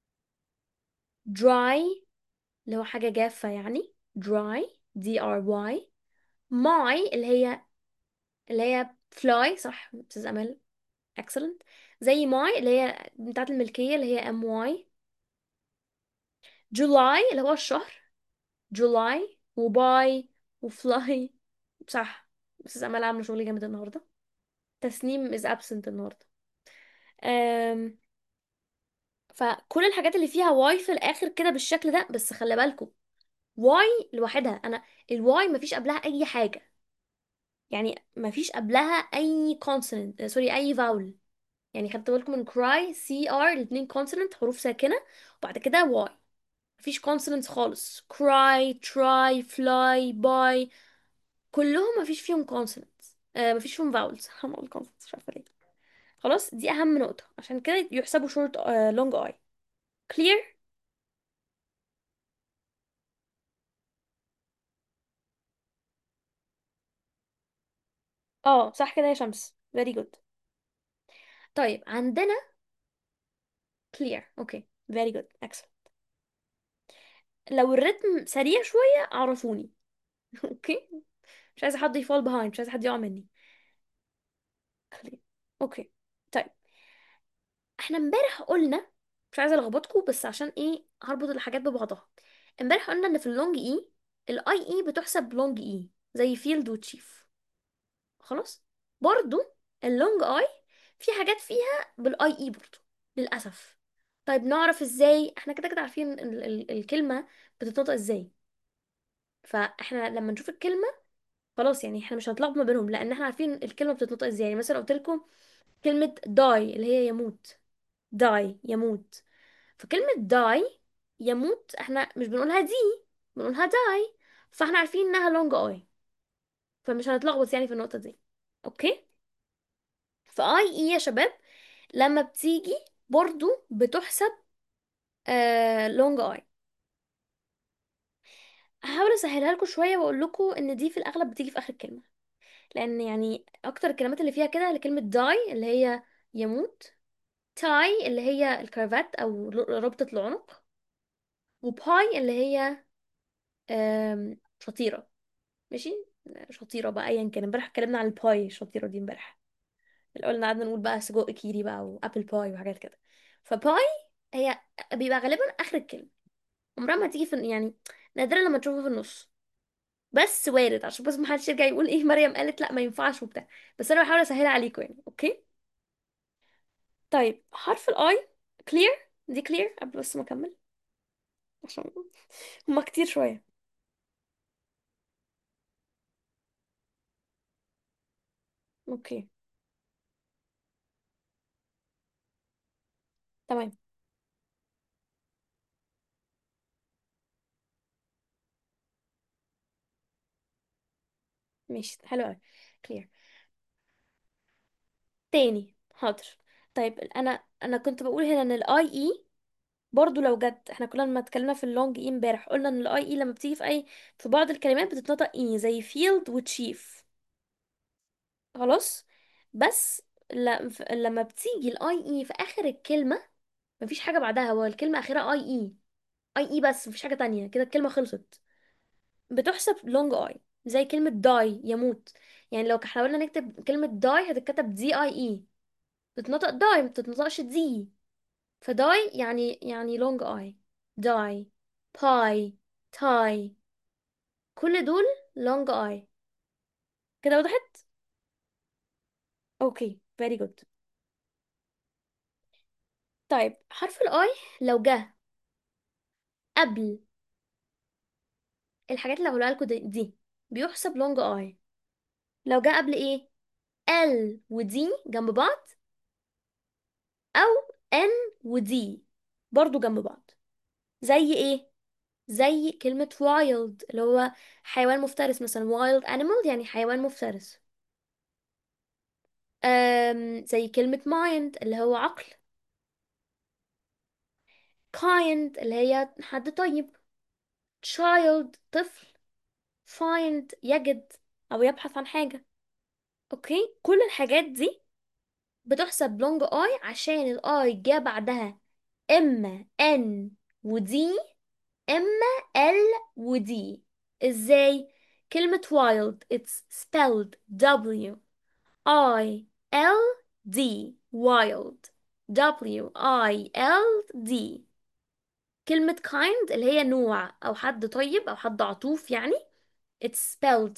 dry اللي هو حاجة جافة يعني dry D R Y my اللي هي اللي هي fly صح أستاذ أمل excellent زي my اللي هي بتاعت الملكية اللي هي M Y جولاي اللي هو الشهر جولاي وباي وفلاي صح بس امال عامله شغل جامد النهارده تسنيم is absent النهارده أم... فكل الحاجات اللي فيها واي في الاخر كده بالشكل ده بس خلي بالكم واي لوحدها انا الواي مفيش قبلها اي حاجه يعني مفيش قبلها اي consonant سوري اي vowel يعني خدت بالكم من cry c r الاتنين consonant حروف ساكنه وبعد كده واي مفيش consonants خالص cry try fly buy كلهم مفيش فيهم consonants آه مفيش فيهم vowels هم اقول consonants مش عارفه ليه خلاص دي اهم نقطه عشان كده يحسبوا short آه long i clear اه صح كده يا شمس very good طيب عندنا clear اوكي very good excellent لو الريتم سريع شويه عرفوني اوكي مش عايزه حد يفول behind مش عايزه حد يقع مني clear اوكي طيب احنا امبارح قلنا مش عايزه الخبطكم بس عشان ايه هربط الحاجات ببعضها امبارح قلنا ان في اللونج اي الاي اي بتحسب لونج اي زي فيلد وتشيف خلاص برضو اللونج اي في حاجات فيها بالاي اي برضو للاسف طيب نعرف ازاي احنا كده كده عارفين ال ال الكلمه بتتنطق ازاي فاحنا لما نشوف الكلمه خلاص يعني احنا مش هنتلخبط ما بينهم لان احنا عارفين الكلمه بتتنطق ازاي يعني مثلا قلت لكم كلمه داي اللي هي يموت داي يموت فكلمة داي يموت احنا مش بنقولها دي بنقولها داي فاحنا عارفين انها لونج اي فمش هنتلخبط يعني في النقطة دي اوكي فاي اي يا شباب لما بتيجي برضو بتحسب آه لونج اي هحاول اسهلها لكم شوية واقول لكم ان دي في الاغلب بتيجي في اخر الكلمة لان يعني اكتر الكلمات اللي فيها كده اللي كلمة داي اللي هي يموت تاي اللي هي الكرافات او ربطة العنق وباي اللي هي آم، فطيرة ماشي شطيرة بقى ايا كان امبارح اتكلمنا عن الباي الشطيرة دي امبارح قلنا قعدنا نقول بقى سجق كيري بقى وابل باي وحاجات كده فباي هي بيبقى غالبا اخر الكلمة عمرها ما تيجي في يعني نادرا لما تشوفها في النص بس وارد عشان بس ما حدش يرجع يقول ايه مريم قالت لا ما ينفعش وبتاع بس انا بحاول اسهلها عليكم يعني اوكي طيب حرف الاي كلير دي كلير قبل بس ما اكمل عشان هما كتير شوية اوكي تمام ماشي حلو قوي كلير تاني حاضر طيب انا انا كنت بقول هنا ان الاي اي برضو لو جت احنا كلنا لما اتكلمنا في اللونج اي امبارح قلنا ان الاي اي لما بتيجي في اي في بعض الكلمات بتتنطق اي زي فيلد وتشيف خلاص بس ل- ف- لما بتيجي الاي اي في اخر الكلمة مفيش حاجة بعدها هو الكلمة اخرها اي اي اي اي بس مفيش حاجة تانية كده الكلمة خلصت بتحسب لونج اي زي كلمة داي يموت يعني لو حاولنا نكتب كلمة داي هتتكتب دي اي اي بتتنطق داي ما بتتنطقش دي فداي يعني يعني لونج اي داي باي تاي كل دول لونج اي كده وضحت اوكي very good طيب حرف الاي لو جه قبل الحاجات اللي هقولها لكم دي, دي بيحسب لونج اي لو جه قبل ايه ال ودي جنب بعض او ان ودي برضو جنب بعض زي ايه زي كلمة wild اللي هو حيوان مفترس مثلا wild animal يعني حيوان مفترس أم زي كلمة mind اللي هو عقل kind اللي هي حد طيب child طفل find يجد أو يبحث عن حاجة أوكي كل الحاجات دي بتحسب لونج اي عشان الاي جه بعدها اما ان ودي اما ال ودي ازاي كلمة wild it's spelled W I L D wild W I L D كلمة kind اللي هي نوع أو حد طيب أو حد عطوف يعني it's spelled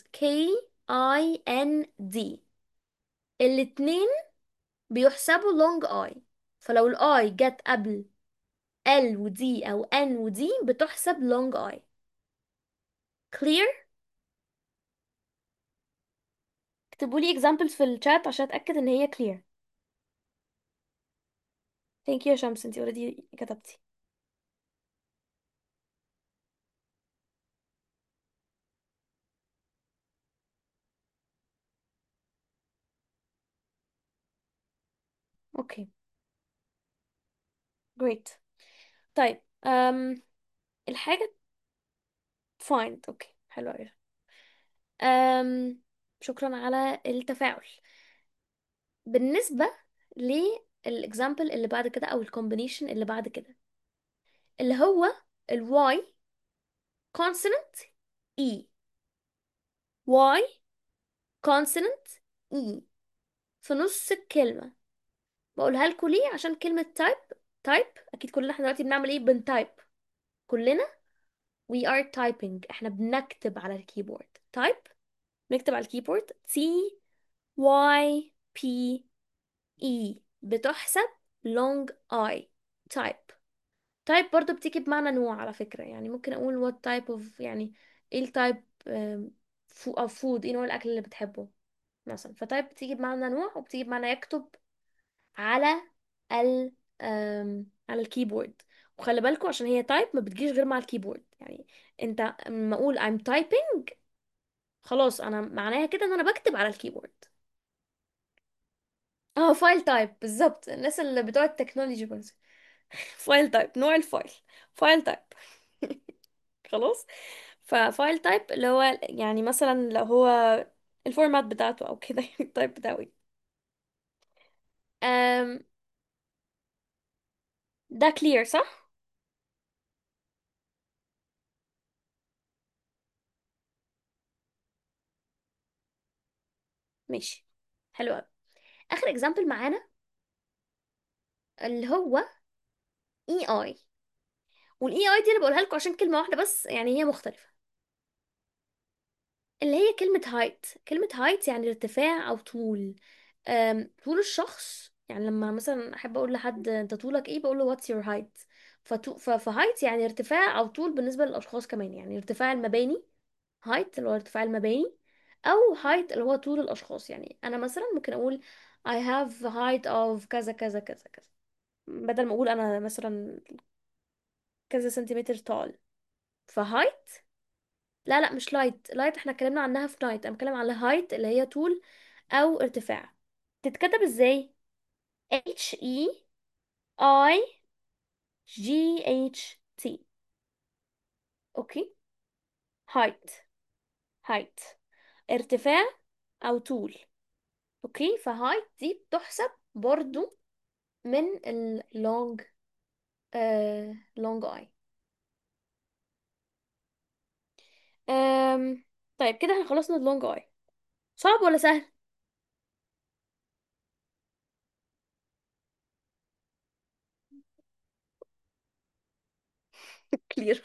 K-I-N-D الاتنين بيحسبوا long I فلو ال I جت قبل L و D أو N و D بتحسب long I clear اكتبوا لي examples في الشات عشان اتأكد ان هي clear thank you يا شمس انتي already كتبتي اوكي great طيب um, الحاجة find اوكي حلو اوي um, شكرا على التفاعل بالنسبة للإكزامبل اللي بعد كده أو الكومبينيشن اللي بعد كده اللي هو ال Y consonant E Y consonant E في نص الكلمة بقولها لكم ليه عشان كلمة type type أكيد كلنا احنا دلوقتي بنعمل ايه بنتايب كلنا we are typing احنا بنكتب على الكيبورد type نكتب على الكيبورد T Y P E بتحسب long I type type برضو بتيجي بمعنى نوع على فكرة يعني ممكن أقول what type of يعني ايه التايب of food ايه نوع الأكل اللي بتحبه مثلا فتايب بتيجي بمعنى نوع وبتيجي بمعنى يكتب على ال أم، على الكيبورد وخلي بالكوا عشان هي تايب ما بتجيش غير مع الكيبورد يعني انت لما اقول I'm typing خلاص انا معناها كده ان انا بكتب على الكيبورد اه فايل تايب بالظبط الناس اللي بتوع التكنولوجي بس فايل تايب نوع الفايل فايل تايب خلاص ففايل تايب اللي هو يعني مثلا لو هو الفورمات بتاعته او كده يعني التايب بتاعه ايه أم، ده كلير صح ماشي حلو قوي اخر اكزامبل معانا اللي هو اي اي والاي اي دي انا بقولها لكم عشان كلمه واحده بس يعني هي مختلفه اللي هي كلمه هايت كلمه هايت يعني ارتفاع او طول أم، طول الشخص يعني لما مثلا احب اقول لحد انت طولك ايه بقول له واتس يور هايت فهايت يعني ارتفاع او طول بالنسبه للاشخاص كمان يعني ارتفاع المباني هايت اللي هو ارتفاع المباني او هايت اللي هو طول الاشخاص يعني انا مثلا ممكن اقول I have height of كذا كذا كذا كذا بدل ما اقول انا مثلا كذا سنتيمتر طال فهايت لا لا مش لايت لايت احنا اتكلمنا عنها في نايت انا بتكلم على هايت اللي هي طول او ارتفاع تتكتب ازاي H E I G H T اوكي هايت هايت ارتفاع او طول اوكي فهايت دي بتحسب برضو من اللونج آه لونج اي أم... طيب كده احنا خلصنا اللونج اي صعب ولا سهل كلير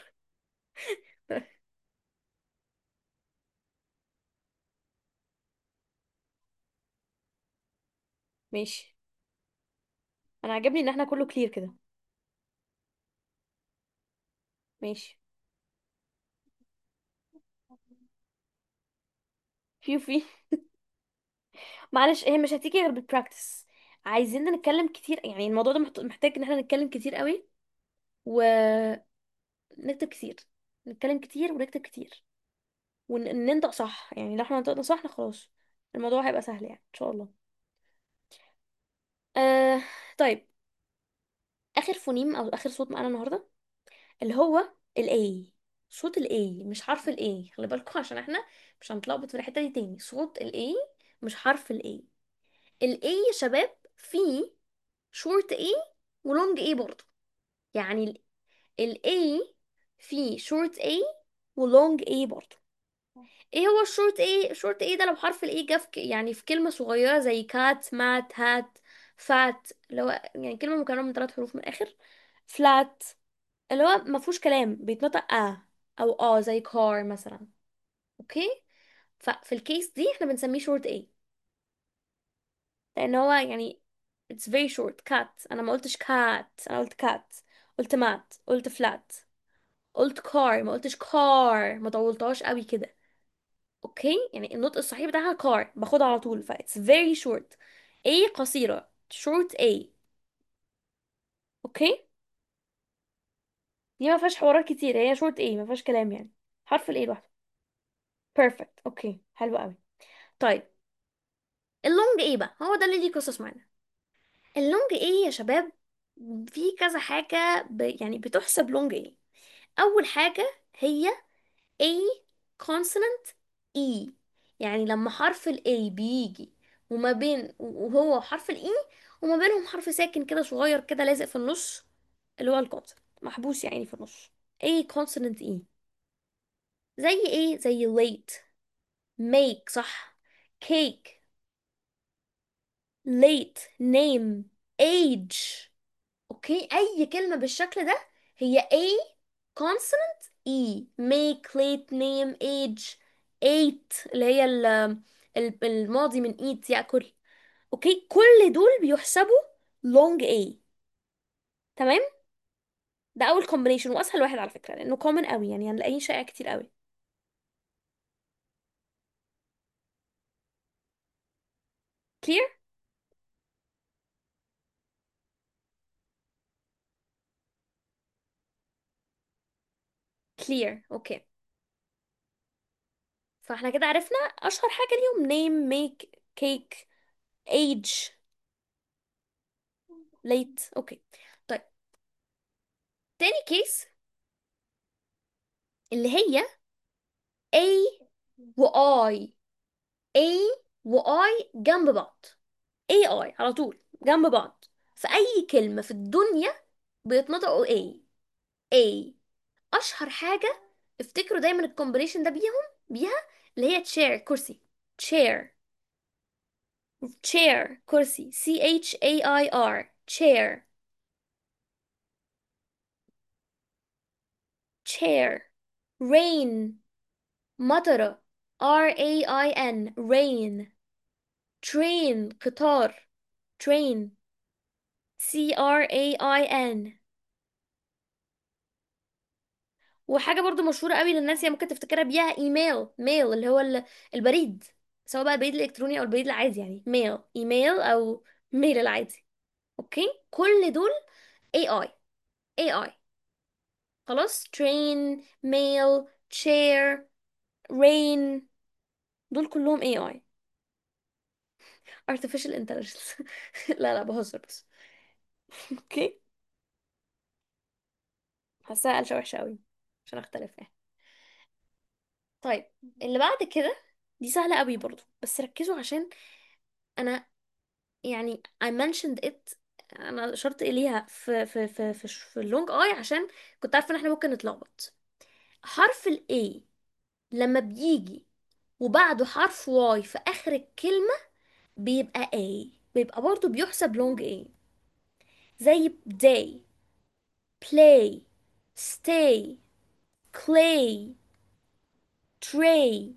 ماشي انا عجبني ان احنا كله كلير كده ماشي فيو في معلش هي مش هتيجي غير بالبراكتس عايزين نتكلم كتير يعني الموضوع ده محت- محتاج ان احنا نتكلم كتير قوي ونكتب كتير نتكلم كتير ونكتب كتير وننطق صح يعني لو احنا نطقنا صح خلاص الموضوع هيبقى سهل يعني ان شاء الله آه طيب اخر فونيم او اخر صوت معانا النهارده اللي هو الاي صوت الاي مش حرف الاي خلي بالكم عشان احنا مش هنتلخبط في الحته دي تاني صوت الاي مش حرف الاي الاي يا شباب فيه شورت اي ولونج اي برضه يعني الاي فيه شورت اي ولونج اي برضه ايه هو الشورت اي شورت اي ده لو حرف الاي جه في ك- يعني في كلمه صغيره زي كات مات هات فات اللي هو يعني كلمه مكونه من ثلاث حروف من الاخر فلات اللي هو ما فيهوش كلام بيتنطق اه او اه زي كار مثلا اوكي ففي الكيس دي احنا بنسميه شورت اي لان هو يعني it's very short cat انا ما قلتش cat انا قلت cat قلت مات قلت flat قلت car ما قلتش car ما طولتهاش قوي كده اوكي يعني النطق الصحيح بتاعها car باخدها على طول ف it's very short A قصيرة short A اوكي دي ما فيهاش حوارات كتير هي short A ما فيهاش كلام يعني حرف ال A لوحده perfect اوكي حلو قوي طيب اللونج A بقى هو ده اللي ليه قصص معانا اللونج A يا شباب في كذا حاجة ب... يعني بتحسب لونج A أول حاجة هي A consonant E يعني لما حرف ال A بيجي وما بين وهو حرف ال E وما بينهم حرف ساكن كده صغير كده لازق في النص اللي هو الكونسونانت محبوس يعني في النص A consonant E زي ايه زي late make صح cake late name age اوكي اي كلمة بالشكل ده هي A consonant E make late name age ate اللي هي ال- ال- الماضي من eat يأكل اوكي كل دول بيحسبوا long A تمام ده اول combination واسهل واحد على فكرة لانه common قوي يعني هنلاقيه شائع كتير قوي clear clear اوكي فاحنا كده عرفنا اشهر حاجة ليهم name make cake age late اوكي طيب تاني كيس اللي هي A و I A و I جنب بعض AI على طول جنب بعض في أي كلمة في الدنيا بيتنطقوا A A أشهر حاجة افتكروا دايما الكومبينيشن ده بيهم بيها اللي هي chair كرسي chair chair كرسي C H A I R chair chair rain مطرة R A I N rain train قطار train C R A I N وحاجة برضو مشهورة قوي للناس يعني ممكن تفتكرها بيها ايميل ميل اللي هو ال- البريد سواء بقى البريد الالكتروني او البريد العادي يعني ميل ايميل او ميل العادي اوكي كل دول AI AI خلاص train mail chair rain دول كلهم AI artificial intelligence لا لا بهزر بس اوكي حاساها قلشة وحشة قوي عشان اختلف يعني طيب اللي بعد كده دي سهلة قوي برضو بس ركزوا عشان انا يعني I mentioned it انا اشرت اليها في في في في, في اللونج اي عشان كنت عارفه ان احنا ممكن نتلخبط حرف ال A لما بيجي وبعده حرف واي في اخر الكلمه بيبقى A بيبقى برضو بيحسب لونج A زي day play stay clay tray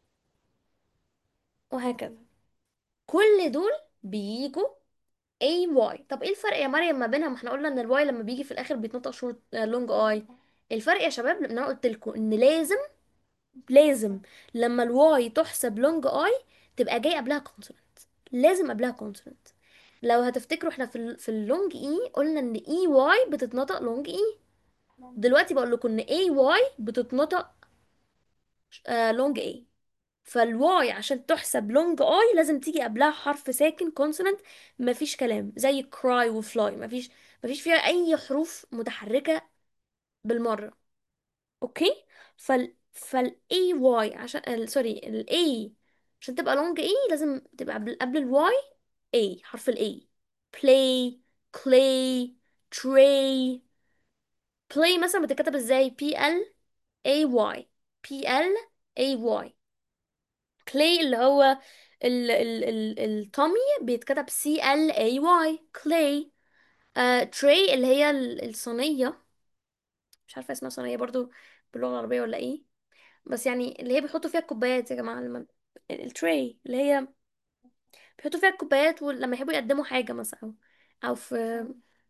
وهكذا كل دول بيجوا اي واي طب ايه الفرق يا مريم ما بينها ما احنا قلنا ان الواي لما بيجي في الاخر بيتنطق شورت لونج اي الفرق يا شباب لان انا قلت لكم ان لازم لازم لما الواي تحسب لونج اي تبقى جاي قبلها كونسونانت لازم قبلها كونسونانت لو هتفتكروا احنا في ال في اللونج اي قلنا ان اي واي بتتنطق لونج اي دلوقتي بقول لكم ان اي واي بتتنطق لونج اي فالواي عشان تحسب لونج اي لازم تيجي قبلها حرف ساكن كونسونانت مفيش كلام زي كراي وفلاي مفيش مفيش فيها اي حروف متحركة بالمرة اوكي فال فال اي واي عشان ال... سوري ال A عشان تبقى لونج اي لازم تبقى قبل قبل الواي A حرف ال A play clay tray play مثلا بتتكتب ازاي P L A Y P L A Y clay اللي هو ال ال ال الطمي بيتكتب C L A Y clay آه tray اللي هي ال- الصينية مش عارفة اسمها صينية برضو باللغة العربية ولا ايه بس يعني اللي هي بيحطوا فيها الكوبايات يا جماعة الم- التري اللي هي بيحطوا فيها الكوبايات ولما يحبوا يقدموا حاجة مثلا أو في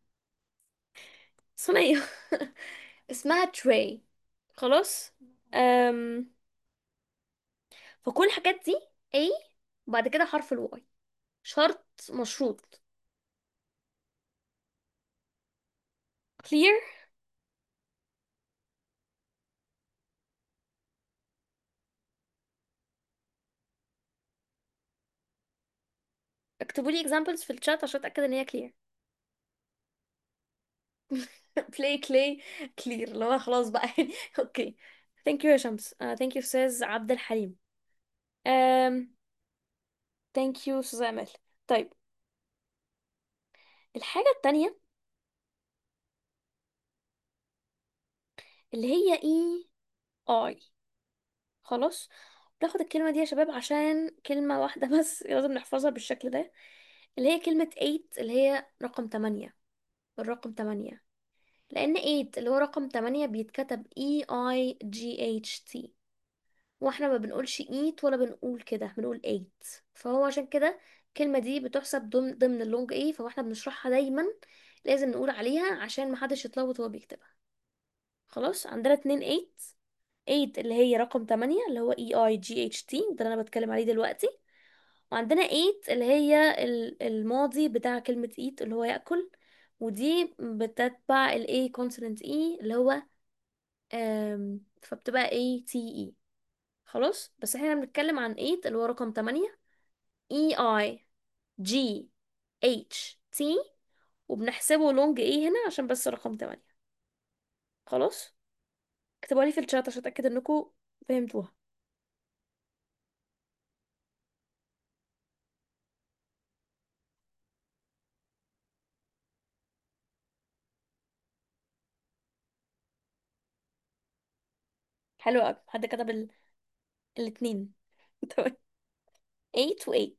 صينية اسمها تري خلاص أم... فكل الحاجات دي A وبعد كده حرف الواي شرط مشروط clear اكتبوا لي examples في الشات عشان اتاكد ان هي clear play clay clear اللي هو خلاص بقى يعني اوكي thank you يا شمس uh, thank you استاذ عبد الحليم um, thank you استاذ امل طيب الحاجه التانية اللي هي اي اي خلاص ناخد الكلمه دي يا شباب عشان كلمه واحده بس لازم نحفظها بالشكل ده اللي هي كلمه 8 اللي هي رقم 8 الرقم 8 لان 8 اللي هو رقم 8 بيتكتب E I G H T واحنا ما بنقولش eat ولا بنقول كده بنقول ate فهو عشان كده الكلمة دي بتحسب ضمن ضمن اللونج ايه فاحنا بنشرحها دايما لازم نقول عليها عشان محدش يتلخبط وهو بيكتبها خلاص عندنا اتنين eight eight اللي هي رقم تمانية اللي هو E I G H T ده اللي انا بتكلم عليه دلوقتي وعندنا eight اللي هي ال- الماضي بتاع كلمة eat اللي هو يأكل ودي بتتبع ال A consonant E اللي هو أم، فبتبقى A T E خلاص بس احنا بنتكلم عن 8 اللي هو رقم 8 E I G H T وبنحسبه لونج ايه هنا عشان بس رقم 8 خلاص اكتبوا لي في الشات عشان اتاكد انكم فهمتوها حلو قوي حد كتب ال... الاتنين تمام 8 و 8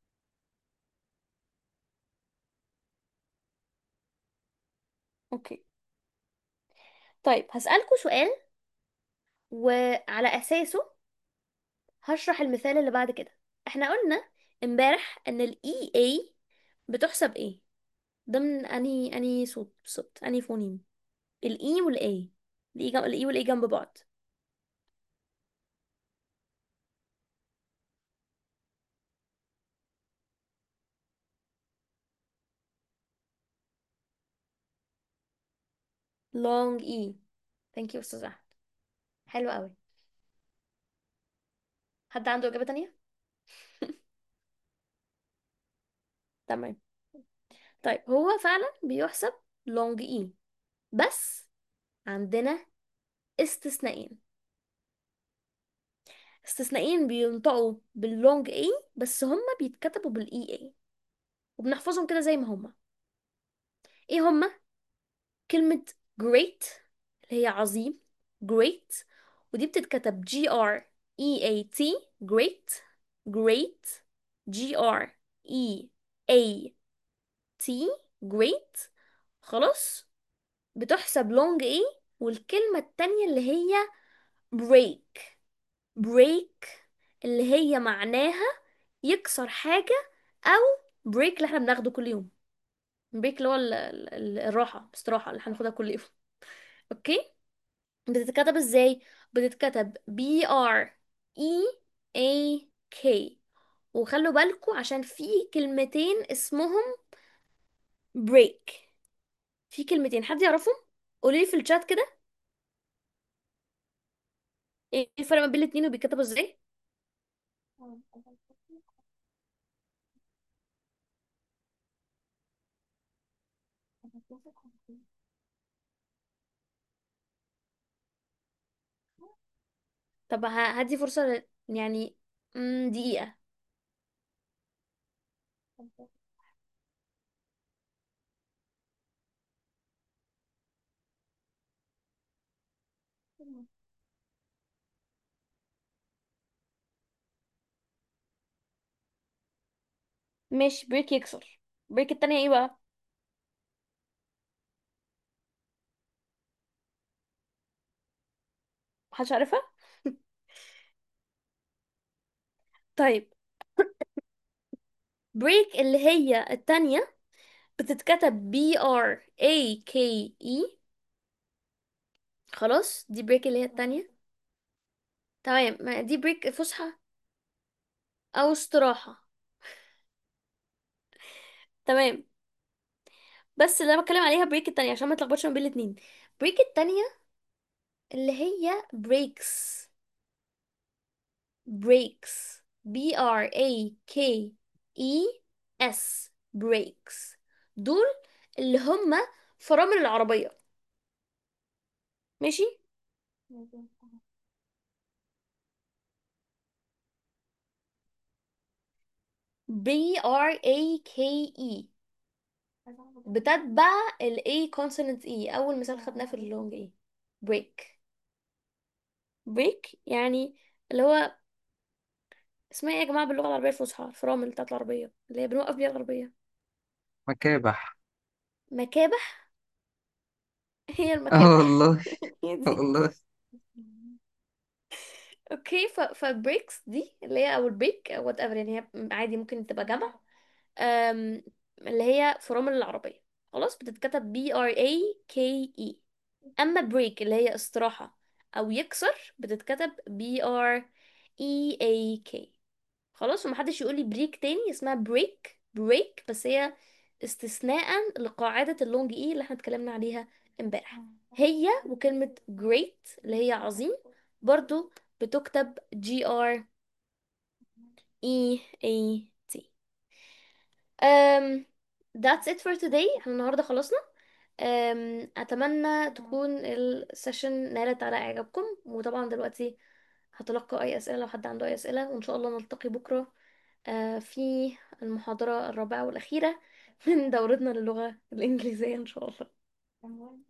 اوكي طيب هسألكوا سؤال وعلى اساسه هشرح المثال اللي بعد كده احنا قلنا امبارح ان ال EA بتحسب ايه ضمن اني اني صوت صوت اني فونيم الاي والاي الاي جنب الاي والاي جنب بعض long e thank you استاذ احمد حلو قوي حد عنده اجابه تانية تمام طيب هو فعلا بيحسب long e بس عندنا استثنائين استثنائين بينطقوا باللونج اي بس هما بيتكتبوا بالاي اي وبنحفظهم كده زي ما هما ايه هما كلمة great اللي هي عظيم great ودي بتتكتب G R E A T great great G R E A T great خلاص بتحسب long ايه والكلمة التانية اللي هي break break اللي هي معناها يكسر حاجة أو break اللي احنا بناخده كل يوم break اللي هو ال- ال- ال- الراحة استراحة اللي هناخدها كل يوم اوكي بتتكتب ازاي بتتكتب B R E A K وخلوا بالكوا عشان في كلمتين اسمهم break في كلمتين حد يعرفهم قولي لي في الشات كده ايه الفرق ما بين الاتنين وبيتكتبوا ازاي طب ه- هدي فرصة ل- يعني مم، دقيقة مش بريك يكسر بريك التانية ايه بقى محدش عارفها طيب بريك اللي هي التانية بتتكتب بي ار اي كي اي خلاص دي بريك اللي هي التانية تمام ما دي بريك فسحة او استراحة تمام بس اللي انا بتكلم عليها بريك التانية عشان ما تلخبطش ما بين الاتنين بريك التانية اللي هي بريكس بريكس بي ار اي كي اي اس بريكس دول اللي هم فرامل العربية ماشي بي ار اي كي اي بتتبع ال A consonant E أول مثال خدناه في اللونج E break break يعني اللي هو اسمها ايه يا جماعة باللغة العربية الفصحى الفرامل بتاعت العربية اللي هي بنوقف بيها العربية مكابح مكابح هي اه المكابح والله هي آه دي والله اوكي ف فبريكس دي اللي هي او البريك او وات ايفر يعني هي عادي ممكن تبقى جمع أم، اللي هي فرامل العربية خلاص بتتكتب بي ار اي كي اي اما بريك اللي هي استراحة او يكسر بتتكتب بي ار اي اي كي خلاص ومحدش يقول لي بريك تاني اسمها بريك بريك بس هي استثناء لقاعدة اللونج اي اللي احنا اتكلمنا عليها امبارح هي وكلمة great اللي هي عظيم برضو بتكتب جي ار اي اي تي um, that's it for today احنا النهاردة خلصنا um, اتمنى تكون السيشن نالت على اعجابكم وطبعا دلوقتي هتلقى اي اسئلة لو حد عنده اي اسئلة وان شاء الله نلتقي بكرة آه، في المحاضرة الرابعة والأخيرة من دورتنا للغة الإنجليزية إن شاء الله